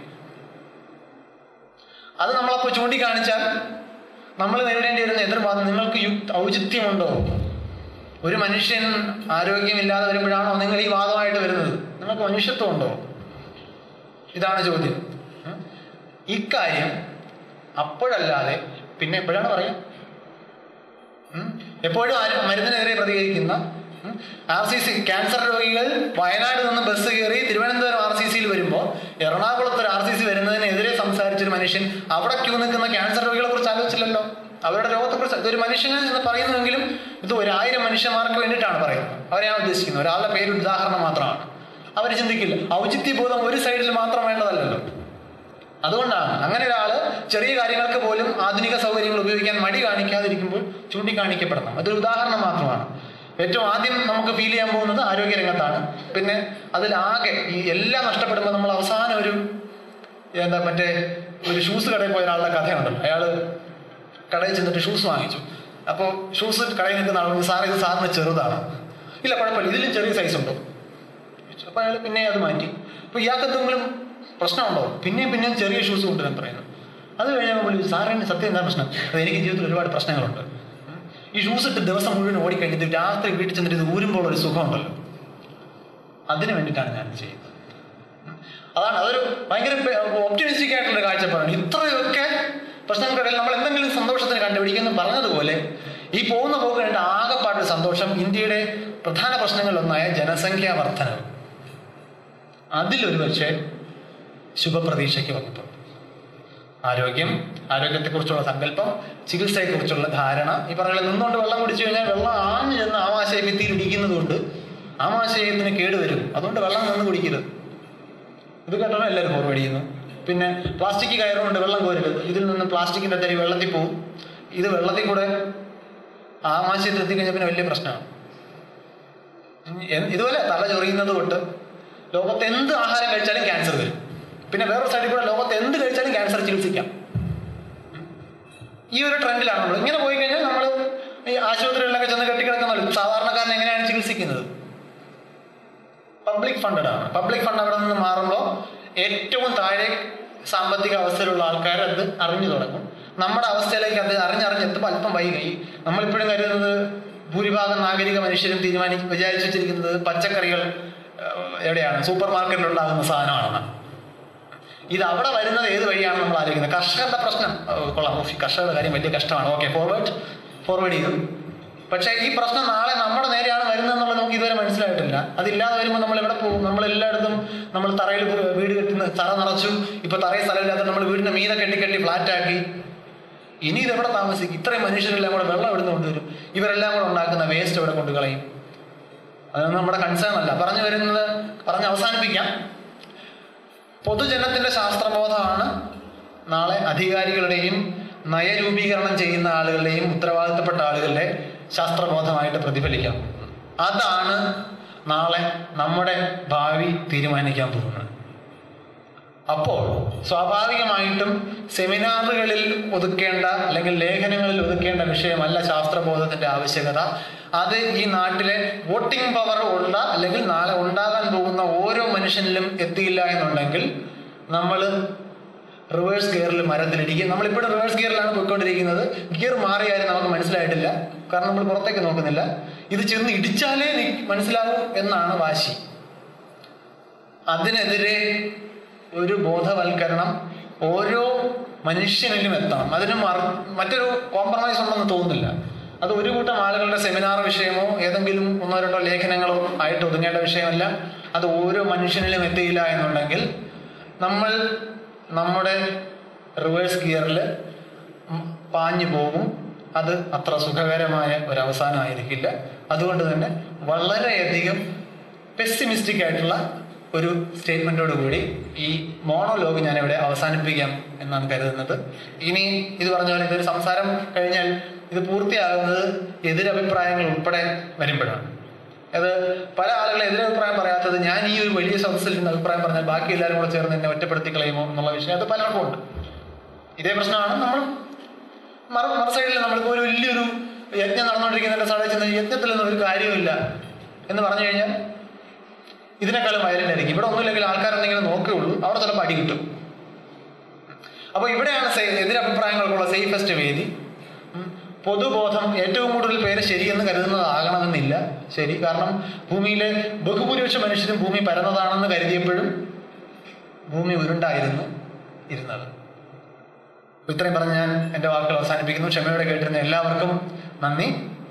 അത് നമ്മളപ്പോൾ ചൂണ്ടിക്കാണിച്ചാൽ നമ്മൾ നേരിടേണ്ടി വരുന്ന എതിർവാദം നിങ്ങൾക്ക് യുക്ത ഔചിത്യമുണ്ടോ ഒരു മനുഷ്യൻ ആരോഗ്യമില്ലാതെ വരുമ്പോഴാണോ നിങ്ങൾ ഈ വാദമായിട്ട് വരുന്നത് നിങ്ങൾക്ക് മനുഷ്യത്വം ഉണ്ടോ ഇതാണ് ചോദ്യം ഉം. ഇക്കാര്യം അപ്പോഴല്ലാതെ പിന്നെ എപ്പോഴാണ് പറയാം ഉം. എപ്പോഴും ആരും മരുന്നിനെതിരെ പ്രതികരിക്കുന്ന ആർ സി സി ക്യാൻസർ രോഗികൾ വയനാട് നിന്ന് ബസ് കയറി തിരുവനന്തപുരം ആർ സി സിയിൽ വരുമ്പോൾ എറണാകുളത്ത് ഒരു ആർ സി സി വരുന്നതിനെതിരെ സംസാരിച്ചൊരു മനുഷ്യൻ അവിടെ ക്യൂ നിൽക്കുന്ന ക്യാൻസർ രോഗികളെ കുറിച്ച് ആലോചിച്ചില്ലല്ലോ അവരുടെ രോഗത്തെക്കുറിച്ച് ഇതൊരു മനുഷ്യന് എന്ന് പറയുന്നുവെങ്കിലും ഇത് ഒരായിരം മനുഷ്യന്മാർക്ക് വേണ്ടിയിട്ടാണ് പറയുന്നത് അവരെ ഞാൻ ഉദ്ദേശിക്കുന്നത് ഒരാളുടെ പേര് ഒരു ഉദാഹരണം മാത്രമാണ് അവർ ചിന്തിക്കില്ല ഔചിത്യബോധം ഒരു സൈഡിൽ മാത്രം വേണ്ടതല്ലല്ലോ അതുകൊണ്ടാണ് അങ്ങനെ ഒരാള് ചെറിയ കാര്യങ്ങൾക്ക് പോലും ആധുനിക സൗകര്യങ്ങൾ ഉപയോഗിക്കാൻ മടി കാണിക്കാതിരിക്കുമ്പോൾ ചൂണ്ടിക്കാണിക്കപ്പെടണം അതൊരു ഉദാഹരണം മാത്രമാണ് ഏറ്റവും ആദ്യം നമുക്ക് ഫീൽ ചെയ്യാൻ പോകുന്നത് ആരോഗ്യ രംഗത്താണ് പിന്നെ അതിലാകെ ഈ എല്ലാം നഷ്ടപ്പെടുമ്പോൾ നമ്മൾ അവസാനം ഒരു എന്താ മറ്റേ ഒരു ഷൂസ് കടയിൽ പോയ ഒരാളുടെ കഥയുണ്ടല്ലോ അയാള് കടയിൽ ചെന്നിട്ട് ഷൂസ് വാങ്ങിച്ചു അപ്പോൾ ഷൂസ് കടയിൽ നിൽക്കുന്ന ആൾ പറഞ്ഞു, സാറേ ഇത് സാറിന് ചെറുതാണ് ഇല്ല കുഴപ്പമില്ല ഇതിലും ചെറിയ സൈസ് ഉണ്ടോ അപ്പൊ അയാൾ പിന്നെ അത് മാറ്റി അപ്പൊ ഇയാൾക്ക് എന്തെങ്കിലും പ്രശ്നമുണ്ടോ പിന്നെയും പിന്നെയും ചെറിയ ഷൂസ് കൊണ്ടുവരാൻ പറയുന്നു അത് കഴിഞ്ഞാൽ വിളിച്ചു സാറിന് സത്യം എന്താ പ്രശ്നം അത് എനിക്ക് ജീവിതത്തിൽ ഒരുപാട് പ്രശ്നങ്ങളുണ്ട് ഉം. ഈ ഷൂസ് ഇട്ട് ദിവസം മുഴുവൻ ഓടിക്കഴിഞ്ഞിട്ട് രാത്രി വീട്ടിൽ ചെന്നിട്ട് ഇത് ഊരുമ്പോൾ ഒരു സുഖമുണ്ടല്ലോ അതിന് വേണ്ടിയിട്ടാണ് ഞാൻ ചെയ്യുന്നത് ഉം. അതാണ് അതൊരു ഭയങ്കര ഒപ്റ്റിമിസ്റ്റിക് ആയിട്ടുള്ള ഒരു കാഴ്ചപ്പാടാണ് ഇത്രയൊക്കെ പ്രശ്നങ്ങൾക്കിടയിൽ നമ്മൾ എന്തെങ്കിലും സന്തോഷത്തിന് കണ്ടുപിടിക്കുന്നു പറഞ്ഞതുപോലെ ഈ പോകുന്ന പോക്ക് കണ്ട ആകെപ്പാട്ട് സന്തോഷം ഇന്ത്യയുടെ പ്രധാന പ്രശ്നങ്ങളിലൊന്നായ ജനസംഖ്യാ വർധനവ് അതിലൊരു പക്ഷേ ശുഭപ്രതീക്ഷയ്ക്ക് വന്നിട്ടുണ്ട് ആരോഗ്യം ആരോഗ്യത്തെക്കുറിച്ചുള്ള സങ്കല്പം ചികിത്സയെക്കുറിച്ചുള്ള ധാരണ ഈ പറയുന്ന നിന്നുകൊണ്ട് വെള്ളം കുടിച്ചു കഴിഞ്ഞാൽ വെള്ളം ആഞ്ഞു ചെന്ന് ആമാശയ ഭിത്തിയിൽ ഇടിക്കുന്നത് കൊണ്ട് ആമാശയത്തിന് കേടുവരും അതുകൊണ്ട് വെള്ളം നിന്ന് കുടിക്കരുത് ഇത് കേട്ടാണ് എല്ലാവരും ഫോർവേഡ് ചെയ്യുന്നു പിന്നെ പ്ലാസ്റ്റിക് കയറുകൊണ്ട് വെള്ളം കോരരുത് ഇതിൽ നിന്ന് പ്ലാസ്റ്റിക്കിന്റെ തരി വെള്ളത്തിൽ പോവും ഇത് വെള്ളത്തിൽ കൂടെ ആമാശയത്തിൽ എത്തിക്കഴിഞ്ഞാൽ പിന്നെ വലിയ പ്രശ്നമാണ് എ- ഇതുപോലെ തല ചൊറിയുന്നത് തൊട്ട് ലോകത്ത് എന്ത് ആഹാരം കഴിച്ചാലും ക്യാൻസർ വരും പിന്നെ വേറൊരു സൈഡിൽ കൂടെ ലോകത്ത് എന്ത് കഴിച്ചാലും ക്യാൻസർ ചികിത്സിക്കാം ഈ ഒരു ട്രെൻഡിലാണ് നമ്മൾ ഇങ്ങനെ പോയി കഴിഞ്ഞാൽ നമ്മൾ ഈ ആശുപത്രികളിലൊക്കെ ചെന്ന് കെട്ടിക്കിടക്കുന്നല്ലോ സാധാരണക്കാരൻ എങ്ങനെയാണ് ചികിത്സിക്കുന്നത് പബ്ലിക് ഫണ്ടഡ് ആണ് പബ്ലിക് ഫണ്ട് അവിടെ നിന്ന് മാറുമ്പോൾ ഏറ്റവും താഴെ സാമ്പത്തിക അവസ്ഥയിലുള്ള ആൾക്കാർ അത് അറിഞ്ഞു തുടങ്ങും നമ്മുടെ അവസ്ഥയിലേക്ക് അത് അറിഞ്ഞറിഞ്ഞെത്തുമ്പോൾ അല്പം വൈകി നമ്മളിപ്പോഴും കരുതുന്നത് ഭൂരിഭാഗം നാഗരിക മനുഷ്യരും തീരുമാനി വിചാരിച്ചു വെച്ചിരിക്കുന്നത് പച്ചക്കറികൾ ഏഹ്, എവിടെയാണ് സൂപ്പർ മാർക്കറ്റിൽ ഉണ്ടാകുന്ന സാധനമാണെന്നാണ് ഇത് അവിടെ വരുന്നത് ഏത് വഴിയാണ് നമ്മൾ ആലോചിക്കുന്നത് കർഷകരുടെ പ്രശ്നം ഏഹ്, കൊള്ളാം ഓ, കർഷകരുടെ കാര്യം വലിയ കഷ്ടമാണ് ഓക്കെ ഫോർവേഡ് ഫോർവേഡ് ചെയ്തു പക്ഷേ ഈ പ്രശ്നം നാളെ നമ്മുടെ നേരെയാണ് വരുന്നതെന്നുള്ളത് നമുക്ക് ഇതുവരെ മനസ്സിലായിട്ടില്ല അതില്ലാതെ വരുമ്പോൾ നമ്മൾ എവിടെ പോകും നമ്മൾ എല്ലായിടത്തും നമ്മൾ തറയിൽ പോയി വീട് കെട്ടുന്ന തറ നിറച്ചു ഇപ്പൊ തറയിൽ സ്ഥലമില്ലാത്ത നമ്മൾ വീടിന്റെ മീതെ കെട്ടി കെട്ടി ഫ്ലാറ്റ് ആക്കി ഇനി ഇത് എവിടെ താമസിക്കും ഇത്രയും മനുഷ്യരെല്ലാം കൂടെ വെള്ളം എവിടെ നിന്ന് കൊണ്ടുവരും ഇവരെല്ലാം കൂടെ ഉണ്ടാക്കുന്ന വേസ്റ്റ് എവിടെ കൊണ്ട് കളയും അതൊന്നും നമ്മുടെ കൺസേൺ അല്ല പറഞ്ഞു വരുന്നത് പറഞ്ഞ് അവസാനിപ്പിക്കാം പൊതുജനത്തിന്റെ ശാസ്ത്രബോധമാണ് നാളെ അധികാരികളുടെയും നയരൂപീകരണം ചെയ്യുന്ന ആളുകളുടെയും ഉത്തരവാദിത്തപ്പെട്ട ആളുകളുടെ ശാസ്ത്രബോധമായിട്ട് പ്രതിഫലിക്കാം അതാണ് നാളെ നമ്മുടെ ഭാവി തീരുമാനിക്കാൻ പോകുന്നത് അപ്പോൾ സ്വാഭാവികമായിട്ടും സെമിനാറുകളിൽ ഒതുക്കേണ്ട അല്ലെങ്കിൽ ലേഖനങ്ങളിൽ ഒതുക്കേണ്ട വിഷയമല്ല ശാസ്ത്രബോധത്തിന്റെ ആവശ്യകത അത് ഈ നാട്ടിലെ വോട്ടിംഗ് പവർ ഉള്ള അല്ലെങ്കിൽ നാളെ ഉണ്ടാകാൻ പോകുന്ന ഓരോ മനുഷ്യനിലും എത്തിയില്ല എന്നുണ്ടെങ്കിൽ നമ്മൾ റിവേഴ്സ് ഗിയറിൽ മരത്തിലിരിക്കും നമ്മളിപ്പോഴും റിവേഴ്സ് ഗിയറിലാണ് പോയിക്കൊണ്ടിരിക്കുന്നത് ഗിയർ മാറിയാലും നമുക്ക് മനസ്സിലായിട്ടില്ല കാരണം നമ്മൾ പുറത്തേക്ക് നോക്കുന്നില്ല ഇത് ചെന്ന് ഇടിച്ചാലേ നീ മനസ്സിലാവൂ എന്നാണ് വാശി അതിനെതിരെ ഒരു ബോധവൽക്കരണം ഓരോ മനുഷ്യനിലും എത്തണം അതിന് മറ- മറ്റൊരു കോംപ്രമൈസ് ഉണ്ടെന്ന് തോന്നുന്നില്ല അത് ഒരു കൂട്ടം ആളുകളുടെ സെമിനാർ വിഷയമോ ഏതെങ്കിലും ഒന്നോ രണ്ടോ ലേഖനങ്ങളോ ആയിട്ട് ഒതുങ്ങേണ്ട വിഷയമല്ല അത് ഓരോ മനുഷ്യനിലും എത്തിയില്ല എന്നുണ്ടെങ്കിൽ നമ്മൾ നമ്മുടെ റിവേഴ്സ് ഗിയറിൽ പാഞ്ഞു പോകും അത് അത്ര സുഖകരമായ ഒരു അവസാനമായിരിക്കില്ല അതുകൊണ്ട് തന്നെ വളരെയധികം പെസിമിസ്റ്റിക് ആയിട്ടുള്ള ഒരു സ്റ്റേറ്റ്മെന്റോട് കൂടി ഈ മോണോലോഗ് ഞാൻ ഇവിടെ അവസാനിപ്പിക്കാം എന്നാണ് കരുതുന്നത് ഇനി ഇത് പറഞ്ഞ പോലെ ഇതൊരു സംസാരം കഴിഞ്ഞാൽ ഇത് പൂർത്തിയാകുന്നത് എതിരഭിപ്രായങ്ങൾ ഉൾപ്പെടെ വരുമ്പോഴാണ് അത് പല ആളുകളും എതിരഭിപ്രായം പറയാത്തത് ഞാൻ ഈ ഒരു വലിയ സദസ്സിൽ നിന്ന് അഭിപ്രായം പറഞ്ഞാൽ ബാക്കി എല്ലാവരും കൂടെ ചേർന്ന് എന്നെ ഒറ്റപ്പെടുത്തി കളയുമോ എന്നുള്ള വിഷയം അത് പലർക്കും ഉണ്ട് ഇതേ പ്രശ്നമാണ് നമ്മൾ മറു മറു സൈഡിൽ നമ്മളിപ്പോൾ ഒരു വലിയൊരു യജ്ഞം നടന്നുകൊണ്ടിരിക്കുന്നതിന്റെ സ്ഥലത്ത് ചെന്ന് യജ്ഞത്തിലൊന്നും ഒരു കാര്യമില്ല എന്ന് പറഞ്ഞു കഴിഞ്ഞാൽ ഇതിനേക്കാളും വയലന്റ് ആയിരിക്കും ഇവിടെ ഒന്നുമില്ലെങ്കിൽ ആൾക്കാരെന്തെങ്കിലും നോക്കുകയുള്ളൂ അവിടെ ചിലപ്പോൾ അടി കിട്ടും അപ്പോൾ ഇവിടെയാണ് സേ- എതിരഭിപ്രായങ്ങൾക്കുള്ള സേഫസ്റ്റ് വേദി ഉം. പൊതുബോധം ഏറ്റവും കൂടുതൽ പേര് ശരിയെന്ന് കരുതുന്നതാകണമെന്നില്ല ശരി കാരണം ഭൂമിയിലെ ബഹുഭൂരിപക്ഷ മനുഷ്യരും ഭൂമി പരന്നതാണെന്ന് കരുതിയപ്പോഴും ഭൂമി ഉരുണ്ടായിരുന്നു ഇരുന്നത് അപ്പൊ ഇത്രയും പറഞ്ഞ് ഞാൻ എൻ്റെ വാക്കുകൾ അവസാനിപ്പിക്കുന്നു ക്ഷമയോടെ കേട്ടിരുന്ന എല്ലാവർക്കും നന്ദി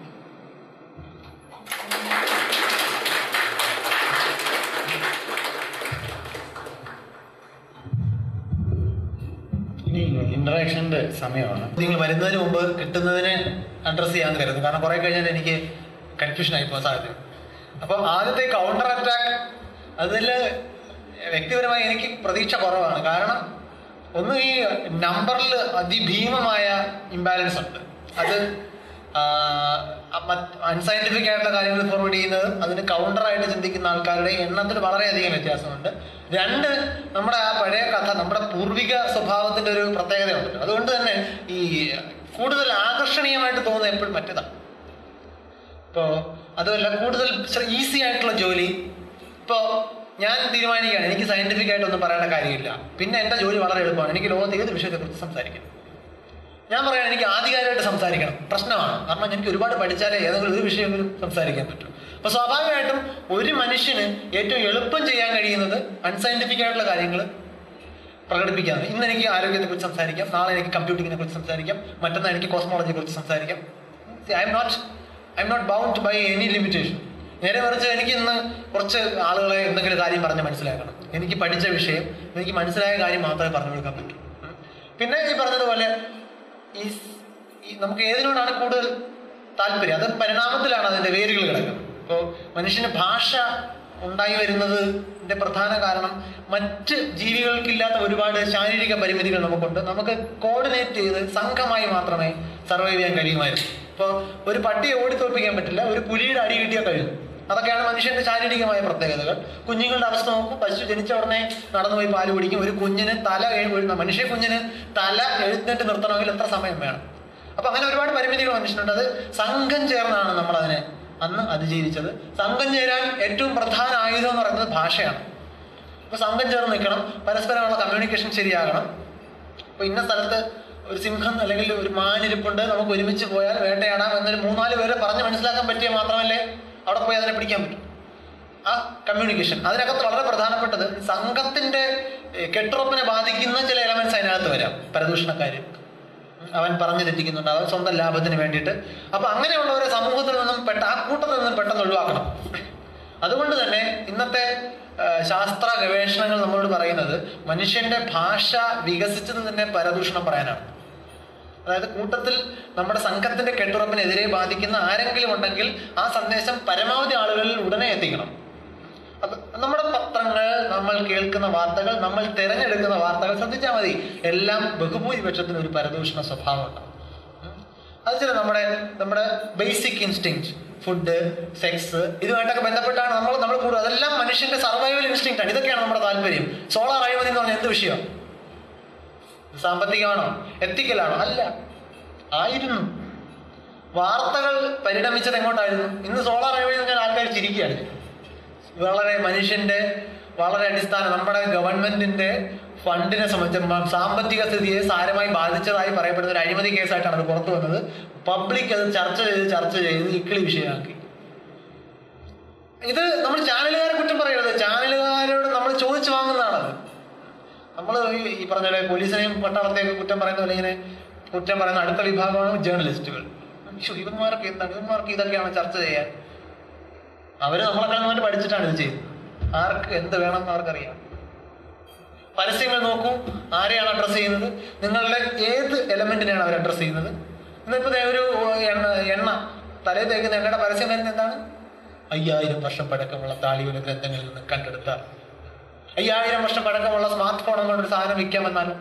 ഇനി ഇന്ററാക്ഷന്റെ സമയമാണ് നിങ്ങൾ വരുന്നതിന് മുമ്പ് കിട്ടുന്നതിനെ അഡ്രസ്സ് ചെയ്യാൻ കരുതുന്നു കാരണം കുറെ കഴിഞ്ഞാൽ എനിക്ക് കൺഫ്യൂഷൻ ആയി പോകാൻ സാധ്യത അപ്പോൾ ആദ്യത്തെ കൗണ്ടർ അറ്റാക്ക് അതിൽ വ്യക്തിപരമായി എനിക്ക് പ്രതീക്ഷ കുറവാണ് കാരണം ഒന്ന് ഈ നമ്പറിൽ അതിഭീമമായ ഇംബാലൻസ് ഉണ്ട് അത് അൺസയന്റിഫിക് ആയിട്ടുള്ള കാര്യങ്ങൾ ഫോർവേഡ് ചെയ്യുന്നത് അതിന് കൗണ്ടറായിട്ട് ചിന്തിക്കുന്ന ആൾക്കാരുടെ എണ്ണത്തിൽ വളരെയധികം വ്യത്യാസമുണ്ട് രണ്ട് നമ്മുടെ ആ പഴയ കഥ നമ്മുടെ പൂർവിക സ്വഭാവത്തിന്റെ ഒരു പ്രത്യേകതയുണ്ട് അതുകൊണ്ട് തന്നെ ഈ കൂടുതൽ ആകർഷണീയമായിട്ട് തോന്നുന്നത് എപ്പോഴും മറ്റേതാണ് ഇപ്പോൾ അതുമല്ല കൂടുതൽ ഈസി ആയിട്ടുള്ള ജോലി ഇപ്പോൾ ഞാൻ തീരുമാനിക്കുകയാണ് എനിക്ക് സയന്റിഫിക് ആയിട്ടൊന്നും പറയേണ്ട കാര്യമില്ല പിന്നെ എൻ്റെ ജോലി വളരെ എളുപ്പമാണ് എനിക്ക് ലോകത്ത് ഏത് വിഷയത്തെക്കുറിച്ച് സംസാരിക്കണം ഞാൻ പറയാം എനിക്ക് ആധികാരികമായിട്ട് സംസാരിക്കണം പ്രശ്നമാണ് കാരണം എനിക്ക് ഒരുപാട് പഠിച്ചാലേ ഏതെങ്കിലും ഒരു വിഷയമെങ്കിലും സംസാരിക്കാൻ പറ്റും അപ്പൊ സ്വാഭാവികമായിട്ടും ഒരു മനുഷ്യന് ഏറ്റവും എളുപ്പം ചെയ്യാൻ കഴിയുന്നത് അൺസയന്റിഫിക് ആയിട്ടുള്ള കാര്യങ്ങൾ പ്രകടിപ്പിക്കാൻ ഇന്ന് എനിക്ക് ആരോഗ്യത്തെ കുറിച്ച് സംസാരിക്കാം നാളെ എനിക്ക് കമ്പ്യൂട്ടിങ്ങിനെ കുറിച്ച് സംസാരിക്കാം മറ്റന്നാൾ എനിക്ക് കോസ്മോളജിയെ കുറിച്ച് സംസാരിക്കാം I'm not I'm not bound by any limitation നേരെ മറിച്ച് എനിക്ക് ഇന്ന് കുറച്ച് ആളുകളെ എന്തെങ്കിലും കാര്യം പറഞ്ഞ് മനസ്സിലാക്കണം എനിക്ക് പഠിച്ച വിഷയം എനിക്ക് മനസ്സിലായ കാര്യം മാത്രമേ പറഞ്ഞു കൊടുക്കാൻ പറ്റൂ ഉം. പിന്നെ ഈ പറഞ്ഞതുപോലെ ഈ ഈ നമുക്ക് ഏതിനോടാണ് കൂടുതൽ താല്പര്യം അത് പരിണാമത്തിലാണ് അതിന്റെ വേരുകൾ കിടക്കുന്നത് ഇപ്പോൾ മനുഷ്യന് ഭാഷ ഉണ്ടായി വരുന്നതിന്റെ പ്രധാന കാരണം മറ്റ് ജീവികൾക്കില്ലാത്ത ഒരുപാട് ശാരീരിക പരിമിതികൾ നമുക്കുണ്ട് നമുക്ക് കോർഡിനേറ്റ് ചെയ്ത് സംഘമായി മാത്രമേ സർവൈവ് ചെയ്യാൻ കഴിയുമായിരുന്നു ഇപ്പോൾ ഒരു പട്ടിയെ ഓടിത്തോൽപ്പിക്കാൻ പറ്റില്ല ഒരു പുലിയുടെ അടി കിട്ടിയാൽ കഴിയും അതൊക്കെയാണ് മനുഷ്യന്റെ ശാരീരികമായ പ്രത്യേകതകൾ കുഞ്ഞുങ്ങളുടെ അവസ്ഥ നോക്കും പശു ജനിച്ച ഉടനെ നടന്നുപോയി പാല് കുടിക്കും ഒരു കുഞ്ഞിന് തല എഴുന്ന മനുഷ്യ കുഞ്ഞിന് തല എഴുന്നേറ്റ് നിർത്തണമെങ്കിൽ എത്ര സമയം വേണം അപ്പൊ അങ്ങനെ ഒരുപാട് പരിമിതികൾ മനുഷ്യനുണ്ട് അത് സംഘം ചേർന്നാണ് നമ്മൾ അതിനെ അന്ന് അതിജീവിച്ചത് സംഘം ചേരാൻ ഏറ്റവും പ്രധാന ആയുധം എന്ന് പറയുന്നത് ഭാഷയാണ് അപ്പൊ സംഘം ചേർന്ന് നിൽക്കണം പരസ്പരമുള്ള കമ്മ്യൂണിക്കേഷൻ ശരിയാകണം അപ്പൊ ഇന്ന സ്ഥലത്ത് ഒരു സിംഹം അല്ലെങ്കിൽ ഒരു മാനിരിപ്പുണ്ട് നമുക്ക് ഒരുമിച്ച് പോയാൽ വേട്ടയാടാം എന്നൊരു മൂന്നാല് പേരെ പറഞ്ഞ് മനസ്സിലാക്കാൻ പറ്റിയ മാത്രമല്ലേ അവിടെ പോയി അതിനെ പിടിക്കാൻ പറ്റും ആ കമ്മ്യൂണിക്കേഷൻ അതിനകത്ത് വളരെ പ്രധാനപ്പെട്ടത് സംഘത്തിന്റെ ഏഹ്, കെട്ടുറപ്പിനെ ബാധിക്കുന്ന ചില എലമെന്റ്സ് അതിനകത്ത് വരാം പരദൂഷണക്കാര് അവൻ പറഞ്ഞു തെറ്റിക്കുന്നുണ്ട് അവൻ സ്വന്തം ലാഭത്തിന് വേണ്ടിയിട്ട് അപ്പൊ അങ്ങനെയുള്ളവരെ സമൂഹത്തിൽ നിന്നും പെട്ട ആ കൂട്ടത്തിൽ നിന്നും പെട്ടെന്ന് ഒഴിവാക്കണം അതുകൊണ്ട് തന്നെ ഇന്നത്തെ ആ, ശാസ്ത്ര ഗവേഷണങ്ങൾ നമ്മളോട് പറയുന്നത് മനുഷ്യന്റെ ഭാഷ വികസിച്ചത് തന്നെ പരദൂഷണം പറയാനാണ് അതായത് കൂട്ടത്തിൽ നമ്മുടെ സംഘത്തിന്റെ കെട്ടുറപ്പിനെതിരെ ബാധിക്കുന്ന ആരെങ്കിലും ഉണ്ടെങ്കിൽ ആ സന്ദേശം പരമാവധി ആളുകളിൽ ഉടനെ എത്തിക്കണം അത് നമ്മുടെ പത്രങ്ങൾ നമ്മൾ കേൾക്കുന്ന വാർത്തകൾ നമ്മൾ തിരഞ്ഞെടുക്കുന്ന വാർത്തകൾ ശ്രദ്ധിച്ചാൽ മതി എല്ലാം ബഹുഭൂരിപക്ഷത്തിന് ഒരു പരദൂഷണ സ്വഭാവം ഉണ്ടാവും ഉം. അത് ചില നമ്മുടെ നമ്മുടെ ബേസിക് ഇൻസ്റ്റിങ് ഫുഡ് സെക്സ് ഇതുമായിട്ടൊക്കെ ബന്ധപ്പെട്ടാണ് നമ്മൾ നമ്മൾ കൂടുതൽ അതെല്ലാം മനുഷ്യന്റെ സർവൈവൽ ഇൻസ്റ്റിങ് ആണ് ഇതൊക്കെയാണ് നമ്മുടെ താല്പര്യം സോളാർ അഴിമതി എന്ന് പറഞ്ഞാൽ എന്ത് വിഷയം സാമ്പത്തികമാണോ എത്തിക്കലാണോ അല്ല ആയിരുന്നു വാർത്തകൾ പരിണമിച്ചത് എങ്ങോട്ടായിരുന്നു ഇന്ന് സോളാർ അഴിമതി എന്ന് പറഞ്ഞാൽ ആൾക്കാർ ചിരിക്കുകയാണ് വളരെ മനുഷ്യന്റെ വളരെ അടിസ്ഥാനം നമ്മുടെ ഗവൺമെന്റിന്റെ ഫണ്ടിനെ സംബന്ധിച്ച് മ- സാമ്പത്തിക സ്ഥിതിയെ സാരമായി ബാധിച്ചതായി പറയപ്പെടുന്ന ഒരു അഴിമതി കേസായിട്ടാണ് അത് പുറത്തു വന്നത് പബ്ലിക് അത് ചർച്ച ചെയ്ത് ചർച്ച ചെയ്ത് ഇക്കിളി വിഷയമാക്കി ഇത് നമ്മൾ ചാനലുകാരെ കുറ്റം പറയരുത് ചാനലുകാരോട് നമ്മൾ ചോദിച്ചു വാങ്ങുന്നതാണത് നമ്മൾ ഈ പറഞ്ഞ പോലെ പോലീസിനെയും പട്ടാളത്തെയൊക്കെ കുറ്റം പറയുന്ന പോലെ ഇങ്ങനെ കുറ്റം പറയുന്ന അടുത്ത വിഭാഗമാണ് ജേർണലിസ്റ്റുകൾ ശ്ശോ, ഇവന്മാർക്ക് എന്താണ് ഇവന്മാർക്ക് ഇതൊക്കെയാണ് ചർച്ച ചെയ്യാൻ അവര് നമ്മളെക്കാൾ നന്നായിട്ട് പഠിച്ചിട്ടാണ് ഇത് ചെയ്യുന്നത് ആർക്ക് എന്ത് വേണമെന്ന് അവർക്കറിയാം പരസ്യങ്ങൾ നോക്കൂ ആരെയാണ് അഡ്രസ്സ് ചെയ്യുന്നത് നിങ്ങളുടെ ഏത് എലമെന്റിനെയാണ് അവർ അഡ്രസ്സ് ചെയ്യുന്നത് ഇന്നിപ്പോ ദേ ഒരു എണ്ണ എണ്ണ തലേ തേക്കുന്ന എണ്ണയുടെ പരസ്യം വരുന്നത് എന്താണ് അയ്യായിരം വർഷം പഴക്കമുള്ള താളിയുടെ ഗ്രന്ഥങ്ങളിൽ നിന്ന് കണ്ടെടുത്ത അയ്യായിരം വർഷം പഴക്കമുള്ള സ്മാർട്ട് ഫോൺ കൊണ്ടൊരു സാധനം വിൽക്കാമെന്നാലും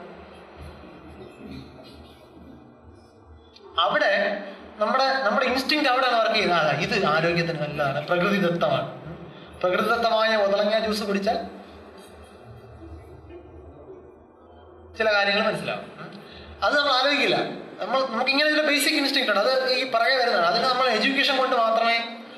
അവിടെ നമ്മുടെ നമ്മുടെ ഇൻസ്റ്റിങ് അവിടെയാണ് വർക്ക് ചെയ്യുന്നത് അതാ ഇത് ആരോഗ്യത്തിന് നല്ലതാണ് പ്രകൃതിദത്തമാണ് ഉം. പ്രകൃതിദത്തമായ ഒതളങ്ങ ജ്യൂസ് കുടിച്ചാൽ ചില കാര്യങ്ങൾ മനസ്സിലാവും ഉം. അത് നമ്മൾ ആലോചിക്കില്ല നമ്മൾ നമുക്ക് ഇങ്ങനെ ചില ബേസിക് ഇൻസ്റ്റിങ് ഉണ്ട് അത് ഈ പറയാൻ വരുന്നതാണ് അതിന് നമ്മൾ എഡ്യൂക്കേഷൻ കൊണ്ട് മാത്രമേ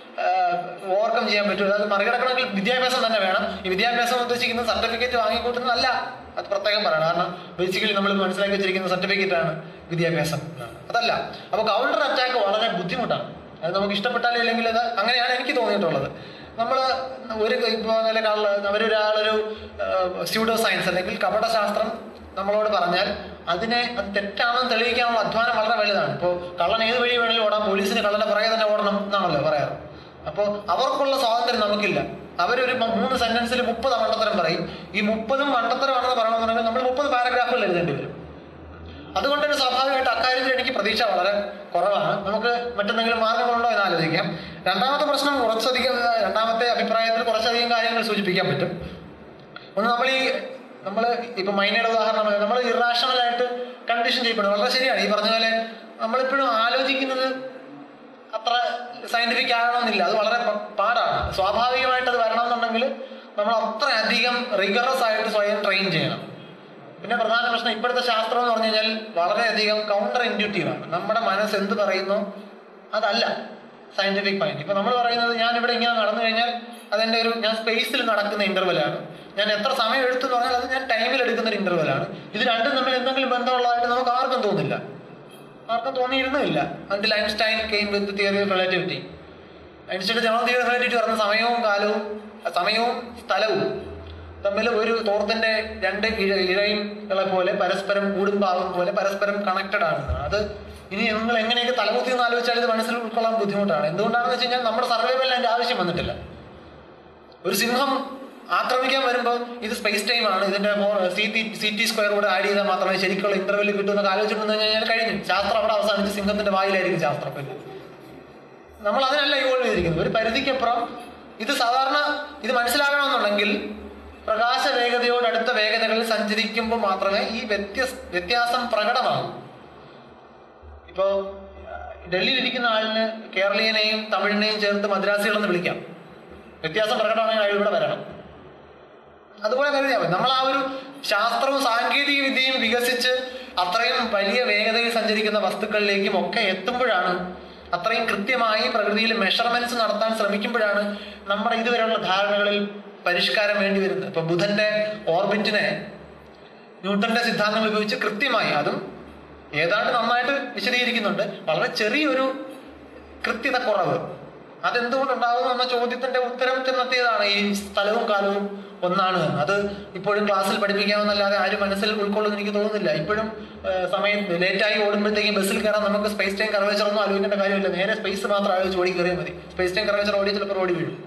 ഓവർകം ചെയ്യാൻ പറ്റൂ അത് മറികടക്കണമെങ്കിൽ വിദ്യാഭ്യാസം തന്നെ വേണം ഈ വിദ്യാഭ്യാസം ഉദ്ദേശിക്കുന്ന സർട്ടിഫിക്കറ്റ് വാങ്ങിക്കൂട്ടുന്നതല്ല അത് പ്രത്യേകം പറയണം കാരണം ബേസിക്കലി നമ്മൾ മനസ്സിലാക്കി വെച്ചിരിക്കുന്ന സർട്ടിഫിക്കറ്റ് ആണ് വിദ്യാഭ്യാസം അതല്ല അപ്പൊ കൗണ്ടർ അറ്റാക്ക് വളരെ ബുദ്ധിമുട്ടാണ് അത് നമുക്ക് ഇഷ്ടപ്പെട്ടാലും ഇല്ലെങ്കിൽ അത് അങ്ങനെയാണ് എനിക്ക് തോന്നിയിട്ടുള്ളത് നമ്മൾ ഒരു ഇപ്പോൾ നല്ല കള്ള അവരൊരാളൊരു സ്യൂഡോ സയൻസ് അല്ലെങ്കിൽ കപടശാസ്ത്രം നമ്മളോട് പറഞ്ഞാൽ അതിനെ അത് തെറ്റാണെന്ന് തെളിയിക്കാനുള്ള അധ്വാനം വളരെ വലുതാണ് ഇപ്പോൾ കള്ളൻ ഏത് വഴി വേണമെങ്കിലും ഓടാം പോലീസിന് കള്ളന്റെ പുറകെ തന്നെ ഓടണം എന്നാണല്ലോ പറയാറ് അപ്പോൾ അവർക്കുള്ള സ്വാതന്ത്ര്യം നമുക്കില്ല അവരൊരു മ- മൂന്ന് സെന്റൻസിൽ മുപ്പത് മണ്ടത്തരം പറയും ഈ മുപ്പതും മണ്ടത്തരമാണെന്ന് പറയണമെന്നുണ്ടെങ്കിൽ നമ്മൾ മുപ്പത് പാരഗ്രാഫുകൾ എഴുതേണ്ടി വരും അതുകൊണ്ട് തന്നെ സ്വാഭാവികമായിട്ട് അക്കാര്യത്തിൽ എനിക്ക് പ്രതീക്ഷ വളരെ കുറവാണ് നമുക്ക് മറ്റെന്തെങ്കിലും മാർഗങ്ങളുണ്ടോ എന്ന് ആലോചിക്കാം രണ്ടാമത്തെ പ്രശ്നം കുറച്ചധികം രണ്ടാമത്തെ അഭിപ്രായത്തിൽ കുറച്ചധികം കാര്യങ്ങൾ സൂചിപ്പിക്കാൻ പറ്റും ഒന്ന് നമ്മൾ ഈ നമ്മൾ ഇപ്പൊ മൈനയുടെ ഉദാഹരണം നമ്മൾ ഇറാഷണൽ ആയിട്ട് കണ്ടീഷൻ ചെയ്യപ്പെടും വളരെ ശരിയാണ് ഈ പറഞ്ഞ പോലെ നമ്മളിപ്പോഴും ആലോചിക്കുന്നത് അത്ര സയന്റിഫിക് ആകണമെന്നില്ല അത് വളരെ പ- പാടാണ് സ്വാഭാവികമായിട്ട് അത് വരണമെന്നുണ്ടെങ്കിൽ നമ്മൾ അത്ര അധികം റിഗറസ് ആയിട്ട് സ്വയം ട്രെയിൻ ചെയ്യണം പിന്നെ പ്രധാന പ്രശ്നം ഇപ്പോഴത്തെ ശാസ്ത്രം എന്ന് പറഞ്ഞു കഴിഞ്ഞാൽ വളരെയധികം കൗണ്ടർ ഇൻഡ്യൂട്ടീവ് ആണ് നമ്മുടെ മനസ്സ് എന്ത് പറയുന്നു അതല്ല സയന്റിഫിക് പോയിന്റ് ഇപ്പൊ നമ്മൾ പറയുന്നത് ഞാൻ ഇവിടെ ഇങ്ങനെ നടന്നു കഴിഞ്ഞാൽ അതെന്റെ ഒരു ഞാൻ സ്പേസിൽ നടക്കുന്ന ഇന്റർവെലാണ് ഞാൻ എത്ര സമയം എടുത്തു എന്ന് പറഞ്ഞാൽ അത് ഞാൻ ടൈമിൽ എടുക്കുന്ന ഒരു ഇന്റർവെലാണ് ഇത് രണ്ടും തമ്മിൽ എന്തെങ്കിലും ബന്ധമുള്ളതായിട്ട് നമുക്ക് ആർക്കും തോന്നില്ല ആർക്കും തോന്നിയിരുന്നില്ല until Einstein came with theory of relativity ഐൻസ്റ്റൈൻ്റെ ജനറൽ തിയറി ഓഫ് റിലേറ്റിവിറ്റി പറഞ്ഞ സമയവും കാലവും സമയവും സ്ഥലവും തമ്മിൽ ഒരു തോർത്തിന്റെ രണ്ട് ഇഴ ഇഴകളെ പോലെ പരസ്പരം കൂടുമ്പാവും പോലെ പരസ്പരം കണക്റ്റഡ് ആണ് അത് ഇനി നിങ്ങൾ എങ്ങനെയൊക്കെ തലമുത്തി എന്ന് ആലോചിച്ചാൽ ഇത് മനസ്സിൽ ഉൾക്കൊള്ളാൻ ബുദ്ധിമുട്ടാണ് എന്തുകൊണ്ടാണെന്ന് വെച്ച് കഴിഞ്ഞാൽ നമ്മുടെ സർവൈവലിൽ അതിന്റെ ആവശ്യം വന്നിട്ടില്ല ഒരു സിംഹം ആക്രമിക്കാൻ വരുമ്പോൾ ഇത് സ്പേസ് ടൈം ആണ് ഇതിന്റെ C T C T square കൂടെ ആഡ് ചെയ്താൽ മാത്രമേ ശരിക്കുള്ള ഇന്റർവെൽ കിട്ടുമെന്ന് ആലോചിച്ചിട്ടുണ്ടെന്ന് കഴിഞ്ഞാൽ കഴിഞ്ഞു ശാസ്ത്രം അവിടെ അവസാനിച്ച് സിംഹത്തിന്റെ വായിലായിരിക്കും ശാസ്ത്രം നമ്മൾ അതിനല്ല ഇവോൾവ് ചെയ്തിരിക്കുന്നത് ഒരു പരിധിക്കപ്പുറം ഇത് സാധാരണ ഇത് മനസ്സിലാകണമെന്നുണ്ടെങ്കിൽ പ്രകാശ വേഗതയോട് അടുത്ത വേഗതകളിൽ സഞ്ചരിക്കുമ്പോൾ മാത്രമേ ഈ വ്യത്യസ് വ്യത്യാസം പ്രകടമാകൂ ഇപ്പോ ഡൽഹിയിൽ ഇരിക്കുന്ന ആളിന് കേരളീയനെയും തമിഴിനെയും ചേർത്ത് മദ്രാസികളെന്ന് വിളിക്കാം വ്യത്യാസം പ്രകടമാണെങ്കിൽ അയാൾ ഇവിടെ വരണം അതുപോലെ കരുതിയാൽ മതി നമ്മൾ ആ ഒരു ശാസ്ത്രവും സാങ്കേതിക വിദ്യയും വികസിച്ച് അത്രയും വലിയ വേഗതയിൽ സഞ്ചരിക്കുന്ന വസ്തുക്കളിലേക്കും ഒക്കെ എത്തുമ്പോഴാണ് അത്രയും കൃത്യമായി പ്രകൃതിയിൽ മെഷർമെന്റ്സ് നടത്താൻ ശ്രമിക്കുമ്പോഴാണ് നമ്മുടെ ഇതുവരെയുള്ള ധാരണകളിൽ പരിഷ്കാരം വേണ്ടി വരുന്നത് ഇപ്പൊ ബുധന്റെ ഓർബിറ്റിനെ ന്യൂട്ടന്റെ സിദ്ധാന്തങ്ങൾ ഉപയോഗിച്ച് കൃത്യമായി അതും ഏതാണ്ട് നന്നായിട്ട് വിശദീകരിക്കുന്നുണ്ട് വളരെ ചെറിയൊരു കൃത്യത കുറവ് അതെന്തുകൊണ്ടുണ്ടാകുന്നു എന്ന ചോദ്യത്തിന്റെ ഉത്തരം ചെന്നെത്തിയതാണ് ഈ സ്ഥലവും കാലവും ഒന്നാണ് എന്ന്. അത് ഇപ്പോഴും ക്ലാസ്സിൽ പഠിപ്പിക്കാമെന്നല്ലാതെ ആരും മനസ്സിൽ ഉൾക്കൊള്ളുന്നു എനിക്ക് തോന്നുന്നില്ല ഇപ്പോഴും ഏഹ്, സമയം ലേറ്റായി ഓടുമ്പോഴത്തേക്കും ബസ്സിൽ കയറാൻ നമുക്ക് സ്പേസ് ടൈം കർവേച്ചർ ഒന്നും ആലോചിക്കേണ്ട കാര്യമില്ല നേരെ സ്പേസ് മാത്രം ആലോചിച്ച് ഓടി കയറിയാൽ മതി സ്പേസ് ടൈം കർവേച്ചർ ഓടി ചിലപ്പോൾ ഓടി വീഴും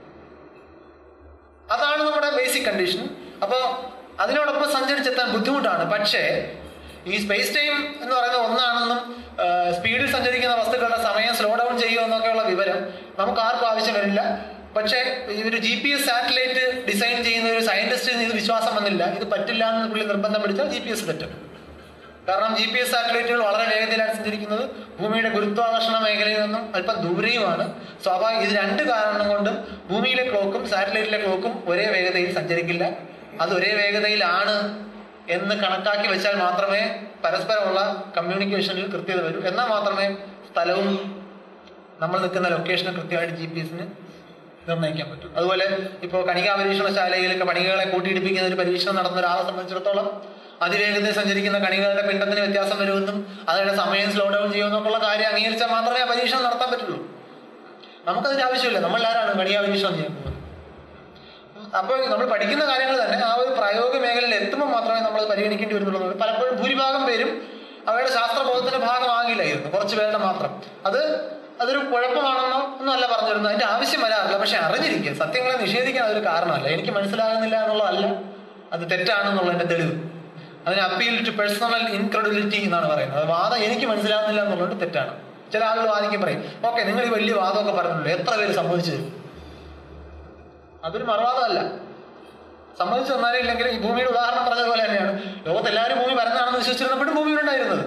അതാണ് നമ്മുടെ ബേസിക് കണ്ടീഷൻ അപ്പോൾ അതിനോടൊപ്പം സഞ്ചരിച്ചെത്താൻ ബുദ്ധിമുട്ടാണ് പക്ഷേ ഈ സ്പേസ് ടൈം എന്ന് പറയുന്നത് ഒന്നാണെന്നും സ്പീഡിൽ സഞ്ചരിക്കുന്ന വസ്തുക്കളുടെ സമയം സ്ലോ ഡൗൺ ചെയ്യുമോ എന്നൊക്കെയുള്ള വിവരം നമുക്ക് ആർക്കും ആവശ്യം വരില്ല പക്ഷേ ഈ ഒരു G P S satellite design ചെയ്യുന്ന ഒരു സയന്റിസ്റ്റിന് ഇത് വിശ്വാസം വന്നില്ല ഇത് പറ്റില്ല എന്ന് പുള്ളി നിർബന്ധം പിടിച്ചാൽ ജി പി എസ് തെറ്റും കാരണം ജി പി എസ് സാറ്റലൈറ്റുകൾ വളരെ വേഗത്തിലാണ് സഞ്ചരിക്കുന്നത് ഭൂമിയുടെ ഗുരുത്വാകർഷണ മേഖലയിൽ നിന്നും അല്പം ദൂരെയുമാണ് സ്വാഭാവിക ഇത് രണ്ട് കാരണം കൊണ്ടും ഭൂമിയിലെ ക്ലോക്കും സാറ്റലൈറ്റിലെ ക്ലോക്കും ഒരേ വേഗതയിൽ സഞ്ചരിക്കില്ല അത് ഒരേ വേഗതയിലാണ് എന്ന് കണക്കാക്കി വെച്ചാൽ മാത്രമേ പരസ്പരമുള്ള കമ്മ്യൂണിക്കേഷനിൽ കൃത്യത വരൂ എന്നാൽ മാത്രമേ സ്ഥലവും നമ്മൾ നിൽക്കുന്ന ലൊക്കേഷനും കൃത്യമായിട്ട് ജി പി എസിന് നിർണ്ണയിക്കാൻ പറ്റും അതുപോലെ ഇപ്പോൾ കണികാ പരീക്ഷണശാലയിലൊക്കെ കണികകളെ കൂട്ടിയിടിപ്പിക്കുന്ന ഒരു പരീക്ഷണം നടന്ന ഒരാളെ സംബന്ധിച്ചിടത്തോളം അതിവേഗതയിൽ സഞ്ചരിക്കുന്ന കണികളുടെ പിണ്ടത്തിന് വ്യത്യാസം വരുമെന്നും അതിന്റെ സമയം സ്ലോ ഡൗൺ ചെയ്യുമെന്നൊക്കെയുള്ള കാര്യം അംഗീകരിച്ചാൽ മാത്രമേ ആ പരീക്ഷണം നടത്താൻ പറ്റുള്ളൂ നമുക്കതിന്റെ ആവശ്യമില്ല നമ്മൾ ആരാണ് കണികാ പരീക്ഷണം ചെയ്യാൻ പോകുന്നത് അപ്പോൾ നമ്മൾ പഠിക്കുന്ന കാര്യങ്ങൾ തന്നെ ആ ഒരു പ്രായോഗിക മേഖലയിൽ എത്തുമ്പോൾ മാത്രമേ നമ്മൾ അത് പരിഗണിക്കേണ്ടി വരുന്നുള്ളൂ പലപ്പോഴും ഭൂരിഭാഗം പേരും അവരുടെ ശാസ്ത്രബോധത്തിന്റെ ഭാഗമാകില്ലായിരുന്നു കുറച്ച് പേരുടെ മാത്രം അത് അതൊരു കുഴപ്പമാണെന്നോ ഒന്നും അല്ല പറഞ്ഞിരുന്നത് അതിന്റെ ആവശ്യം വരാറില്ല പക്ഷെ അറിഞ്ഞിരിക്കുക സത്യങ്ങളെ നിഷേധിക്കാൻ അതൊരു കാരണമല്ല എനിക്ക് മനസ്സിലാകുന്നില്ല എന്നുള്ളതല്ല അത് തെറ്റാണെന്നുള്ളതിന്റെ തെളിവ് അതിന് അപ്പീൽ ടു പേഴ്സണൽ ഇൻക്രെഡിബിലിറ്റി എന്നാണ് പറയുന്നത് അത് വാദം എനിക്ക് മനസ്സിലാകുന്നില്ല എന്നുള്ളത് തെറ്റാണ് ചില ആളുകൾ വാദിക്കും പറയും ഓക്കെ നിങ്ങൾ ഈ വലിയ വാദമൊക്കെ പറഞ്ഞല്ലോ എത്ര പേര് സമ്മതിച്ചു തരും അതൊരു മറുവാദമല്ല സമ്മതിച്ചു തന്നാലും ഇല്ലെങ്കിൽ ഈ ഭൂമിയുടെ ഉദാഹരണം പറഞ്ഞതുപോലെ തന്നെയാണ് ലോകത്ത് എല്ലാവരും ഭൂമി പരന്നാണെന്ന് വിശ്വസിച്ചിരുന്നപ്പോഴും ഭൂമി ഉണ്ടായിരുന്നത്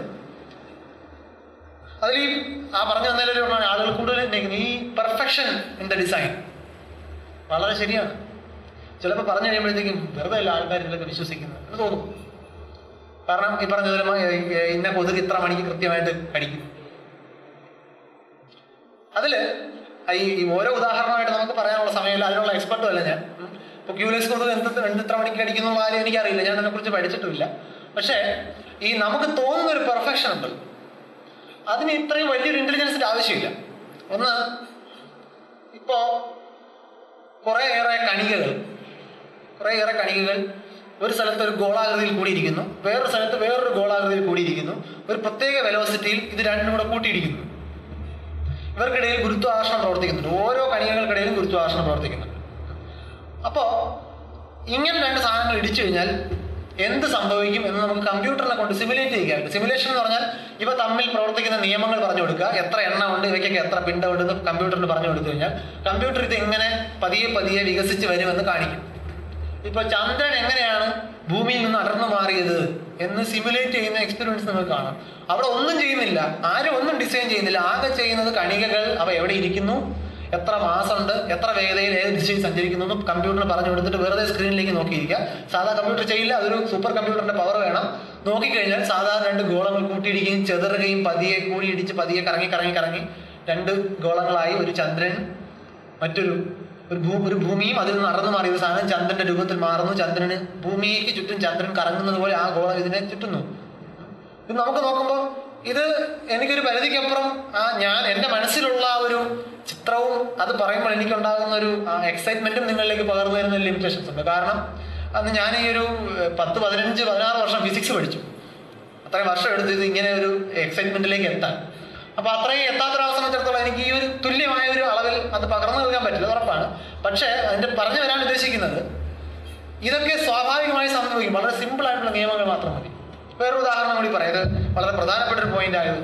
അതിൽ ഈ ആ പറഞ്ഞു തന്നതിലൊരു ഒന്നാണ് ആളുകൾ കൂടുതൽ ഉന്നയിക്കുന്നത് ഈ പെർഫെക്ഷൻ ഇൻ ദ ഡിസൈൻ വളരെ ശരിയാണ് ചിലപ്പോൾ പറഞ്ഞു കഴിയുമ്പോഴത്തേക്കും വെറുതെ അല്ല ആൾക്കാർ ഇതിലൊക്കെ വിശ്വസിക്കുന്നത് എന്ന് തോന്നും കാരണം ഈ പറഞ്ഞ പോലെ ഇന്ന കൊതുക് ഇത്ര മണിക്ക് കൃത്യമായിട്ട് കടിക്കും അതില് ഈ ഈ ഓരോ ഉദാഹരണമായിട്ട് നമുക്ക് പറയാനുള്ള സമയമില്ല അതിനുള്ള എക്സ്പെർട്ടും അല്ല ഞാൻ ഉം. ഇപ്പൊ ക്യൂലെക്സ് കൊതുക് എന്ത് എന്ത് ഇത്ര മണിക്ക് കടിക്കുന്നുള്ള കാര്യം എനിക്കറിയില്ല ഞാൻ അതിനെക്കുറിച്ച് പഠിച്ചിട്ടുമില്ല പക്ഷേ ഈ നമുക്ക് തോന്നുന്ന ഒരു പെർഫെക്ഷൻ ഉണ്ട് അതിന് ഇത്രയും വലിയൊരു ഇന്റലിജൻസിന്റെ ആവശ്യമില്ല ഒന്ന് ഇപ്പോ കുറേയേറെ കണികകൾ കുറേയേറെ കണികകൾ ഒരു സ്ഥലത്ത് ഒരു ഗോളാകൃതിയിൽ കൂടിയിരിക്കുന്നു വേറൊരു സ്ഥലത്ത് വേറൊരു ഗോളാകൃതിയിൽ കൂടിയിരിക്കുന്നു ഒരു പ്രത്യേക വെലോസിറ്റിയിൽ ഇത് രണ്ടും കൂടെ കൂട്ടിയിടിക്കുന്നു ഇവർക്കിടയിൽ ഗുരുത്വാകർഷണം പ്രവർത്തിക്കുന്നുണ്ട് ഓരോ കണികകൾക്കിടയിലും ഗുരുത്വാകർഷണം പ്രവർത്തിക്കുന്നുണ്ട് അപ്പോ ഇങ്ങനെ രണ്ട് സാധനങ്ങൾ ഇടിച്ചു കഴിഞ്ഞാൽ എന്ത് സംഭവിക്കും എന്ന് നമുക്ക് കമ്പ്യൂട്ടറിനെ കൊണ്ട് സിമുലേറ്റ് ചെയ്യാൻ സിമുലേഷൻ എന്ന് പറഞ്ഞാൽ ഇവ തമ്മിൽ പ്രവർത്തിക്കുന്ന നിയമങ്ങൾ പറഞ്ഞു കൊടുക്കുക എത്ര എണ്ണ ഉണ്ട് ഇവയ്ക്കൊക്കെ എത്ര പിണ്ടമുണ്ട് എന്ന് കമ്പ്യൂട്ടറിന് പറഞ്ഞു കൊടുത്തു കഴിഞ്ഞാൽ കമ്പ്യൂട്ടർ ഇത് എങ്ങനെ പതിയെ പതിയെ വികസിച്ച് വരുമെന്ന് കാണിക്കും ഇപ്പൊ ചന്ദ്രൻ എങ്ങനെയാണ് ഭൂമിയിൽ നിന്ന് അടർന്നു മാറിയത് എന്ന് സിമുലേറ്റ് ചെയ്യുന്ന എക്സ്പീരിയൻസ് നമുക്ക് കാണാം അവിടെ ഒന്നും ചെയ്യുന്നില്ല ആരും ഒന്നും ഡിസൈൻ ചെയ്യുന്നില്ല ആകെ ചെയ്യുന്നത് കണികകൾ അവ എവിടെ ഇരിക്കുന്നു എത്ര മാസമുണ്ട് എത്ര വേഗതയിൽ ഏത് ദിശയിൽ സഞ്ചരിക്കുന്നു എന്ന് കമ്പ്യൂട്ടറിന് പറഞ്ഞു കൊടുത്തിട്ട് വെറുതെ സ്ക്രീനിലേക്ക് നോക്കിയിരിക്കുക സാധാ കമ്പ്യൂട്ടർ ചെയ്യില്ല അതൊരു സൂപ്പർ കമ്പ്യൂട്ടറിന്റെ പവർ വേണം നോക്കിക്കഴിഞ്ഞാൽ സാധാരണ രണ്ട് ഗോളങ്ങൾ കൂട്ടിയിടിക്കുകയും ചെതറുകയും പതിയെ കൂടിയിടിച്ച് പതിയെ കറങ്ങി കറങ്ങി കറങ്ങി രണ്ട് ഗോളങ്ങളായി ഒരു ചന്ദ്രൻ മറ്റൊരു ഒരു ഭൂ ഒരു ഭൂമിയും അതിൽ നിന്ന് അടർന്നു മാറിയ ഒരു സാധനം ചന്ദ്രന്റെ രൂപത്തിൽ മാറുന്നു ചന്ദ്രന് ഭൂമിക്ക് ചുറ്റും ചന്ദ്രൻ കറങ്ങുന്നത് പോലെ ആ ഗോളം ഇതിനെ ചുറ്റുന്നു ഇത് നമുക്ക് നോക്കുമ്പോൾ ഇത് എനിക്കൊരു പരിധിക്കപ്പുറം ആ ഞാൻ എൻ്റെ മനസ്സിലുള്ള ആ ഒരു ചിത്രവും അത് പറയുമ്പോൾ എനിക്കുണ്ടാകുന്ന ഒരു എക്സൈറ്റ്മെന്റും നിങ്ങളിലേക്ക് പകർന്നു തരുന്ന ലിമിറ്റേഷൻസ് ഉണ്ട് കാരണം അന്ന് ഞാൻ ഈ ഒരു ഏഹ്, പത്ത് പതിനഞ്ച് പതിനാറ് വർഷം ഫിസിക്സ് പഠിച്ചു അത്രയും വർഷം എടുത്ത് ഇത് ഇങ്ങനെ ഒരു എക്സൈറ്റ്മെന്റിലേക്ക് എത്താൻ അപ്പൊ അത്രയും എത്താത്തൊരാളെ സംബന്ധിച്ചിടത്തോളം എനിക്ക് ഈ ഒരു തുല്യമായ ഒരു അളവിൽ അത് പകർന്നു നൽകാൻ പറ്റില്ല അത് ഉറപ്പാണ് പക്ഷേ അതിന്റെ പറഞ്ഞു വരാൻ ഉദ്ദേശിക്കുന്നത് ഇതൊക്കെ സ്വാഭാവികമായി സംഭവിക്കും വളരെ സിമ്പിൾ ആയിട്ടുള്ള നിയമങ്ങൾ മാത്രം മതി വേറൊരു ഉദാഹരണം കൂടി പറയാം ഇത് വളരെ പ്രധാനപ്പെട്ട ഒരു പോയിന്റ് ആയത്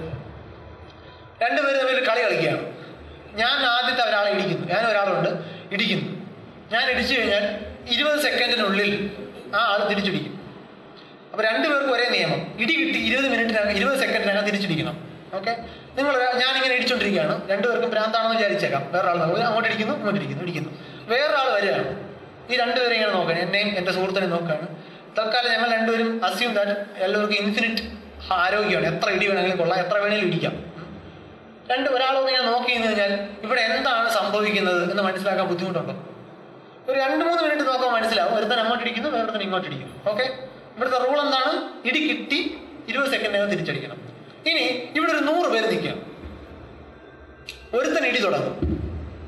രണ്ടുപേരും തമ്മിൽ കളി കളിക്കുകയാണ് ഞാൻ ആദ്യത്തെ ഒരാളെ ഇടിക്കുന്നു ഞാൻ ഒരാളുണ്ട് ഇടിക്കുന്നു ഞാൻ ഇടിച്ചു കഴിഞ്ഞാൽ ഇരുപത് സെക്കൻഡിനുള്ളിൽ ആ ആൾ തിരിച്ചിടിക്കും അപ്പൊ രണ്ടുപേർക്കും ഒരേ നിയമം ഇടി കിട്ടി ഇരുപത് മിനിറ്റിനകം ഇരുപത് സെക്കൻഡിനകം തിരിച്ചിടിക്കണം ഓക്കെ നിങ്ങൾ ഞാനിങ്ങനെ ഇടിച്ചോണ്ടിരിക്കുകയാണ് രണ്ടുപേർക്കും ഭ്രാന്താണെന്ന് വിചാരിച്ചേക്കാം വേറൊരാൾ നോക്കും അങ്ങോട്ട് ഇടിക്കുന്നു ഇങ്ങോട്ട് ഇടിക്കുന്നു ഇടിക്കുന്നു വേറൊരാൾ വരികയാണ് ഈ രണ്ടുപേരും ഇങ്ങനെ നോക്കണം എന്നെയും എൻ്റെ സുഹൃത്തിനെ നോക്കുകയാണ് തൽക്കാലം ഞങ്ങൾ രണ്ടുപേരും അസ്യൂം ദാറ്റ് എല്ലാവർക്കും ഇൻഫിനിറ്റ് ആരോഗ്യമാണ് എത്ര ഇടി വേണമെങ്കിലും കൊള്ളാം എത്ര വേണമെങ്കിലും ഇടിക്കാം രണ്ട് ഒരാളോട് ഞാൻ നോക്കി എന്ന് കഴിഞ്ഞാൽ ഇവിടെ എന്താണ് സംഭവിക്കുന്നത് എന്ന് മനസ്സിലാക്കാൻ ബുദ്ധിമുട്ടുണ്ടോ ഒരു രണ്ട് മൂന്ന് മിനിറ്റ് നോക്കാൻ മനസ്സിലാവും ഒരുത്തൻ അങ്ങോട്ട് ഇടിക്കുന്നു വേറൊരുത്തൻ ഇങ്ങോട്ട് ഇടിക്കുന്നു ഓക്കെ ഇവിടുത്തെ റൂൾ എന്താണ് ഇടി കിട്ടി ഇരുപത് സെക്കൻഡിനകം തിരിച്ചടിക്കണം ഇനി ഇവിടെ ഒരു നൂറ് പേര് നിൽക്കുക ഒരുത്തൻ ഇടി തുടങ്ങും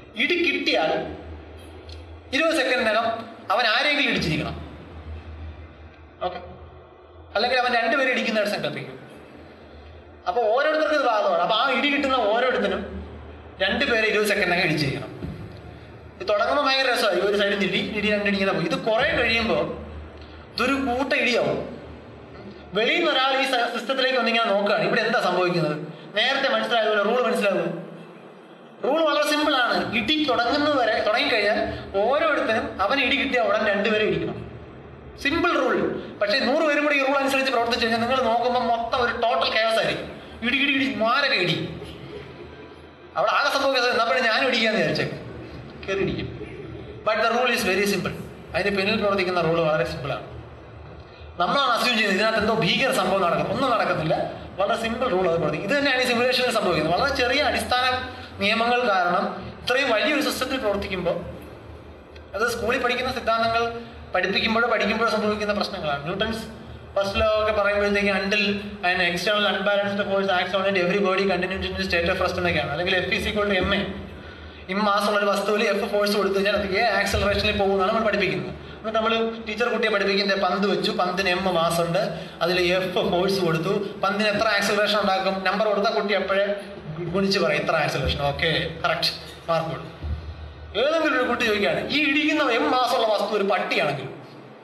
ഇടി കിട്ടിയാൽ ഇരുപത് സെക്കൻഡിനകം അവൻ ആരെങ്കിലും ഇടിച്ചിരിക്കണം ഓക്കെ അല്ലെങ്കിൽ അവൻ രണ്ടുപേരും ഇടിക്കുന്നതായിട്ട് സങ്കല്പിക്കും അപ്പോൾ ഓരോരുത്തർക്കും ഇത് ബാധകമാണ് അപ്പോൾ ആ ഇടി കിട്ടുന്ന ഓരോരുത്തരും രണ്ടുപേരെ ഇരുപത് സെക്കൻഡിനകം ഇടിച്ചിരിക്കണം ഇത് തുടങ്ങുമ്പോൾ ഭയങ്കര രസമായി ഒരു സൈഡിൽ ഇടി ഇടി രണ്ടിടി ഇങ്ങനെ പോയി ഇത് കുറേ കഴിയുമ്പോൾ ഇതൊരു കൂട്ട ഇടിയാവും വെളിയിൽ നിന്ന് ഒരാൾ ഈ സ- സിസ്റ്റത്തിലേക്ക് വന്നിങ്ങനെ നോക്കുകയാണ് ഇവിടെ എന്താ സംഭവിക്കുന്നത് നേരത്തെ മനസ്സിലായതുപോലെ റൂൾ മനസ്സിലാകും റൂൾ വളരെ സിമ്പിൾ ആണ് ഇടി തുടങ്ങുന്നത് വരെ തുടങ്ങിക്കഴിഞ്ഞാൽ ഓരോരുത്തരും അവൻ ഇടി കിട്ടിയ ഉടൻ രണ്ടുപേരെ ഇടിക്കണം സിമ്പിൾ റൂൾ പക്ഷേ നൂറ് പേരും കൂടി ഈ റൂൾ അനുസരിച്ച് പ്രവർത്തിച്ചു കഴിഞ്ഞാൽ നിങ്ങൾ നോക്കുമ്പോൾ മൊത്തം ഒരു ടോട്ടൽ കയോസ് ആയിരിക്കും ഇടി ഇടി ഇടി മാരക ഇടി അവിടെ ആകെ സംഭവിക്കുന്നത് നമ്മൾ ഞാനും ഇടിക്കാന്ന് വിചാരിച്ചേക്കും കയറി ഇടിക്കും but the rule is very simple അതിന് പിന്നിൽ പ്രവർത്തിക്കുന്ന റൂൾ വളരെ സിമ്പിളാണ് നമ്മളാണ് അസ്യൂം ചെയ്യുന്നത് ഇതിനകത്ത് എന്തോ ഭീകര സംഭവം നടക്കുന്നു ഒന്നും നടക്കുന്നില്ല വളരെ സിമ്പിൾ റൂൾ അത് പ്രവർത്തിക്കും ഇത് തന്നെയാണ് ഈ സിമുലേഷനിൽ സംഭവിക്കുന്നത് വളരെ ചെറിയ അടിസ്ഥാന നിയമങ്ങൾ കാരണം ഇത്രയും വലിയൊരു സിസ്റ്റത്തിൽ പ്രവർത്തിക്കുമ്പോൾ അത് സ്കൂളിൽ പഠിക്കുന്ന സിദ്ധാന്തങ്ങൾ പഠിപ്പിക്കുമ്പോഴോ പഠിക്കുമ്പോഴോ സംഭവിക്കുന്ന പ്രശ്നങ്ങളാണ് ന്യൂട്ടൺസ് ഫസ്റ്റ് ലോ ഒക്കെ പറയുമ്പോഴത്തേക്ക് അണ്ടിൽ അതിന് external unbalanced force acts on it every body continues in state of rest എന്നൊക്കെയാണ് അല്ലെങ്കിൽ F is equal M A ഇമ്മാസുള്ള ഒരു വസ്തുവിൽ എഫ് ഫോഴ്സ് കൊടുത്തു കഴിഞ്ഞാൽ അത് എ ആക്സലറേഷനിൽ പോകുന്നതാണ് നമ്മൾ പഠിപ്പിക്കുന്നത് എന്നിട്ട് നമ്മൾ ടീച്ചർ കുട്ടിയെ പഠിപ്പിക്കുന്നത് പന്ത് വെച്ചു പന്തിന് എം മാസ് ഉണ്ട് അതിൽ എഫ് ഫോഴ്സ് കൊടുത്തു പന്തിന് എത്ര ആക്സലറേഷൻ ഉണ്ടാക്കും നമ്പർ കൊടുത്താൽ കുട്ടി എപ്പോഴേ ഗുണിച്ച് പറയും ഇത്ര ആക്സലറേഷൻ ഓക്കെ കറക്റ്റ് മാർക്ക് കൊടുക്കും ഏതെങ്കിലും ഒരു കുട്ടി ചോദിക്കുകയാണ് ഈ ഇടിക്കുന്ന എം മാസമുള്ള വസ്തു ഒരു പട്ടിയാണെങ്കിലും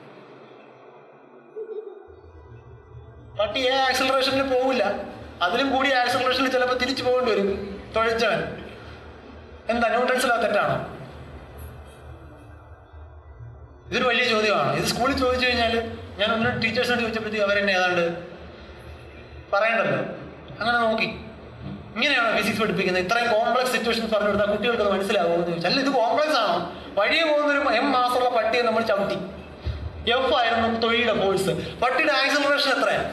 പട്ടി ഏ ആക്സലറേഷനിൽ പോവില്ല അതിലും കൂടി ആക്സലറേഷനിൽ ചിലപ്പോൾ തിരിച്ചു പോകേണ്ടി വരും തൊഴിച്ചവൻ എന്താ ന്യൂട്രൻസിലാ തെറ്റാണോ ഇതൊരു വലിയ ചോദ്യമാണ് ഇത് സ്കൂളിൽ ചോദിച്ചു കഴിഞ്ഞാൽ ഞാൻ ഒന്ന് ടീച്ചേഴ്സിനോട് ചോദിച്ചപ്പോഴത്തേക്ക് അവരെന്നെ ഏതാണ്ട് പറയണ്ടല്ലോ അങ്ങനെ നോക്കി ഇങ്ങനെയാണോ ഫിസിക്സ് പഠിപ്പിക്കുന്നത് ഇത്രയും കോംപ്ലക്സ് സിറ്റുവേഷൻസ് പറഞ്ഞു കൊടുത്താൽ കുട്ടികൾക്ക് അത് മനസ്സിലാവുമോ എന്ന് ചോദിച്ചാൽ അല്ല ഇത് കോംപ്ലക്സ് ആണോ വഴിയെ പോകുന്ന ഒരു എം മാസമുള്ള പട്ടിയെ നമ്മൾ ചവിട്ടി എഫ് ആയിരുന്നു തൊഴിയുടെ ഫോഴ്സ് പട്ടിയുടെ ആക്സലറേഷൻ എത്രയാണ്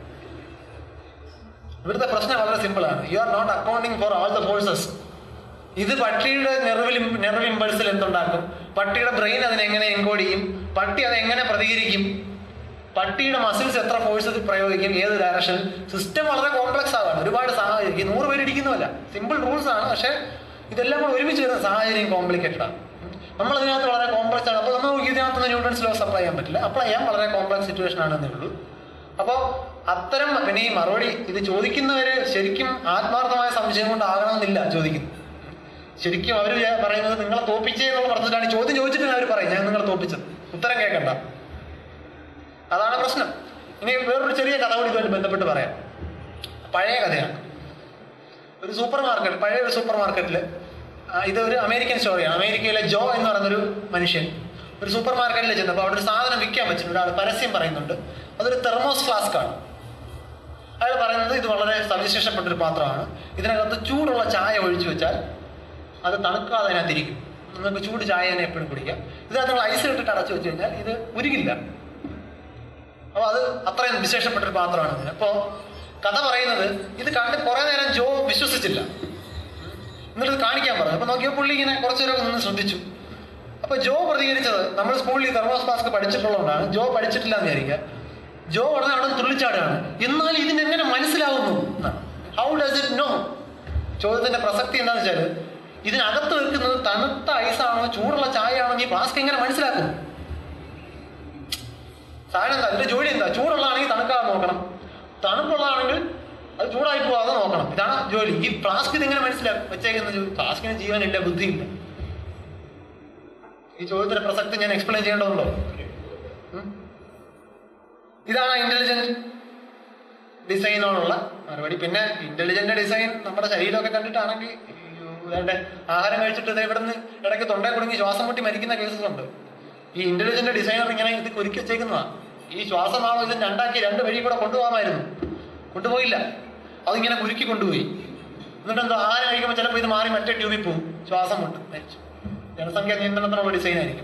ഇവിടുത്തെ പ്രശ്നം വളരെ സിമ്പിൾ ആണ് you are not accounting for all the forces ഇത് പട്ടിയുടെ നെർവിൽ നെർവ് ഇമ്പൾസിൽ എന്തുണ്ടാക്കും പട്ടിയുടെ ബ്രെയിൻ അതിനെ എങ്ങനെ എൻകോഡ് ചെയ്യും പട്ടി അത് എങ്ങനെ പ്രതികരിക്കും പട്ടിയുടെ മസിൽസ് എത്ര ഫോഴ്സ് പ്രയോഗിക്കും ഏത് ഡയറക്ഷൻ സിസ്റ്റം വളരെ കോംപ്ലക്സ് ആവാണ് ഒരുപാട് സാഹചര്യം ഈ നൂറ് പേര് ഇരിക്കുന്നില്ല സിമ്പിൾ റൂൾസ് ആണ് പക്ഷേ ഇതെല്ലാം കൂടെ ഒരുമിച്ച് വരുന്ന സാഹചര്യം കോംപ്ലിക്കേറ്റഡ് ആണ് നമ്മൾ ഇതിനകത്ത് വളരെ കോംപ്ലക്സ് ആണ് അപ്പോൾ നമുക്ക് ഇതിനകത്ത് ന്യൂട്ടൺസ് ലോസ് അപ്ലൈ ചെയ്യാൻ പറ്റില്ല അപ്ലൈ ചെയ്യാൻ വളരെ കോംപ്ലക്സ് സിറ്റുവേഷൻ ആണെന്നേ ഉള്ളൂ അപ്പോൾ അത്തരം പിന്നെ ഈ മറുപടി ഇത് ചോദിക്കുന്നവര് ശരിക്കും ആത്മാർത്ഥമായ സംശയം കൊണ്ടാകണമെന്നില്ല ചോദിക്കുന്നത് ശരിക്കും അവർ പറയുന്നത് നിങ്ങളെ തോപ്പിച്ചേ എന്നുള്ള പറഞ്ഞിട്ടാണ് ഈ ചോദ്യം ചോദിച്ചിട്ട് അവർ പറയും ഞാൻ നിങ്ങളെ തോപ്പിച്ചത് ഉത്തരം കേൾക്കണ്ട അതാണ് പ്രശ്നം ഇനി വേറൊരു ചെറിയ കഥ കൂടി ഇതുമായിട്ട് ബന്ധപ്പെട്ട് പറയാം പഴയ കഥയാണ് ഒരു സൂപ്പർ മാർക്കറ്റ് പഴയ ഒരു സൂപ്പർ മാർക്കറ്റിൽ ഇത് ഒരു അമേരിക്കൻ സ്റ്റോറിയാണ് അമേരിക്കയിലെ ജോ എന്ന് പറയുന്നൊരു മനുഷ്യൻ ഒരു സൂപ്പർ മാർക്കറ്റിൽ ചെന്നപ്പോൾ അവിടെ ഒരു സാധനം വിൽക്കാൻ പറ്റുന്നുണ്ട് ഒരാൾ പരസ്യം പറയുന്നുണ്ട് അതൊരു തെർമോസ് ഫ്ലാസ്ക് ആണ് അയാൾ പറയുന്നത് ഇത് വളരെ സവിശേഷപ്പെട്ടൊരു പാത്രമാണ് ഇതിനകത്ത് ചൂടുള്ള ചായ ഒഴിച്ചു വെച്ചാൽ അത് തണുക്കാതെ അതിനകത്തിരിക്കും നിങ്ങൾക്ക് ചൂട് ചായ തന്നെ എപ്പോഴും കുടിക്കാം ഇതിനകത്ത് നിങ്ങൾ ഐസ് ഇട്ടിട്ട് അടച്ചു വെച്ച് കഴിഞ്ഞാൽ ഇത് ഉരുകില്ല അപ്പോൾ അത് അത്രയും വിശേഷപ്പെട്ടൊരു പാത്രമാണ് ഇതിന് അപ്പോൾ കഥ പറയുന്നത് ഇത് കണ്ട് കുറേ നേരം ജോ വിശ്വസിച്ചില്ല എന്നിട്ട് ഇത് കാണിക്കാൻ പറഞ്ഞു അപ്പോൾ നോക്കിയപ്പോൾ പുള്ളി ഇങ്ങനെ കുറച്ചു നേരമൊക്കെ നിന്ന് ശ്രദ്ധിച്ചു അപ്പോൾ ജോ പ്രതികരിച്ചത് നമ്മൾ സ്കൂളിൽ ഈ തെർമോസ് ഫ്ലാസ്ക് പഠിച്ചിട്ടുള്ളതുകൊണ്ടാണ് ജോ പഠിച്ചിട്ടില്ല എന്ന് വിചാരിക്കുക ജോ ഉടനെ അവിടെ തുള്ളിച്ചാടുകയാണ് എന്നാൽ ഇതിനെങ്ങനെ മനസ്സിലാവുന്നു ഹൗ ഡസ് ഇറ്റ് നോ ചോദ്യത്തിന്റെ പ്രസക്തി എന്താണെന്ന് വെച്ചാൽ ഇതിനകത്ത് വെക്കുന്നത് തണുത്ത ഐസാണോ ചൂടുള്ള ചായയാണോ ഈ ഫ്ലാസ്ക് എങ്ങനെ മനസ്സിലാക്കും സാധനം എന്താ ഇതിന്റെ ജോലി എന്താ ചൂടുള്ളതാണെങ്കിൽ തണുക്കാതെ നോക്കണം തണുപ്പുള്ളതാണെങ്കിൽ അത് ചൂടായി പോവാതെ നോക്കണം ഇതാണ് ജോലി ഈ ഫ്ലാസ്ക് ഇതെങ്ങനെ മനസ്സിലാക്കും വെച്ചേക്കുന്ന ജോലി ഫ്ലാസ്കിന് ജീവനില്ല ബുദ്ധിയില്ല ഈ ചോദ്യത്തിന്റെ പ്രസക്തി ഞാൻ എക്സ്പ്ലെയിൻ ചെയ്യേണ്ടതുണ്ടോ ഉം? ഇതാണ് ഇന്റലിജന്റ് ഡിസൈനോടുള്ള മറുപടി പിന്നെ ഇന്റലിജന്റ് ഡിസൈൻ നമ്മുടെ ശരീരമൊക്കെ കണ്ടിട്ടാണെങ്കിൽ അയ്യോ, ഇതാണ്ടെ ആഹാരം കഴിച്ചിട്ട് ദേ ഇവിടുന്ന് ഇടയ്ക്ക് തൊണ്ടേ കുടുങ്ങി ശ്വാസം മുട്ടി മരിക്കുന്ന കേസസ് ഉണ്ട് ഈ ഇന്റലിജന്റ് ഡിസൈനർ ഇങ്ങനെ ഇത് കുരുക്കി വെച്ചേക്കുന്നതാ ഈ ശ്വാസമാണോ ഇത് രണ്ടാക്കി രണ്ട് വഴി കൂടെ കൊണ്ടുപോകാമായിരുന്നു കൊണ്ടുപോയില്ല അതിങ്ങനെ കുരുക്കി കൊണ്ടുപോയി എന്നിട്ട് എന്തോ ആഹാരം കഴിക്കുമ്പോൾ ചിലപ്പോൾ ഇത് മാറി മറ്റേ ട്യൂബിൽ പോകും ശ്വാസം മുട്ട് മരിച്ചു ജനസംഖ്യ നിയന്ത്രണത്തിനുള്ള ഡിസൈൻ ആയിരിക്കും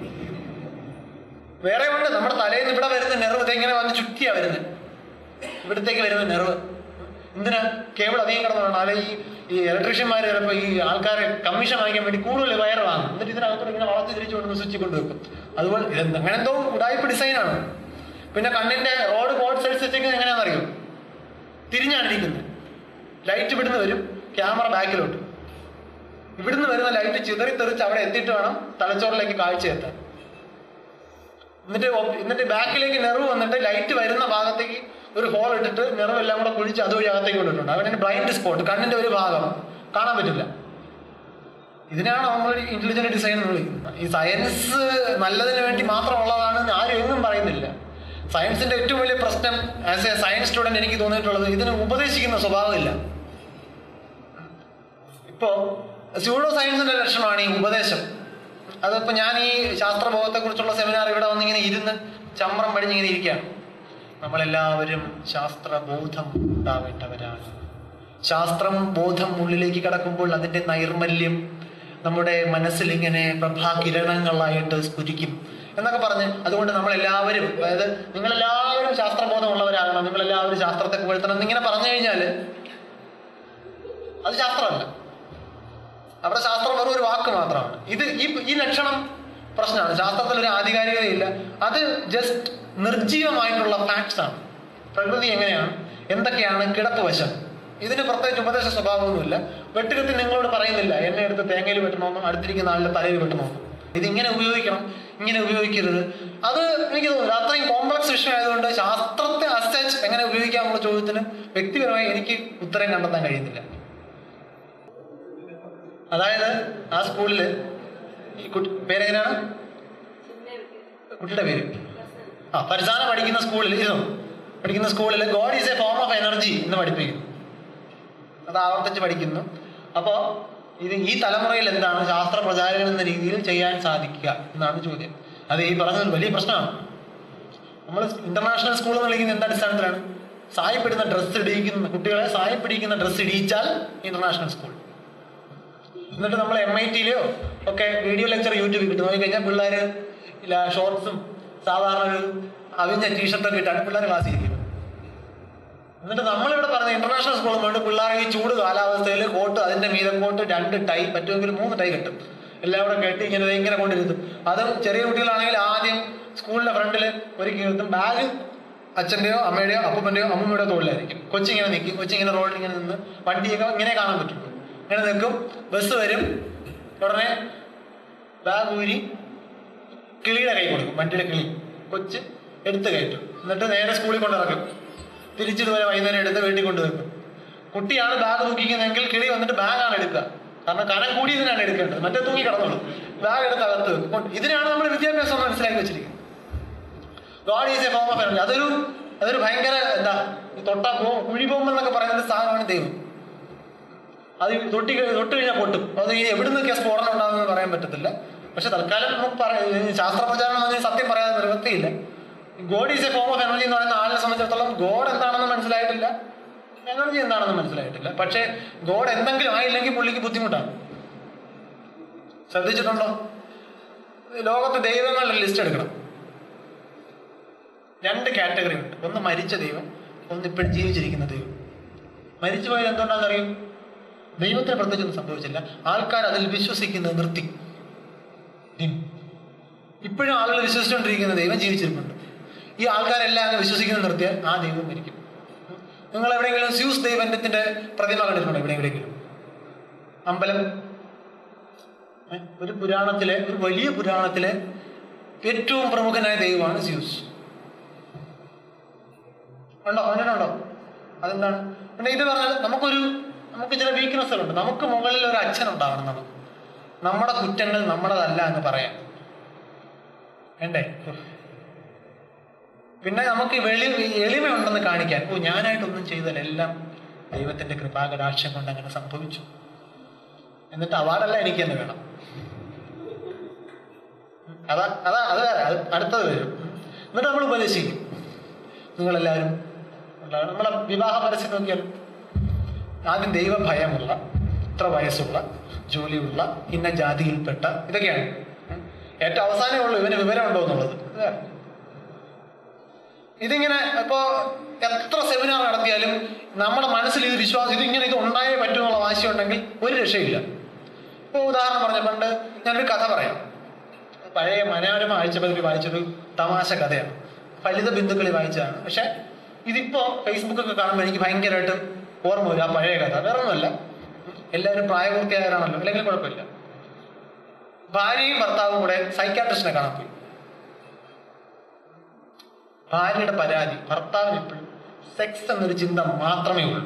വേറെ ഉണ്ട് നമ്മുടെ തലയിൽ നിന്ന് ഇവിടെ വരുന്ന നെർവ് ഇതെങ്ങനെ വന്ന് ചുറ്റിയാ വരുന്നത് ഇവിടത്തേക്ക് വരുന്ന നെർവ് എന്തിനാ കേബിൾ അധികം കിടന്നതാണ് അല്ലെ ഈ ഈ ഇലക്ട്രീഷ്യന്മാർ ചിലപ്പോൾ ഈ ആൾക്കാരെ കമ്മീഷൻ വാങ്ങിക്കാൻ വേണ്ടി കൂടുതൽ വയർ വാങ്ങും എന്നിട്ട് ഇതിനകത്തോട് ഇങ്ങനെ വളർത്തി തിരിച്ചു കൊണ്ട് സ്വിച്ച് കൊണ്ടുവെക്കും അതുപോലെ ഇത് അങ്ങനെ എന്തോ ഉടായ്പ ഡിസൈനാണ് പിന്നെ കണ്ണിന്റെ റോഡ് കോഡ് സെൽസ് വെച്ചേക്കുന്നത് എങ്ങനെയാണെന്നറിയോ തിരിഞ്ഞാണ് ഇരിക്കുന്നത് ലൈറ്റ് വിടുന്ന വരും ക്യാമറ ബാക്കിലോട്ട് ഇവിടുന്ന് വരുന്ന ലൈറ്റ് ചിതറി തെറിച്ച് അവിടെ എത്തിയിട്ട് വേണം തലച്ചോറിലേക്ക് കാഴ്ച എത്താൻ എന്നിട്ട് ഒ- എന്നിട്ട് ബാക്കിലേക്ക് നെറവ് വന്നിട്ട് ലൈറ്റ് വരുന്ന ഭാഗത്തേക്ക് ഒരു ഹോൾ ഇട്ടിട്ട് നെറവ് എല്ലാം കൂടെ കുഴിച്ച് അതുവഴി അകത്തേക്ക് കൊണ്ടിട്ടുണ്ട് അവന് ബ്ലൈൻഡ് സ്പോട്ട് കണ്ണിന്റെ ഒരു ഭാഗം കാണാൻ പറ്റില്ല ഇതിനാണ് നമ്മൾ ഇന്റലിജന്റ് ഡിസൈൻ എന്ന് വിളിക്കുന്നത് ഈ സയൻസ് നല്ലതിന് വേണ്ടി മാത്രമുള്ളതാണെന്ന് ആരും എങ്ങും പറയുന്നില്ല സയൻസിന്റെ ഏറ്റവും വലിയ പ്രശ്നം ആസ് എ സയൻസ് സ്റ്റുഡന്റ് എനിക്ക് തോന്നിയിട്ടുള്ളത് ഇതിന് ഉപദേശിക്കുന്ന സ്വഭാവമില്ല ഇപ്പോ സ്യൂഡോ സയൻസിന്റെ ലക്ഷണമാണ് ഈ ഉപദേശം അതിപ്പോ ഞാൻ ഈ ശാസ്ത്രബോധത്തെ കുറിച്ചുള്ള സെമിനാർ ഇവിടെ വന്നിങ്ങനെ ഇരുന്ന് ചമ്രം പടിഞ്ഞിങ്ങനെ ഇരിക്കുകയാണ് നമ്മളെല്ലാവരും ശാസ്ത്രബോധം ഉണ്ടാവേണ്ടവരാണ് ശാസ്ത്രം ബോധം ഉള്ളിലേക്ക് കടക്കുമ്പോൾ അതിന്റെ നൈർമല്യം നമ്മുടെ മനസ്സിൽ ഇങ്ങനെ പ്രഭാകിരണങ്ങളായിട്ട് സ്ഫുരിക്കും എന്നൊക്കെ പറഞ്ഞ് അതുകൊണ്ട് നമ്മളെല്ലാവരും അതായത് നിങ്ങളെല്ലാവരും ശാസ്ത്രബോധമുള്ളവരാകണം നിങ്ങളെല്ലാവരും ശാസ്ത്രത്തെ പുകഴ്ത്തണം എന്നിങ്ങനെ പറഞ്ഞു കഴിഞ്ഞാൽ അത് ശാസ്ത്രമല്ല അവിടെ ശാസ്ത്രം വെറും ഒരു വാക്ക് മാത്രമാണ് ഇത് ഈ ഈ ലക്ഷണം പ്രശ്നമാണ് ശാസ്ത്രത്തിൽ ഒരു ആധികാരികതയില്ല അത് ജസ്റ്റ് നിർജീവമായിട്ടുള്ള ഫാക്ട്സ് ആണ് പ്രകൃതി എങ്ങനെയാണ് എന്തൊക്കെയാണ് കിടപ്പ് വശം ഇതിന് പ്രത്യേകിച്ച് ഉപദേശ സ്വഭാവമൊന്നുമില്ല വെട്ടുകത്തി നിങ്ങളോട് പറയുന്നില്ല എന്നെ എടുത്ത് തേങ്ങയിൽ വെട്ടണമെന്നും അടുത്തിരിക്കുന്ന ആളുടെ തലയിൽ വെട്ടണമെന്നും ഇതിങ്ങനെ ഉപയോഗിക്കണം ഇങ്ങനെ ഉപയോഗിക്കരുത് അത് എനിക്ക് തോന്നുന്നു അത്രയും കോംപ്ലക്സ് വിഷയം ആയതുകൊണ്ട് ശാസ്ത്രത്തെ അസച്ച് എങ്ങനെ ഉപയോഗിക്കാമെന്നുള്ള ചോദ്യത്തിന് വ്യക്തിപരമായി എനിക്ക് ഉത്തരം കണ്ടെത്താൻ കഴിയുന്നില്ല അതായത് ആ സ്കൂളില് ഈ കുട്ടി പേരെങ്ങനെയാണ് കുട്ടിയുടെ പേര് ആ പരിസാന പഠിക്കുന്ന സ്കൂളിൽ ഇരുന്നു പഠിക്കുന്ന സ്കൂളിൽ god is a form of energy എന്ന് പഠിപ്പിക്കുന്നു അത് ആവർത്തിച്ച് പഠിക്കുന്നു അപ്പോൾ ഇത് ഈ തലമുറയിൽ എന്താണ് ശാസ്ത്ര പ്രചാരകൻ എന്ന രീതിയിൽ ചെയ്യാൻ സാധിക്കുക എന്നാണ് ചോദ്യം അത് ഈ പറഞ്ഞത് വലിയ പ്രശ്നമാണ് നമ്മൾ ഇന്റർനാഷണൽ സ്കൂൾ എന്ന് വിളിക്കുന്ന എന്ത് അടിസ്ഥാനത്തിലാണ് സായപ്പിടുന്ന ഡ്രസ്സ് ഇടിയിക്കുന്ന കുട്ടികളെ സായപ്പിടിക്കുന്ന ഡ്രസ്സ് ഇടിയിച്ചാൽ ഇന്റർനാഷണൽ സ്കൂൾ എന്നിട്ട് നമ്മൾ എം ഐ ടിയിലെയോ ഒക്കെ വീഡിയോ ലെക്ചർ യൂട്യൂബിൽ കിട്ടും നോക്കിക്കഴിഞ്ഞാൽ പിള്ളേർ ഇല്ല ഷോർട്സും സാധാരണ ഒരു അവിഞ്ഞ ടീഷർട്ടൊക്കെ ഇട്ടാണ് പിള്ളേർ ക്ലാസ്സിൽ ഇരിക്കുന്നത് എന്നിട്ട് നമ്മളിവിടെ പറഞ്ഞ ഇന്റർനാഷണൽ സ്കൂളിൽ പോയിട്ട് പിള്ളേർക്ക് ഈ ചൂട് കാലാവസ്ഥയിൽ കോട്ട് അതിന്റെ മീതെ കോട്ട് രണ്ട് ടൈ പറ്റുമെങ്കിൽ മൂന്ന് ടൈ കിട്ടും എല്ലാം കൂടെ കെട്ടി ഇങ്ങനെ ദേ ഇങ്ങനെ കൊണ്ടിരുത്തും അതും ചെറിയ കുട്ടികളാണെങ്കിൽ ആദ്യം സ്കൂളിന്റെ ഫ്രണ്ടിൽ ഒരുക്കി നിർത്തും ബാഗ് അച്ഛന്റെയോ അമ്മയുടെയോ അപ്പൂപ്പന്റെയോ അമ്മൂമ്മയുടെയോ തോളിലായിരിക്കും കൊച്ചിങ്ങനെ നിൽക്കും കൊച്ചിങ്ങനെ റോഡിൽ ഇങ്ങനെ നിന്ന് വണ്ടിയൊക്കെ ഇങ്ങനെ കാണാൻ പറ്റും ഇങ്ങനെ നിൽക്കും ബസ് വരും ഉടനെ ബാഗ് ഊരി കിളിയുടെ കൈ കൊടുക്കും വണ്ടിയുടെ കിളി കൊച്ച് എടുത്ത് കയറ്റും എന്നിട്ട് നേരെ സ്കൂളിൽ കൊണ്ടിറക്കും തിരിച്ചിതുവരെ വൈകുന്നേരം എടുത്ത് വീട്ടിൽ കൊണ്ടുവെക്കും കുട്ടിയാണ് ബാഗ് തൂക്കിക്കുന്നതെങ്കിൽ കിളി വന്നിട്ട് ബാഗാണ് എടുക്കുക കാരണം കനം കൂടി ഇതിനാണ് എടുക്കേണ്ടത് മറ്റേ തൂങ്ങി കിടന്നോളൂ ബാഗ് എടുത്ത് അകത്ത് വെക്കും കൊണ്ട് ഇതിനാണ് നമ്മൾ വിദ്യാഭ്യാസം മനസ്സിലാക്കി വെച്ചിരിക്കുന്നത് god is a form of energy അതൊരു അതൊരു ഭയങ്കര എന്താ ഈ തൊട്ടാ പോ കുഴി പോകുമെന്നൊക്കെ പറയുന്ന ഒരു സാധനമാണ് ദൈവം അത് ഈ തൊട്ടി കഴി- തൊട്ട് കഴിഞ്ഞാൽ പൊട്ടും അത് ഈ എവിടെ നിന്നൊക്കെ സ്ഫോടനം ഉണ്ടാകുമെന്ന് പറയാൻ പറ്റത്തില്ല പക്ഷെ തൽക്കാലം നമുക്ക് പറയാം ശാസ്ത്രപ്രചാരണം എന്ന് പറഞ്ഞാൽ സത്യം പറയാതെ നിവൃത്തിയില്ല god is a form of energy എന്ന് പറയുന്ന ആളിനെ സംബന്ധിച്ചിടത്തോളം ഗോഡ് എന്താണെന്ന് മനസ്സിലായിട്ടില്ല എനർജി എന്താണെന്ന് മനസ്സിലായിട്ടില്ല പക്ഷേ ഗോഡ് എന്തെങ്കിലും ആയില്ലെങ്കിൽ പുള്ളിക്ക് ബുദ്ധിമുട്ടാണ് ശ്രദ്ധിച്ചിട്ടുണ്ടോ ലോകത്ത് ദൈവങ്ങളുടെ ലിസ്റ്റ് എടുക്കണം രണ്ട് കാറ്റഗറി ഉണ്ട് ഒന്ന് മരിച്ച ദൈവം ഒന്ന് ഇപ്പോഴും ജീവിച്ചിരിക്കുന്ന ദൈവം മരിച്ചു പോയത് എന്തുകൊണ്ടാണെന്ന് അറിയും ദൈവത്തിന് പ്രത്യേകിച്ചൊന്നും സംഭവിച്ചില്ല ആൾക്കാർ അതിൽ വിശ്വസിക്കുന്നത് നിർത്തി ഉം. ഇപ്പോഴും ആളുകൾ വിശ്വസിച്ചുകൊണ്ടിരിക്കുന്ന ദൈവം ജീവിച്ചിരിപ്പുണ്ട് ഈ ആൾക്കാരെല്ലാം അങ്ങ് വിശ്വസിക്കുന്നത് നിർത്തിയാൽ ആ ദൈവം മരിക്കും ഉം. നിങ്ങൾ എവിടെയെങ്കിലും സ്യൂസ് ദൈവത്തിന്റെ പ്രതിമ കണ്ടിട്ടുണ്ടോ എവിടെയെങ്കിലും അമ്പലം ഏ? ഒരു പുരാണത്തിലെ ഒരു വലിയ പുരാണത്തിലെ ഏറ്റവും പ്രമുഖനായ ദൈവമാണ് സ്യൂസ് ഉണ്ടോ കണ്ടിട്ടുണ്ടോ അതെന്താണ് പിന്നെ ഇത് പറഞ്ഞാൽ നമുക്കൊരു നമുക്ക് ചില വീക്ക്നെസ്സുകളുണ്ട് നമുക്ക് മുകളിൽ ഒരു അച്ഛൻ ഉണ്ടാവണം നമുക്ക് നമ്മുടെ കുറ്റങ്ങൾ നമ്മുടേതല്ല എന്ന് പറയാം വേണ്ടേ പിന്നെ നമുക്ക് വെളി എളിമയുണ്ടെന്ന് കാണിക്കാൻ ഓ ഞാനായിട്ടൊന്നും ചെയ്തല്ല എല്ലാം ദൈവത്തിന്റെ കൃപാകടാക്ഷം കൊണ്ട് അങ്ങനെ സംഭവിച്ചു എന്നിട്ട് അവാർഡല്ല എനിക്കെന്ന് വേണം അതാ അതാ അത് വേറെ അത് അടുത്തത് വരും എന്നിട്ട് നമ്മൾ ഉപദേശിക്കും നിങ്ങളെല്ലാവരും ഉണ്ടാകണം. നമ്മളെ വിവാഹ പരസ്യം നോക്കിയാൽ ആദ്യം ദൈവഭയമുള്ള ഇത്ര വയസ്സുള്ള ജോലിയുള്ള ഇന്ന ജാതിയിൽപ്പെട്ട ഇതൊക്കെയാണ് ഉം. ഏറ്റവും അവസാനമേ ഉള്ളൂ ഇവന് വിവരമുണ്ടോ എന്നുള്ളത് ഇതാണ്. ഇതിങ്ങനെ ഇപ്പോ എത്ര സെമിനാർ നടത്തിയാലും നമ്മുടെ മനസ്സിൽ ഇത് വിശ്വാസം ഇത് ഇങ്ങനെ ഇത് ഉണ്ടായേ പറ്റുമെന്നുള്ള വാശി ഉണ്ടെങ്കിൽ ഒരു രക്ഷയില്ല ഇപ്പൊ ഉദാഹരണം പറഞ്ഞ പണ്ട് ഞാനൊരു കഥ പറയാം പഴയ മനോരമ ആഴ്ചപ്പതിൽ വായിച്ചൊരു തമാശ കഥയാണ് ഫലിത ബിന്ദുക്കളിൽ വായിച്ചതാണ് പക്ഷെ ഇതിപ്പോ ഫേസ്ബുക്കൊക്കെ കാണുമ്പോൾ എനിക്ക് ഭയങ്കരമായിട്ട് ഓർമ്മ വരും ആ പഴയ കഥ വേറെ ഒന്നുമല്ല എല്ലാവരും പ്രായപൂർത്തിയായവരാണല്ലോ അല്ലെങ്കിൽ കുഴപ്പമില്ല ഭാര്യയും ഭർത്താവും കൂടെ സൈക്കാട്രിസ്റ്റിനെ കാണാൻ പോയി ഭാര്യയുടെ പരാതി ഭർത്താവിന് എപ്പോഴും സെക്സ് എന്നൊരു ചിന്ത മാത്രമേ ഉള്ളൂ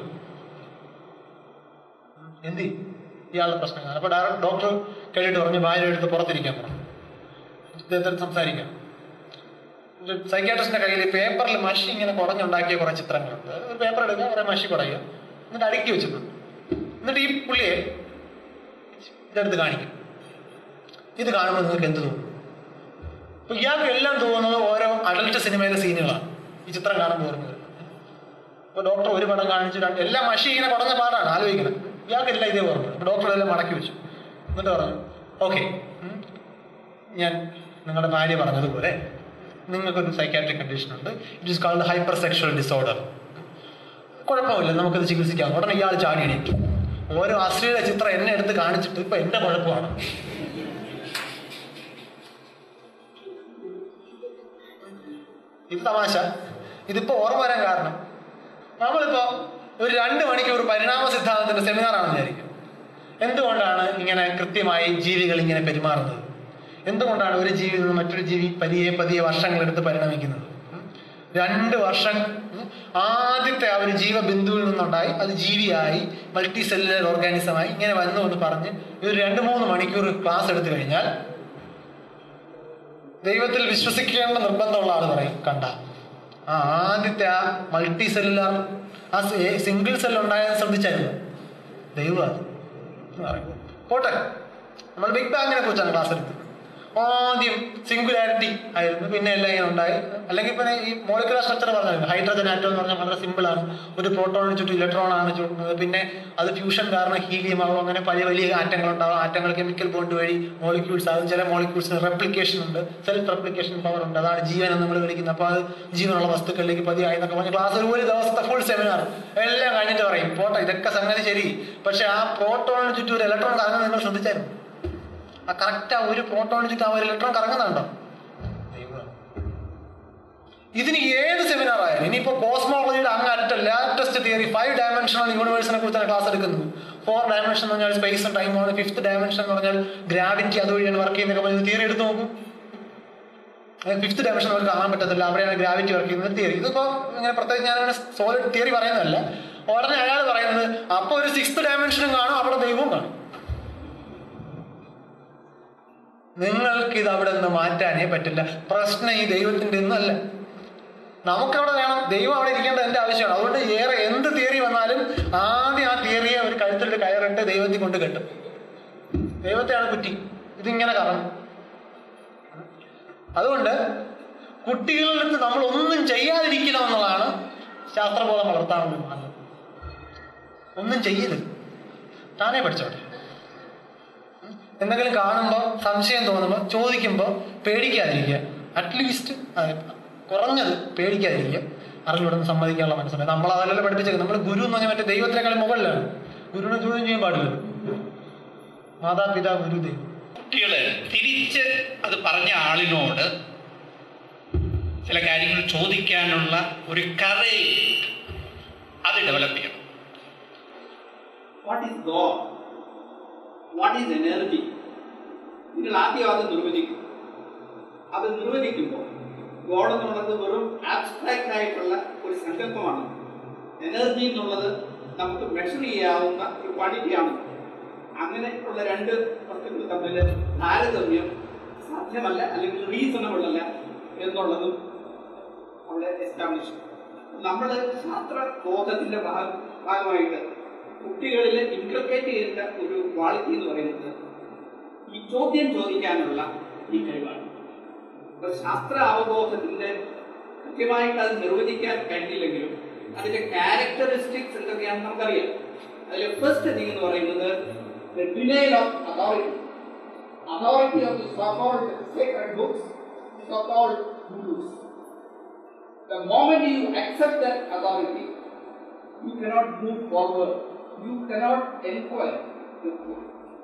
എന്തി ഇയാളുടെ പ്രശ്നങ്ങൾ അപ്പൊ ഡയറക്ട് ഡോക്ടർ കഴിഞ്ഞിട്ട് പറഞ്ഞു ഭാര്യ എടുത്ത് പുറത്തിരിക്കാൻ പറഞ്ഞു ഇദ്ദേഹത്തിന് സംസാരിക്കാം സൈക്യാട്രിസ്റ്റിന്റെ കയ്യിൽ പേപ്പറിൽ മഷി ഇങ്ങനെ കുടഞ്ഞുണ്ടാക്കിയ കുറെ ചിത്രങ്ങളുണ്ട് ഒരു പേപ്പർ എടുക്കുക കുറെ മഷി കുടയുക എന്നിട്ട് അടുക്കി വെച്ചിട്ടുണ്ട് എന്നിട്ട് ഈ പുള്ളിയെ ഇതെടുത്ത് കാണിക്കും ഇത് കാണുമ്പോൾ നിങ്ങൾക്ക് എന്ത് തോന്നും അപ്പൊ ഇയാൾക്ക് എല്ലാം തോന്നുന്നത് ഓരോ അഡൽട്ട് സിനിമയിലെ സീനുകളാണ് ഈ ചിത്രം കാണുമ്പോൾ ഓർമ്മ വരുന്നത് അപ്പൊ ഡോക്ടർ ഒരു പടം കാണിച്ചു രണ്ട് എല്ലാം മഷി ഇങ്ങനെ പടഞ്ഞ പാടാണ് ആലോചിക്കണം ഇയാൾക്ക് എല്ലാം ഇതേ ഓർമ്മ അപ്പൊ ഡോക്ടർ എല്ലാം മടക്കി വെച്ചു എന്നിട്ട് പറഞ്ഞു ഓക്കെ ഞാൻ നിങ്ങളുടെ ഭാര്യ പറഞ്ഞതുപോലെ നിങ്ങൾക്കൊരു സൈക്കാട്രിക് കണ്ടീഷൻ ഉണ്ട് it is called hyper sexual disorder കുഴപ്പമില്ല നമുക്കത് ചികിത്സിക്കാം ഉടനെ ഇയാൾ ചാടി എണീറ്റു ഓരോ അശ്ലീല ചിത്രം എന്നെ എടുത്ത് കാണിച്ചിട്ട് ഇപ്പൊ എന്റെ കുഴപ്പമാണ് ഇത് തമാശ ഇതിപ്പോ ഓർമ്മ വരാൻ കാരണം നമ്മളിപ്പോ ഒരു രണ്ട് മണിക്കൂർ പരിണാമ സിദ്ധാന്തത്തിന്റെ സെമിനാറാണെന്ന് വിചാരിക്കും എന്തുകൊണ്ടാണ് ഇങ്ങനെ കൃത്യമായി ജീവികൾ ഇങ്ങനെ പെരുമാറുന്നത് എന്തുകൊണ്ടാണ് ഒരു ജീവിയിൽ നിന്ന് മറ്റൊരു ജീവി പതിയെ പതിയെ വർഷങ്ങളെടുത്ത് പരിണമിക്കുന്നത് ഉം? രണ്ട് വർഷം ഉം, ആദ്യത്തെ ആ ഒരു ജീവബിന്ദുവിൽ നിന്നുണ്ടായി അത് ജീവിയായി മൾട്ടി സെല്ലുലർ ഓർഗാനിസമായി ഇങ്ങനെ വന്നു എന്ന് പറഞ്ഞ് ഒരു രണ്ട് മൂന്ന് മണിക്കൂർ ക്ലാസ് എടുത്തു കഴിഞ്ഞാൽ ദൈവത്തിൽ വിശ്വസിക്കേണ്ട നിർബന്ധമുള്ള ആൾ പറയും കണ്ട ആ ആദ്യത്തെ ആ മൾട്ടി സെല്ലുലാർ ആ സിംഗിൾ സെൽ ഉണ്ടായത് ശ്രദ്ധിച്ചായിരുന്നു ദൈവം അത് എന്ന് പറയും പോട്ടെ നമ്മൾ ബിഗ് ബാങ്ങിനെ കുറിച്ചാണ് ക്ലാസ് എടുത്തത് ആദ്യം സിംഗുലാരിറ്റി ആയിരുന്നു പിന്നെ എല്ലാം ഇങ്ങനെ ഉണ്ടായി അല്ലെങ്കിൽ പിന്നെ ഈ മോളിക്കുലർ സ്ട്രക്ചർ പറഞ്ഞാൽ ഹൈഡ്രജൻ ആറ്റം എന്ന് പറഞ്ഞാൽ വളരെ സിമ്പിൾ ആണ് ഒരു പ്രോട്ടോണിന് ചുറ്റും ഇലക്ട്രോൺ ആണ് ചുറ്റുന്നത് പിന്നെ അത് ഫ്യൂഷൻ കാരണം ഹീലിയം ആവും അങ്ങനെ പല വലിയ ആറ്റങ്ങൾ ഉണ്ടാവും ആറ്റങ്ങൾ കെമിക്കൽ ബോണ്ട് വഴി മോളിക്യൂൾസ് ആകും ചില മോളിക്യൂൾസിന് റെപ്ലിക്കേഷൻ ഉണ്ട് സെൽഫ് റെപ്ലിക്കേഷൻ പവർ ഉണ്ട് അതാണ് ജീവൻ എന്ന് നമ്മൾ വിളിക്കുന്നത് അപ്പോൾ അത് ജീവനുള്ള വസ്തുക്കളിലേക്ക് പതിയായി എന്നൊക്കെ പറഞ്ഞ് ക്ലാസ് ഒരു ഒരു ദിവസത്തെ ഫുൾ സെമിനാർ എല്ലാം കഴിഞ്ഞിട്ട് പറയും പോട്ടെ ഇതൊക്കെ സംഗതി ശരി പക്ഷെ ആ പ്രോട്ടോണിന് ചുറ്റും ഒരു ഇലക്ട്രോൺ കറങ്ങുന്നത് നിങ്ങൾ ശ്രദ്ധിച്ചായിരുന്നു ആ കറക്റ്റ് ആ ഒരു പ്രോട്ടോണിന് ചുറ്റും ആ ഒരു ഇലക്ട്രോൺ കറങ്ങുന്നുണ്ടോ ഇതിന് ഏത് സെമിനാർ ആയാലും ഇനിയിപ്പോ കോസ്മോളജിയുടെ അങ്ങ് അറ്റ ലാറ്റസ്റ്റ് തിയറി ഫൈവ് ഡയമെൻഷണൽ യൂണിവേഴ്സിനെ കുറിച്ചാണ് ക്ലാസ് എടുക്കുന്നത് ഫോർ ഡയമെൻഷൻ എന്ന് പറഞ്ഞാൽ സ്പേസും ടൈമാണ് ഫിഫ്ത്ത് ഡയമെൻഷൻ എന്ന് പറഞ്ഞാൽ ഗ്രാവിറ്റി അതുവഴിയാണ് വർക്ക് ചെയ്യുന്നതൊക്കെ പറഞ്ഞ് തിയറി എടുത്ത് നോക്കും ഫിഫ്ത്ത് ഡയമെൻഷൻ നമുക്ക് കാണാൻ പറ്റത്തില്ല അവിടെയാണ് ഗ്രാവിറ്റി വർക്ക് ചെയ്യുന്നത് തിയറി ഇതിപ്പോ ഇങ്ങനെ പ്രത്യേകിച്ച് ഞാൻ അങ്ങനെ സോളിഡ് തിയറി പറയുന്നതല്ല ഉടനെ അയാൾ പറയുന്നത് അപ്പൊ ഒരു സിക്സ്ത് ഡയമെൻഷനും കാണും അവിടെ ദൈവവും കാണും നിങ്ങൾക്ക് ഇത് അവിടെ നിന്ന് മാറ്റാനേ പറ്റില്ല പ്രശ്നം ഈ ദൈവത്തിന്റെ ഒന്നല്ല നമുക്കവിടെ വേണം ദൈവം അവിടെ ഇരിക്കേണ്ടത് എന്റെ ആവശ്യമാണ് അതുകൊണ്ട് ഏറെ എന്ത് തിയറി വന്നാലും ആദ്യം ആ തിയറിയെ ഒരു കഴുത്തിലിട്ട് കയറിട്ട് ദൈവത്തിൽ കൊണ്ട് കെട്ടും ദൈവത്തെയാണ് കുറ്റി ഇതിങ്ങനെ കറങ്ങും അതുകൊണ്ട് കുട്ടികളിൽ നിന്ന് നമ്മൾ ഒന്നും ചെയ്യാതിരിക്കണം എന്നുള്ളതാണ് ശാസ്ത്രബോധം വളർത്താനുള്ള മാർഗം ഒന്നും ചെയ്യരുത് താനേ പഠിച്ചോട്ടെ എന്തെങ്കിലും കാണുമ്പോൾ സംശയം തോന്നുമ്പോൾ ചോദിക്കുമ്പോൾ പേടിക്കാതിരിക്കുക അറ്റ്ലീസ്റ്റ് കുറഞ്ഞത് പേടിക്കാതിരിക്കുക അറിവിലൂടെ സമ്മതിക്കാനുള്ള മനസ്സിലായി നമ്മൾ അതല്ലല്ലോ പഠിപ്പിച്ചത് നമ്മൾ ഗുരു എന്ന് പറഞ്ഞാൽ മറ്റേ ദൈവത്തിനേക്കാളും മുകളിലാണ് ഗുരുവിനെ ചോദ്യം ചെയ്യാൻ പാടില്ല മാതാപിതാ ഗുരു ദൈവം കുട്ടികള് തിരിച്ച് അത് പറഞ്ഞ ആളിനോട് ചില കാര്യങ്ങൾ ചോദിക്കാനുള്ള ഒരു കറേജ് അത് ഡെവലപ്പ് ചെയ്യണം what is god what is energy നിങ്ങൾ ആദ്യം അത് നിർവചിക്കും അത് നിർവചിക്കുമ്പോൾ ഗോഡ് എന്നുള്ളത് വെറും ആബ്സ്ട്രാക്റ്റ് ആയിട്ടുള്ള ഒരു സങ്കല്പമാണ് എനർജി എന്നുള്ളത് നമുക്ക് മെഷർ ചെയ്യാവുന്ന ഒരു ക്വാണ്ടിറ്റിയാണ് അങ്ങനെ ഉള്ള രണ്ട് വസ്തുക്കൾ തമ്മിൽ താരതമ്യം സാധ്യമല്ല അല്ലെങ്കിൽ റീസണബിൾ അല്ല എന്നുള്ളതും അവിടെ എസ്റ്റാബ്ലിഷ് നമ്മൾ ശാസ്ത്ര ബോധത്തിന്റെ ഭാഗ- ഭാഗമായിട്ട് കുട്ടികളിൽ ഇൻകൾക്കേറ്റ് ചെയ്യേണ്ട ഒരു ക്വാളിറ്റി എന്ന് പറയുന്നത് ഈ ചോദ്യം ചോദിക്കാനുള്ള ഈ കഴിവാണ് ഇപ്പൊ ശാസ്ത്ര അവബോധത്തിന്റെ കൃത്യമായിട്ട് അത് നിർവചിക്കാൻ കഴിഞ്ഞില്ലെങ്കിലും അതിന്റെ ക്യാരക്ടറിസ്റ്റിക്സ് എന്തൊക്കെയാണെന്ന് നമുക്കറിയാം അതിൽ ഫസ്റ്റ് തിങ് എന്ന് പറയുന്നത് denial of authority authority of the so called secret books so called gurus The moment you accept that authority, you cannot move forward. You cannot enquire the truth.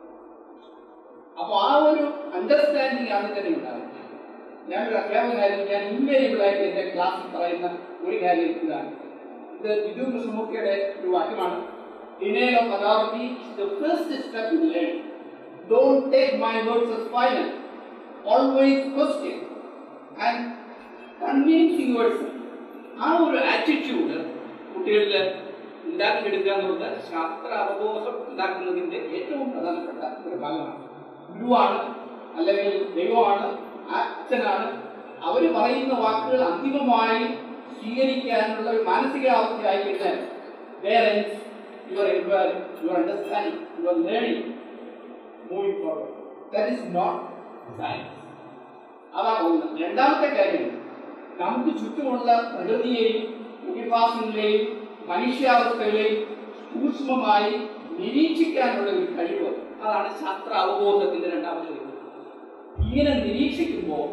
അപ്പോൾ ആ ഒരു അണ്ടർസ്റ്റാൻഡിങ് ആണ് തന്നെ ഉണ്ടാകും ഞാനൊരു അധ്യാപകനായാലും ഞാൻ ഇൻവേരിയബിൾ ആയിട്ട് എൻ്റെ ക്ലാസ്സിൽ പറയുന്ന ഒരു കാര്യം ഇതാണ് ഇത് ബിജു കൃഷ്ണമൂർത്തിയുടെ ഒരു വാക്യമാണ് denial of authority is the first step in learning. Don't take my words as final. Always question and convince yourself. ആ ഒരു ആറ്റിറ്റ്യൂഡ് കുട്ടികളിൽ ഉണ്ടാക്കിയെടുക്കുക എന്നുള്ളത് ശാസ്ത്ര അവബോധം ഉണ്ടാക്കുന്നതിന്റെ ഏറ്റവും പ്രധാനപ്പെട്ട ഒരു ഭാഗമാണ് ഗുരുവാണ് അല്ലെങ്കിൽ ദൈവമാണ് അച്ഛനാണ് അവർ പറയുന്ന വാക്കുകൾ അന്തിമമായി സ്വീകരിക്കാനുള്ള ഒരു മാനസികാവസ്ഥയായി കഴിഞ്ഞാൽ parents your your understanding your learning moving forward that is not science അതാണ് ഒന്ന് രണ്ടാമത്തെ കാര്യം നമുക്ക് ചുറ്റുമുള്ള പ്രകൃതിയെയും പ്രതിഭാസങ്ങളെയും മനുഷ്യാവസ്ഥകളെയും സൂക്ഷ്മമായി നിരീക്ഷിക്കാനുള്ള ഒരു കഴിവ് അതാണ് ശാസ്ത്ര അവബോധത്തിന്റെ രണ്ടാമത്തെ കഴിവ് ഇങ്ങനെ നിരീക്ഷിക്കുമ്പോൾ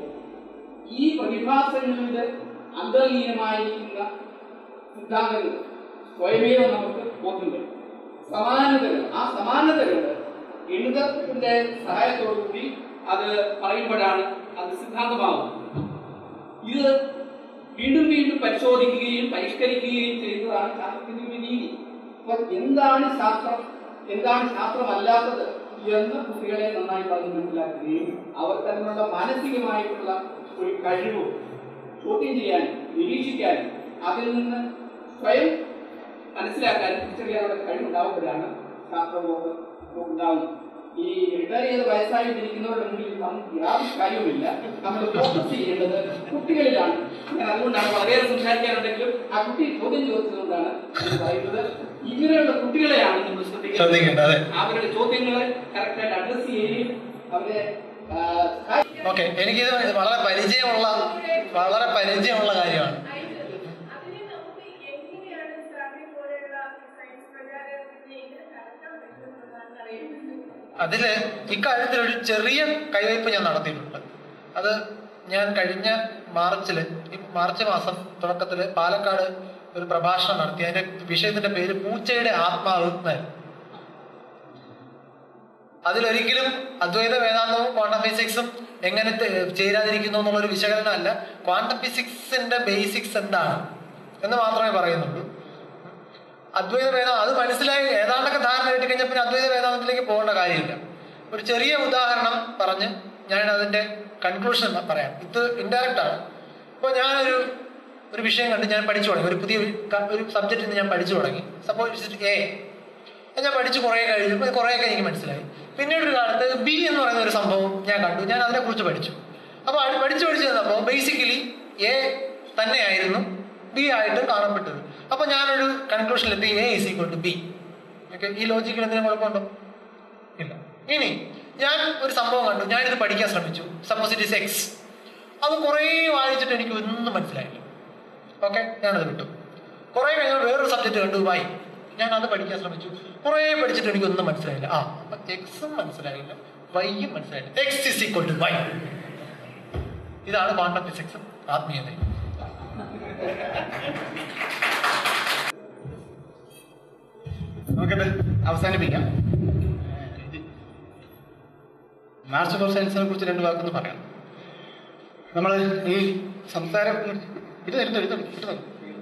ഈ പ്രതിഭാസങ്ങളുടെ അന്തർലീനമായിരിക്കുന്ന സിദ്ധാന്തങ്ങൾ സ്വയമേവ നമുക്ക് ബോധ്യം വരും സമാനതകൾ ആ സമാനതകൾ ഗണിതത്തിന്റെ സഹായത്തോടുകൂടി അത് പറയുമ്പോഴാണ് അത് സിദ്ധാന്തമാകുന്നത് ഇത് വീണ്ടും വീണ്ടും പരിശോധിക്കുകയും പരിഷ്കരിക്കുകയും ചെയ്യുന്നതാണ് ശാസ്ത്രത്തിന്റെ ഒരു രീതി അപ്പൊ എന്താണ് ശാസ്ത്രം എന്താണ് ശാസ്ത്രമല്ലാത്തത് എന്ന് കുട്ടികളെ നന്നായി പറഞ്ഞ് മനസ്സിലാക്കുകയും അവർ തമ്മിലുള്ള മാനസികമായിട്ടുള്ള ഒരു കഴിവ് ചോദ്യം ചെയ്യാനും നിരീക്ഷിക്കാനും അതിൽ നിന്ന് സ്വയം മനസ്സിലാക്കാനും തിരിച്ചറിയാനുള്ള കഴിവുണ്ടാവുമ്പോഴാണ് ശാസ്ത്രബോധം ഉണ്ടാവുന്നത് ഈ റിട്ടയർ ചെയ്ത് വയസ്സായിട്ടിരിക്കുന്നവരുടെ മുന്നിൽ നമുക്ക് യാതൊരു കാര്യവുമില്ല നമ്മൾ ഫോക്കസ് ചെയ്യേണ്ടത് കുട്ടികളിലാണ് ഞാൻ അതുകൊണ്ടാണ് വളരെയേറെ സംസാരിക്കാറുണ്ടെങ്കിലും ആ കുട്ടി ചോദ്യം ചോദിച്ചതുകൊണ്ടാണ് ഞാൻ പറയുന്നത് ഇങ്ങനെയുള്ള കുട്ടികളെയാണ് നമ്മൾ ശ്രദ്ധിക്കേണ്ടത് ശ്രദ്ധിക്കേണ്ടത് അതെ അവരുടെ ചോദ്യങ്ങളെ കറക്റ്റായിട്ട് അഡ്രസ് ചെയ്യുകയും അവരെ ആ, കാ- ഓക്കെ എനിക്കിത് വളരെ പരിചയമുള്ള വളരെ പരിചയമുള്ള കാര്യമാണ് അതിനെ നമുക്ക് എങ്ങനെയാണ് സാറിനെ പോലെയുള്ള സയൻസ് പ്രകാരത്തിന് എങ്ങനെ കടക്കാൻ പറ്റുമെന്നുള്ളതാണ് അറിയുന്നത് അതില് ഇക്കാര്യത്തിൽ ഒരു ചെറിയ കൈവയ്പ് ഞാൻ നടത്തിയിട്ടുണ്ട് അത് ഞാൻ കഴിഞ്ഞ മാർച്ചില് ഈ മാർച്ച് മാസം തുടക്കത്തില് പാലക്കാട് ഒരു പ്രഭാഷണം നടത്തി അതിന്റെ വിഷയത്തിന്റെ പേര് പൂച്ചയുടെ ആത്മാവ് എന്നായിരുന്നു അതിലൊരിക്കലും അദ്വൈത വേദാന്തവും ക്വാണ്ടം ഫിസിക്സും എങ്ങനെ തെ- ചേരാതിരിക്കുന്നു എന്നുള്ളൊരു വിശകലനമല്ല ക്വാണ്ടം ഫിസിക്സിന്റെ ബേസിക്സ് എന്താണ് എന്ന് മാത്രമേ പറയുന്നുള്ളൂ അദ്വൈത വേദം അത് മനസ്സിലായി ഏതാണ്ടൊക്കെ ധാരണ കിട്ടി കഴിഞ്ഞാൽ പിന്നെ അദ്വൈത വേദാന്തത്തിലേക്ക് പോകേണ്ട കാര്യമില്ല ഒരു ചെറിയ ഉദാഹരണം പറഞ്ഞ് ഞാൻ അതിന്റെ കൺക്ലൂഷൻ പറയാം ഇത് ഇൻഡയറക്റ്റ് ആണ് ഇപ്പോൾ ഞാനൊരു ഒരു വിഷയം കണ്ട് ഞാൻ പഠിച്ചു തുടങ്ങി ഒരു പുതിയ ഒരു ക- ഒരു സബ്ജക്റ്റ് ഞാൻ പഠിച്ചു തുടങ്ങി സപ്പോസ് എ അത് ഞാൻ പഠിച്ച് കുറേ കഴിഞ്ഞപ്പോൾ കുറേയൊക്കെ എനിക്ക് മനസ്സിലായി പിന്നീട് ഒരു കാലത്ത് ബി എന്ന് പറയുന്ന ഒരു സംഭവം ഞാൻ കണ്ടു ഞാൻ അതിനെക്കുറിച്ച് പഠിച്ചു അപ്പോൾ അത് പഠിച്ചു പഠിച്ചു തന്നപ്പോൾ ബേസിക്കലി എ തന്നെയായിരുന്നു ബി ആയിട്ട് കാണപ്പെട്ടത് അപ്പോൾ ഞാനൊരു കൺക്ലൂഷനിലെത്തി A is equal to B okay ഈ ലോജിക്കിൽ എന്തെങ്കിലും കുഴപ്പമുണ്ടോ ഇല്ല ഇനി ഞാൻ ഒരു സംഭവം കണ്ടു ഞാനിത് പഠിക്കാൻ ശ്രമിച്ചു സപ്പോസ് ഇറ്റ് ഇസ് എക്സ് അത് കുറേ വായിച്ചിട്ട് എനിക്ക് ഒന്നും മനസ്സിലായില്ല ഓക്കെ ഞാനത് വിട്ടു കുറേ കഴിഞ്ഞാൽ വേറൊരു സബ്ജക്റ്റ് കണ്ടു വൈ ഞാൻ അത് പഠിക്കാൻ ശ്രമിച്ചു കുറേ പഠിച്ചിട്ട് എനിക്കൊന്നും മനസ്സിലായില്ല ആ അപ്പൊ എക്സും മനസ്സിലായില്ല വൈയും മനസ്സിലായില്ല X is equal to Y ഇതാണ് ക്വാണ്ടം ഫിസിക്സും ആത്മീയതയും നമുക്കിത് അവസാനിപ്പിക്കാം മാർച്ച് ഫോർ സയൻസിനെ കുറിച്ച് രണ്ട് വാക്കൊന്ന് പറയാം നമ്മൾ ഈ സംസാരം ഇത് എടുത്തു എടുത്തു എടുത്തു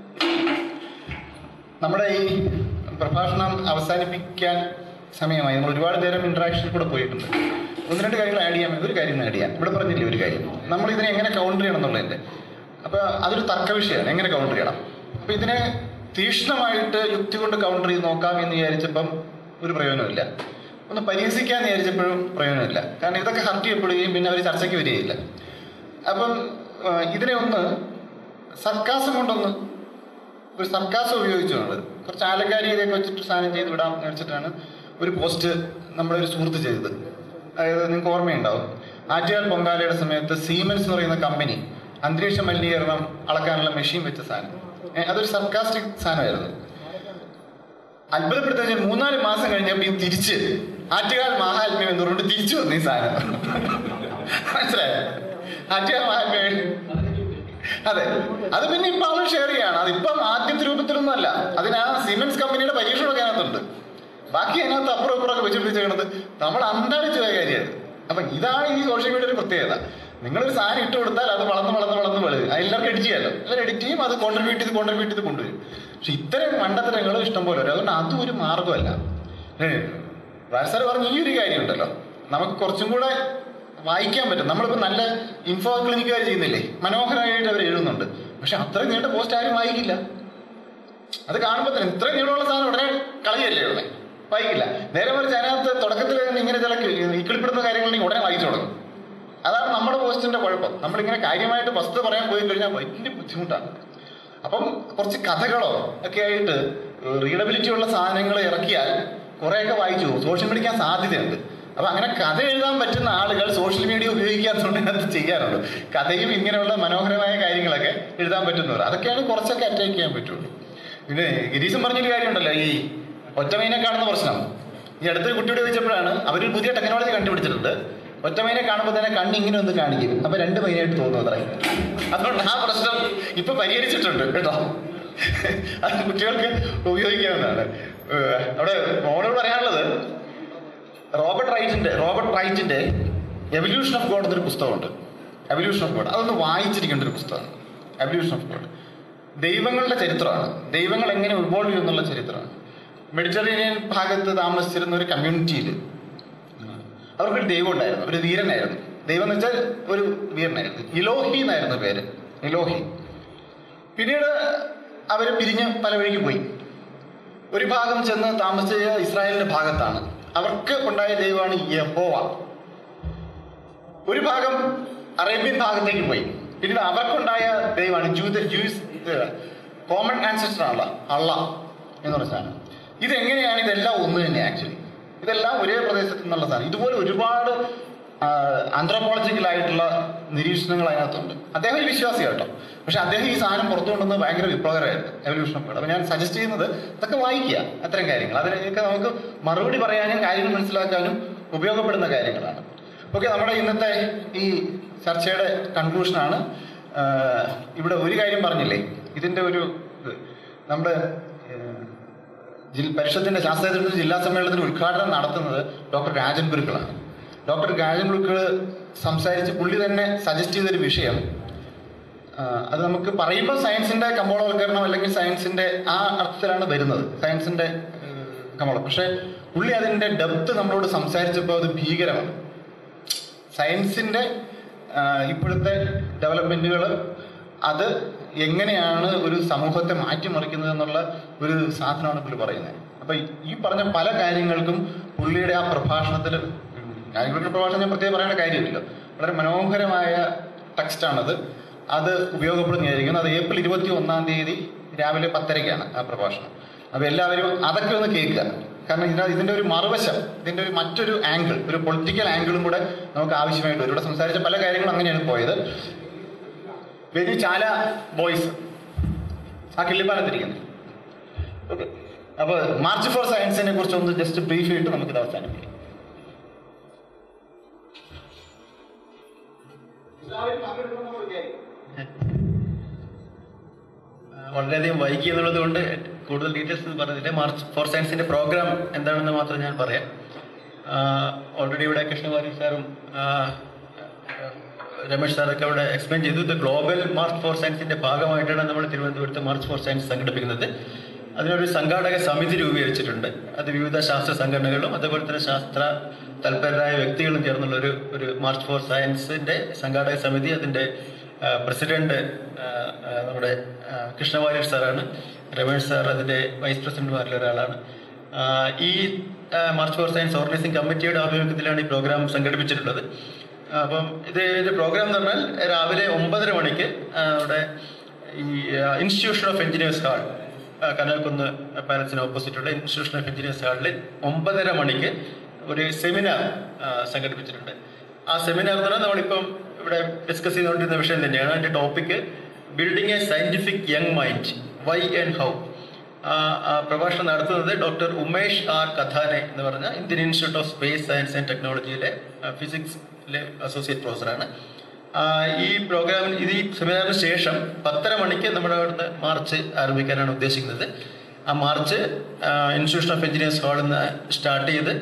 നമ്മുടെ ഈ പ്രഭാഷണം അവസാനിപ്പിക്കാൻ സമയമായി നമ്മൾ ഒരുപാട് നേരം ഇന്ററാക്ഷനിൽ കൂടെ പോയിട്ടുണ്ട് ഒന്ന് രണ്ട് കാര്യങ്ങൾ ആഡ് ചെയ്യാൻ ഒരു കാര്യം ആഡ് ചെയ്യാം ഇവിടെ പറഞ്ഞില്ലേ ഒരു കാര്യം നമ്മൾ ഇതിനെ എങ്ങനെ കൗണ്ടർ ചെയ്യണം എന്നുള്ളതിൻ്റെ അപ്പോൾ അതൊരു തർക്ക വിഷയമാണ് എങ്ങനെ കൗണ്ടർ ചെയ്യണം അപ്പോൾ ഇതിനെ തീക്ഷ്ണമായിട്ട് യുക്തി കൊണ്ട് കൗണ്ടർ ചെയ്ത് നോക്കാം എന്ന് വിചാരിച്ചപ്പം ഒരു പ്രയോജനമില്ല ഒന്ന് പരിഹസിക്കാൻ വിചാരിച്ചപ്പോഴും പ്രയോജനമില്ല കാരണം ഇതൊക്കെ ഹർട്ട് ചെയ്യപ്പെടുകയും പിന്നെ അവർ ചർച്ചയ്ക്ക് വരികയില്ല അപ്പം ആ, ഇതിനെ ഒന്ന് സർക്കാസം കൊണ്ടൊന്ന് ഒരു സർക്കാസം ഉപയോഗിച്ചുകൊണ്ട് കുറച്ച് ആലങ്കാരികതയൊക്കെ വെച്ചിട്ട് സാധനം ചെയ്ത് വിടാം എന്ന് വെച്ചിട്ടാണ് ഒരു പോസ്റ്റ് നമ്മുടെ ഒരു സുഹൃത്ത് ചെയ്തത് അതായത് നിങ്ങൾക്ക് ഓർമ്മയുണ്ടാവും ആറ്റുകാൽ പൊങ്കാലയുടെ സമയത്ത് സീമെൻസ് എന്ന് പറയുന്ന കമ്പനി അന്തരീക്ഷ മലിനീകരണം അളക്കാനുള്ള മെഷീൻ വെച്ച സാധനം ഏ, അതൊരു സർക്കാസ്റ്റിക് സാധനമായിരുന്നു അത്ഭുതപ്പെടുത്ത വെച്ചാൽ മൂന്നാല് മാസം കഴിഞ്ഞപ്പോൾ ഈ തിരിച്ച് ആറ്റുകാൽ മഹാത്മ്യം എന്ന് പറഞ്ഞിട്ട് തിരിച്ചു വന്നു ഈ സാധനം മനസ്സിലായോ ആറ്റുകാൽ മഹാത്മ്യം അതെ അത് പിന്നെ ഇപ്പൊ ആള് ഷെയർ ചെയ്യാണ് അതിപ്പം ആദ്യത്തെ രൂപത്തിലൊന്നും അല്ല അതിന് ആ സിമെന്റ്സ് കമ്പനിയുടെ പരീക്ഷണമൊക്കെ അതിനകത്തുണ്ട് ബാക്കി അതിനകത്ത് അപ്പുറം ഇപ്പുറമൊക്കെ വെച്ചുപിടിച്ചേക്കണത് നമ്മൾ അന്താളിച്ചു പോയ കാര്യമാണ് അപ്പൊ ഇതാണ് ഈ സോഷ്യൽ മീഡിയയുടെ പ്രത്യേകത നിങ്ങളൊരു സാധനം ഇട്ട് കൊടുത്താൽ അത് വളർന്ന് വളർന്ന് വളർന്ന് വലുത് എല്ലാവർക്കും എഡിറ്റ് ചെയ്യാമല്ലോ എല്ലാവരും എഡിറ്റ് ചെയ്യും അത് കോൺട്രിബ്യൂട്ട് ചെയ്ത് കോൺട്രിബ്യൂട്ട് ചെയ്ത് കൊണ്ടുവരും പക്ഷെ ഇത്തരം മണ്ടത്തരങ്ങൾ ഇഷ്ടം പോലെ വരും അതുകൊണ്ട് അതും ഒരു മാർഗ്ഗമല്ല വാരസാർ പറഞ്ഞ ഈ ഒരു കാര്യമുണ്ടല്ലോ നമുക്ക് കുറച്ചും കൂടെ വായിക്കാൻ പറ്റും നമ്മളിപ്പോൾ നല്ല ഇൻഫോ ക്ലിനിക്കുകാർ ചെയ്യുന്നില്ലേ മനോഹരമായിട്ട് അവർ എഴുതുന്നുണ്ട് പക്ഷെ അത്രയും നീണ്ട പോസ്റ്റ് ആരും വായിക്കില്ല അത് കാണുമ്പോൾ തന്നെ ഇത്രയും നീളമുള്ള സാധനം ഉടനെ കളയല്ലേ ഉടനെ വായിക്കില്ല നേരെ മറിച്ച് അതിനകത്ത് തുടക്കത്തിൽ തന്നെ ഇങ്ങനെ ചില ഇക്കിളിപ്പെടുന്ന കാര്യങ്ങളുണ്ടെങ്കിൽ ഉടനെ വായിച്ചു തുടങ്ങും അതാണ് നമ്മുടെ പോസ്റ്റിന്റെ കുഴപ്പം നമ്മളിങ്ങനെ കാര്യമായിട്ട് വസ്തു പറയാൻ പോയി കഴിഞ്ഞാൽ വലിയ ബുദ്ധിമുട്ടാണ് അപ്പം കുറച്ച് കഥകളോ ഒക്കെ ആയിട്ട് റീഡബിലിറ്റി ഉള്ള സാധനങ്ങൾ ഇറക്കിയാൽ കുറേയൊക്കെ വായിച്ചു പോകും സോഷ്യൽ മീഡിയ സാധ്യതയുണ്ട് അപ്പൊ അങ്ങനെ കഥ എഴുതാൻ പറ്റുന്ന ആളുകൾ സോഷ്യൽ മീഡിയ ഉപയോഗിക്കാത്തതുകൊണ്ട് അത് ചെയ്യാറുണ്ട് കഥയും ഇങ്ങനെയുള്ള മനോഹരമായ കാര്യങ്ങളൊക്കെ എഴുതാൻ പറ്റുന്നവർ അതൊക്കെയാണ് കുറച്ചൊക്കെ അറ്റാക്ക് ചെയ്യാൻ പറ്റുള്ളൂ പിന്നെ ഗിരീശൻ പറഞ്ഞൊരു കാര്യമുണ്ടല്ലോ ഈ ഒറ്റമൈനെ കാണുന്ന പ്രശ്നം ഈ അടുത്തൊരു കുട്ടിയോട് ചോദിച്ചപ്പോഴാണ് അവരൊരു പുതിയ ടെക്നോളജി കണ്ടുപിടിച്ചിട്ടുണ്ട് ഒറ്റമൈനെ കാണുമ്പോൾ തന്നെ കണ്ണ് ഇങ്ങനെ ഒന്ന് കാണിക്കും അപ്പൊ രണ്ട് മൈനായിട്ട് തോന്നും അത്രയും അതുകൊണ്ട് ആ പ്രശ്നം ഇപ്പൊ പരിഹരിച്ചിട്ടുണ്ട് കേട്ടോ അത് കുട്ടികൾക്ക് ഉപയോഗിക്കാവുന്നതാണ് ഏഹ് അവിടെ മോളോട് പറയാനുള്ളത് റോബർട്ട് റൈറ്റിന്റെ റോബർട്ട് റൈറ്റിന്റെ എവല്യൂഷൻ ഓഫ് ഗോഡ് എന്നൊരു പുസ്തകമുണ്ട് എവല്യൂഷൻ ഓഫ് ഗോഡ് അതൊന്ന് വായിച്ചിരിക്കേണ്ട ഒരു പുസ്തകമാണ് എവല്യൂഷൻ ഓഫ് ഗോഡ് ദൈവങ്ങളുടെ ചരിത്രമാണ് ദൈവങ്ങൾ എങ്ങനെ ഇവോൾവ് ചെയ്യുന്നുള്ള ചരിത്രമാണ് മെഡിറ്ററേനിയൻ ഭാഗത്ത് താമസിച്ചിരുന്ന ഒരു കമ്മ്യൂണിറ്റിയിൽ അവർക്കൊരു ദൈവം ഉണ്ടായിരുന്നു ഒരു വീരനായിരുന്നു ദൈവം എന്ന് വെച്ചാൽ ഒരു വീരനായിരുന്നു ഇലോഹി എന്നായിരുന്നു പേര് ഇലോഹി പിന്നീട് അവർ പിരിഞ്ഞ് പല വഴിക്ക് പോയി ഒരു ഭാഗം ചെന്ന് താമസിച്ച ഇസ്രായേലിന്റെ ഭാഗത്താണ് അവർക്ക് ഉണ്ടായ ദൈവമാണ് യഹോവ ഒരു ഭാഗം അറേബ്യൻ ഭാഗത്തേക്ക് പോയി പിന്നീട് അവർക്കുണ്ടായ ദൈവമാണ് ജൂത ജൂസ് കോമൺ ആൻസസ്റ്റർ ആണല്ലോ അള്ള എന്ന് പറഞ്ഞ സാധനം ഇതെങ്ങനെയാണ് ഇതെല്ലാം ഒന്ന് തന്നെ ആക്ച്വലി ഇതെല്ലാം ഒരേ പ്രദേശത്ത് നിന്നുള്ള സാധനം ഇതുപോലെ ഒരുപാട് ആന്ത്രോപോളജിക്കൽ ആയിട്ടുള്ള നിരീക്ഷണങ്ങൾ അതിനകത്തുണ്ട് അദ്ദേഹം ഒരു വിശ്വാസി കേട്ടോ പക്ഷെ അദ്ദേഹം ഈ സാധനം പുറത്തു കൊണ്ടുവന്ന് ഭയങ്കര വിപ്ലവകരമായിരുന്നു എവല്യൂഷൻ ഓഫ് അപ്പോൾ ഞാൻ സജസ്റ്റ് ചെയ്യുന്നത് ഇതൊക്കെ വായിക്കുക അത്തരം കാര്യങ്ങൾ അതിനൊക്കെ നമുക്ക് മറുപടി പറയാനും കാര്യങ്ങൾ മനസ്സിലാക്കാനും ഉപയോഗപ്പെടുന്ന കാര്യങ്ങളാണ് ഓക്കെ നമ്മുടെ ഇന്നത്തെ ഈ ചർച്ചയുടെ കൺക്ലൂഷനാണ് ഇവിടെ ഒരു കാര്യം പറഞ്ഞില്ലേ ഇതിൻ്റെ ഒരു ഇത് നമ്മുടെ ഏഹ്, ജിൽ- പരിഷത്തിന്റെ ശാസ്ത്രത്തിന്റെ ജില്ലാ സമ്മേളനത്തിന്റെ ഉദ്ഘാടനം നടത്തുന്നത് ഡോക്ടർ രാജൻ ഗുരുക്കളാണ് ഡോക്ടർ രാജൻ ഗുരുക്കൾ സംസാരിച്ച് പുള്ളി തന്നെ സജസ്റ്റ് ചെയ്തൊരു വിഷയം ആ, അത് നമുക്ക് പറയുമ്പോൾ സയൻസിന്റെ കമ്പോളവൽക്കരണം അല്ലെങ്കിൽ സയൻസിന്റെ ആ അർത്ഥത്തിലാണ് വരുന്നത് സയൻസിന്റെ ഏഹ്, കമ്പോളം പക്ഷെ പുള്ളി അതിന്റെ ഡെപ്ത് നമ്മളോട് സംസാരിച്ചപ്പോൾ അത് ഭീകരമാണ് സയൻസിന്റെ ആ, ഇപ്പോഴത്തെ ഡെവലപ്മെന്റുകൾ അത് എങ്ങനെയാണ് ഒരു സമൂഹത്തെ മാറ്റിമറിക്കുന്നത് എന്നുള്ള ഒരു സാധനമാണ് പുള്ളി പറയുന്നത് അപ്പൊ ഈ പറഞ്ഞ പല കാര്യങ്ങൾക്കും പുള്ളിയുടെ ആ പ്രഭാഷണത്തിൽ കാര്യങ്ങളുടെ പ്രഭാഷണം ഞാൻ പ്രത്യേകം പറയേണ്ട കാര്യമില്ല വളരെ മനോഹരമായ ടെക്സ്റ്റാണത് അത് ഉപയോഗപ്പെടുന്നതായിരിക്കും അത് ഏപ്രിൽ ഇരുപത്തി ഒന്നാം തീയതി രാവിലെ പത്തരയ്ക്കാണ് ആ പ്രഭാഷണം അപ്പോൾ എല്ലാവരും അതൊക്കെ ഒന്ന് കേൾക്കുക കാരണം ഇതിൻ്റെ ഇതിൻ്റെ ഒരു മറുവശം ഇതിൻ്റെ ഒരു മറ്റൊരു ആംഗിൾ ഒരു പൊളിറ്റിക്കൽ ആംഗിളും കൂടെ നമുക്ക് ആവശ്യമായിട്ട് വരും ഇവിടെ സംസാരിച്ച പല കാര്യങ്ങളും അങ്ങനെയാണ് പോയത് വെരി ചാല ബോയ്സ് ആ കിള്ളിപ്പാലത്തിരിക്കുന്നത് ഓക്കെ അപ്പോൾ മാർച്ച് ഫോർ സയൻസിനെ കുറിച്ച് ഒന്ന് ജസ്റ്റ് ബ്രീഫ് ചെയ്തിട്ട് നമുക്കിത് അവസാനിപ്പിക്കാം വളരെയധികം വൈകി എന്നുള്ളത് കൊണ്ട് കൂടുതൽ ഡീറ്റെയിൽസ് പറഞ്ഞില്ല മാർച്ച് ഫോർ സയൻസിന്റെ പ്രോഗ്രാം എന്താണെന്ന് മാത്രം ഞാൻ പറയാം ഓൾറെഡി ഇവിടെ കൃഷ്ണകുമാരി സാറും ആ, രമേശ് സാറൊക്കെ അവിടെ എക്സ്പ്ലെയിൻ ചെയ്തു ഇത് ഗ്ലോബൽ മാർച്ച് ഫോർ സയൻസിന്റെ ഭാഗമായിട്ടാണ് നമ്മൾ തിരുവനന്തപുരത്ത് മാർച്ച് ഫോർ സയൻസ് സംഘടിപ്പിക്കുന്നത് അതിനൊരു സംഘാടക സമിതി രൂപീകരിച്ചിട്ടുണ്ട് അത് വിവിധ ശാസ്ത്ര സംഘടനകളും അതേപോലെ തന്നെ ശാസ്ത്ര തൽപരരായ വ്യക്തികളും ചേർന്നുള്ള ഒരു ഒരു മാർച്ച് ഫോർ സയൻസിന്റെ സംഘാടക സമിതി അതിന്റെ ആ, പ്രസിഡന്റ് ആ, ആ, നമ്മുടെ ആ, കൃഷ്ണവാര്യർ സാറാണ് രമേഷ് സാർ അതിന്റെ വൈസ് പ്രസിഡന്റുമാരിൽ ഒരാളാണ് ആ, ഈ ആ, മാർച്ച് ഫോർ സയൻസ് ഓർഗനൈസിംഗ് കമ്മിറ്റിയുടെ ആഭിമുഖ്യത്തിലാണ് ഈ പ്രോഗ്രാം സംഘടിപ്പിച്ചിട്ടുള്ളത് അപ്പം ഇത് ഇത് പ്രോഗ്രാം എന്ന് പറഞ്ഞാൽ രാവിലെ ഒമ്പതര മണിക്ക് ആ, അവിടെ ഈ institution of engineers hall Kanakakkunnu പാലസിന് ഓപ്പോസിറ്റുള്ള ഇൻസ്റ്റിറ്റ്യൂഷൻ ഓഫ് എഞ്ചിനീയേഴ്സ് ഹാളിൽ ഒമ്പതര മണിക്ക് ഒരു സെമിനാർ സംഘടിപ്പിച്ചിട്ടുണ്ട് ആ സെമിനാർ എന്ന് പറഞ്ഞാൽ നമ്മളിപ്പം ഇവിടെ ഡിസ്കസ് ചെയ്തുകൊണ്ടിരുന്ന വിഷയം തന്നെയാണ് അതിന്റെ topic building a scientific young mind why and how ആ പ്രഭാഷണം നടത്തുന്നത് ഡോക്ടർ ഉമേഷ് ആർ കഥാനെ എന്ന് പറഞ്ഞ Indian institute of space science and ടെക്നോളജിയിലെ ഫിസിക്സിലെ അസോസിയേറ്റ് പ്രൊഫസറാണ് ആ, ഈ പ്രോഗ്രാമിന് ഇത് ഈ സെമിനാറിന് ശേഷം പത്തര മണിക്ക് നമ്മുടെ അവിടുന്ന് മാർച്ച് ആരംഭിക്കാനാണ് ഉദ്ദേശിക്കുന്നത് ആ മാർച്ച് ഇൻസ്റ്റിറ്റ്യൂഷൻ ഓഫ് എഞ്ചിനീയേഴ്സ് ഹാളിൽ നിന്ന് സ്റ്റാർട്ട് ചെയ്ത്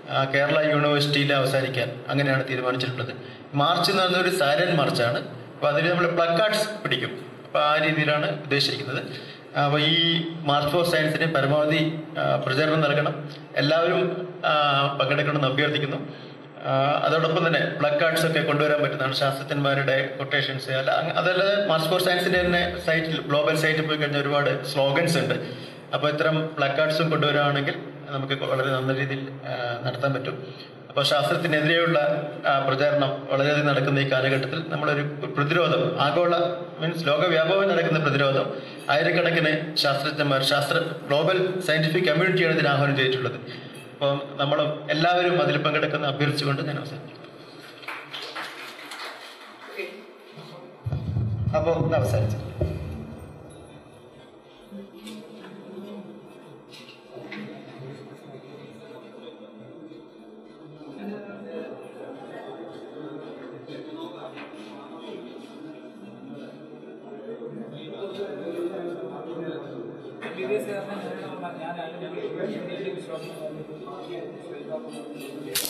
ആ, കേരള യൂണിവേഴ്സിറ്റിയിൽ അവസാനിക്കാൻ അങ്ങനെയാണ് തീരുമാനിച്ചിട്ടുള്ളത് മാർച്ച് എന്ന് പറയുന്നത് ഒരു സൈലന്റ് മാർച്ചാണ് അപ്പോൾ അതിൽ നമ്മൾ പ്ലക്കാർഡ്സ് പിടിക്കും അപ്പോൾ ആ രീതിയിലാണ് ഉദ്ദേശിച്ചിരിക്കുന്നത് അപ്പോൾ ഈ മാർച്ച് ഫോർ സയൻസിന് പരമാവധി ആ, പ്രചാരണം നൽകണം എല്ലാവരും ആ, പങ്കെടുക്കണമെന്ന് അഭ്യർത്ഥിക്കുന്നു ആ, അതോടൊപ്പം തന്നെ പ്ലക്കാർഡ്സ് ഒക്കെ കൊണ്ടുവരാൻ പറ്റുന്നതാണ് ശാസ്ത്രജ്ഞന്മാരുടെ കൊട്ടേഷൻസ് അല്ല അങ്ങ- അതല്ലാതെ മാർച്ച് ഫോർ സയൻസിന്റെ തന്നെ സൈറ്റിൽ ഗ്ലോബൽ സൈറ്റിൽ പോയി കഴിഞ്ഞാൽ ഒരുപാട് സ്ലോഗൻസ് ഉണ്ട് അപ്പോൾ ഇത്തരം പ്ലക്കാർഡ്സും കൊണ്ടുവരികയാണെങ്കിൽ നമുക്ക് വളരെ നല്ല രീതിയിൽ ആ, നടത്താൻ പറ്റും അപ്പോൾ ശാസ്ത്രത്തിനെതിരെയുള്ള ആ, പ്രചാരണം വളരെയധികം നടക്കുന്ന ഈ കാലഘട്ടത്തിൽ നമ്മളൊരു പ്രതിരോധം ആഗോള മീൻസ് ലോകവ്യാപകമായി നടക്കുന്ന പ്രതിരോധം ആയിരക്കണക്കിന് ശാസ്ത്രജ്ഞന്മാർ ശാസ്ത്ര ഗ്ലോബൽ സയന്റിഫിക് കമ്മ്യൂണിറ്റിയാണ് ഇതിന് ആഹ്വാനം ചെയ്തിട്ടുള്ളത് അപ്പം നമ്മൾ എല്ലാവരും അതിൽ പങ്കെടുക്കുന്ന അഭ്യർത്ഥിച്ചുകൊണ്ട് ഞാൻ അവസാനിക്കും അപ്പോൾ ഇത് അവസാനിച്ചു ഞാൻ അതിന്റെ വിശ്വാസം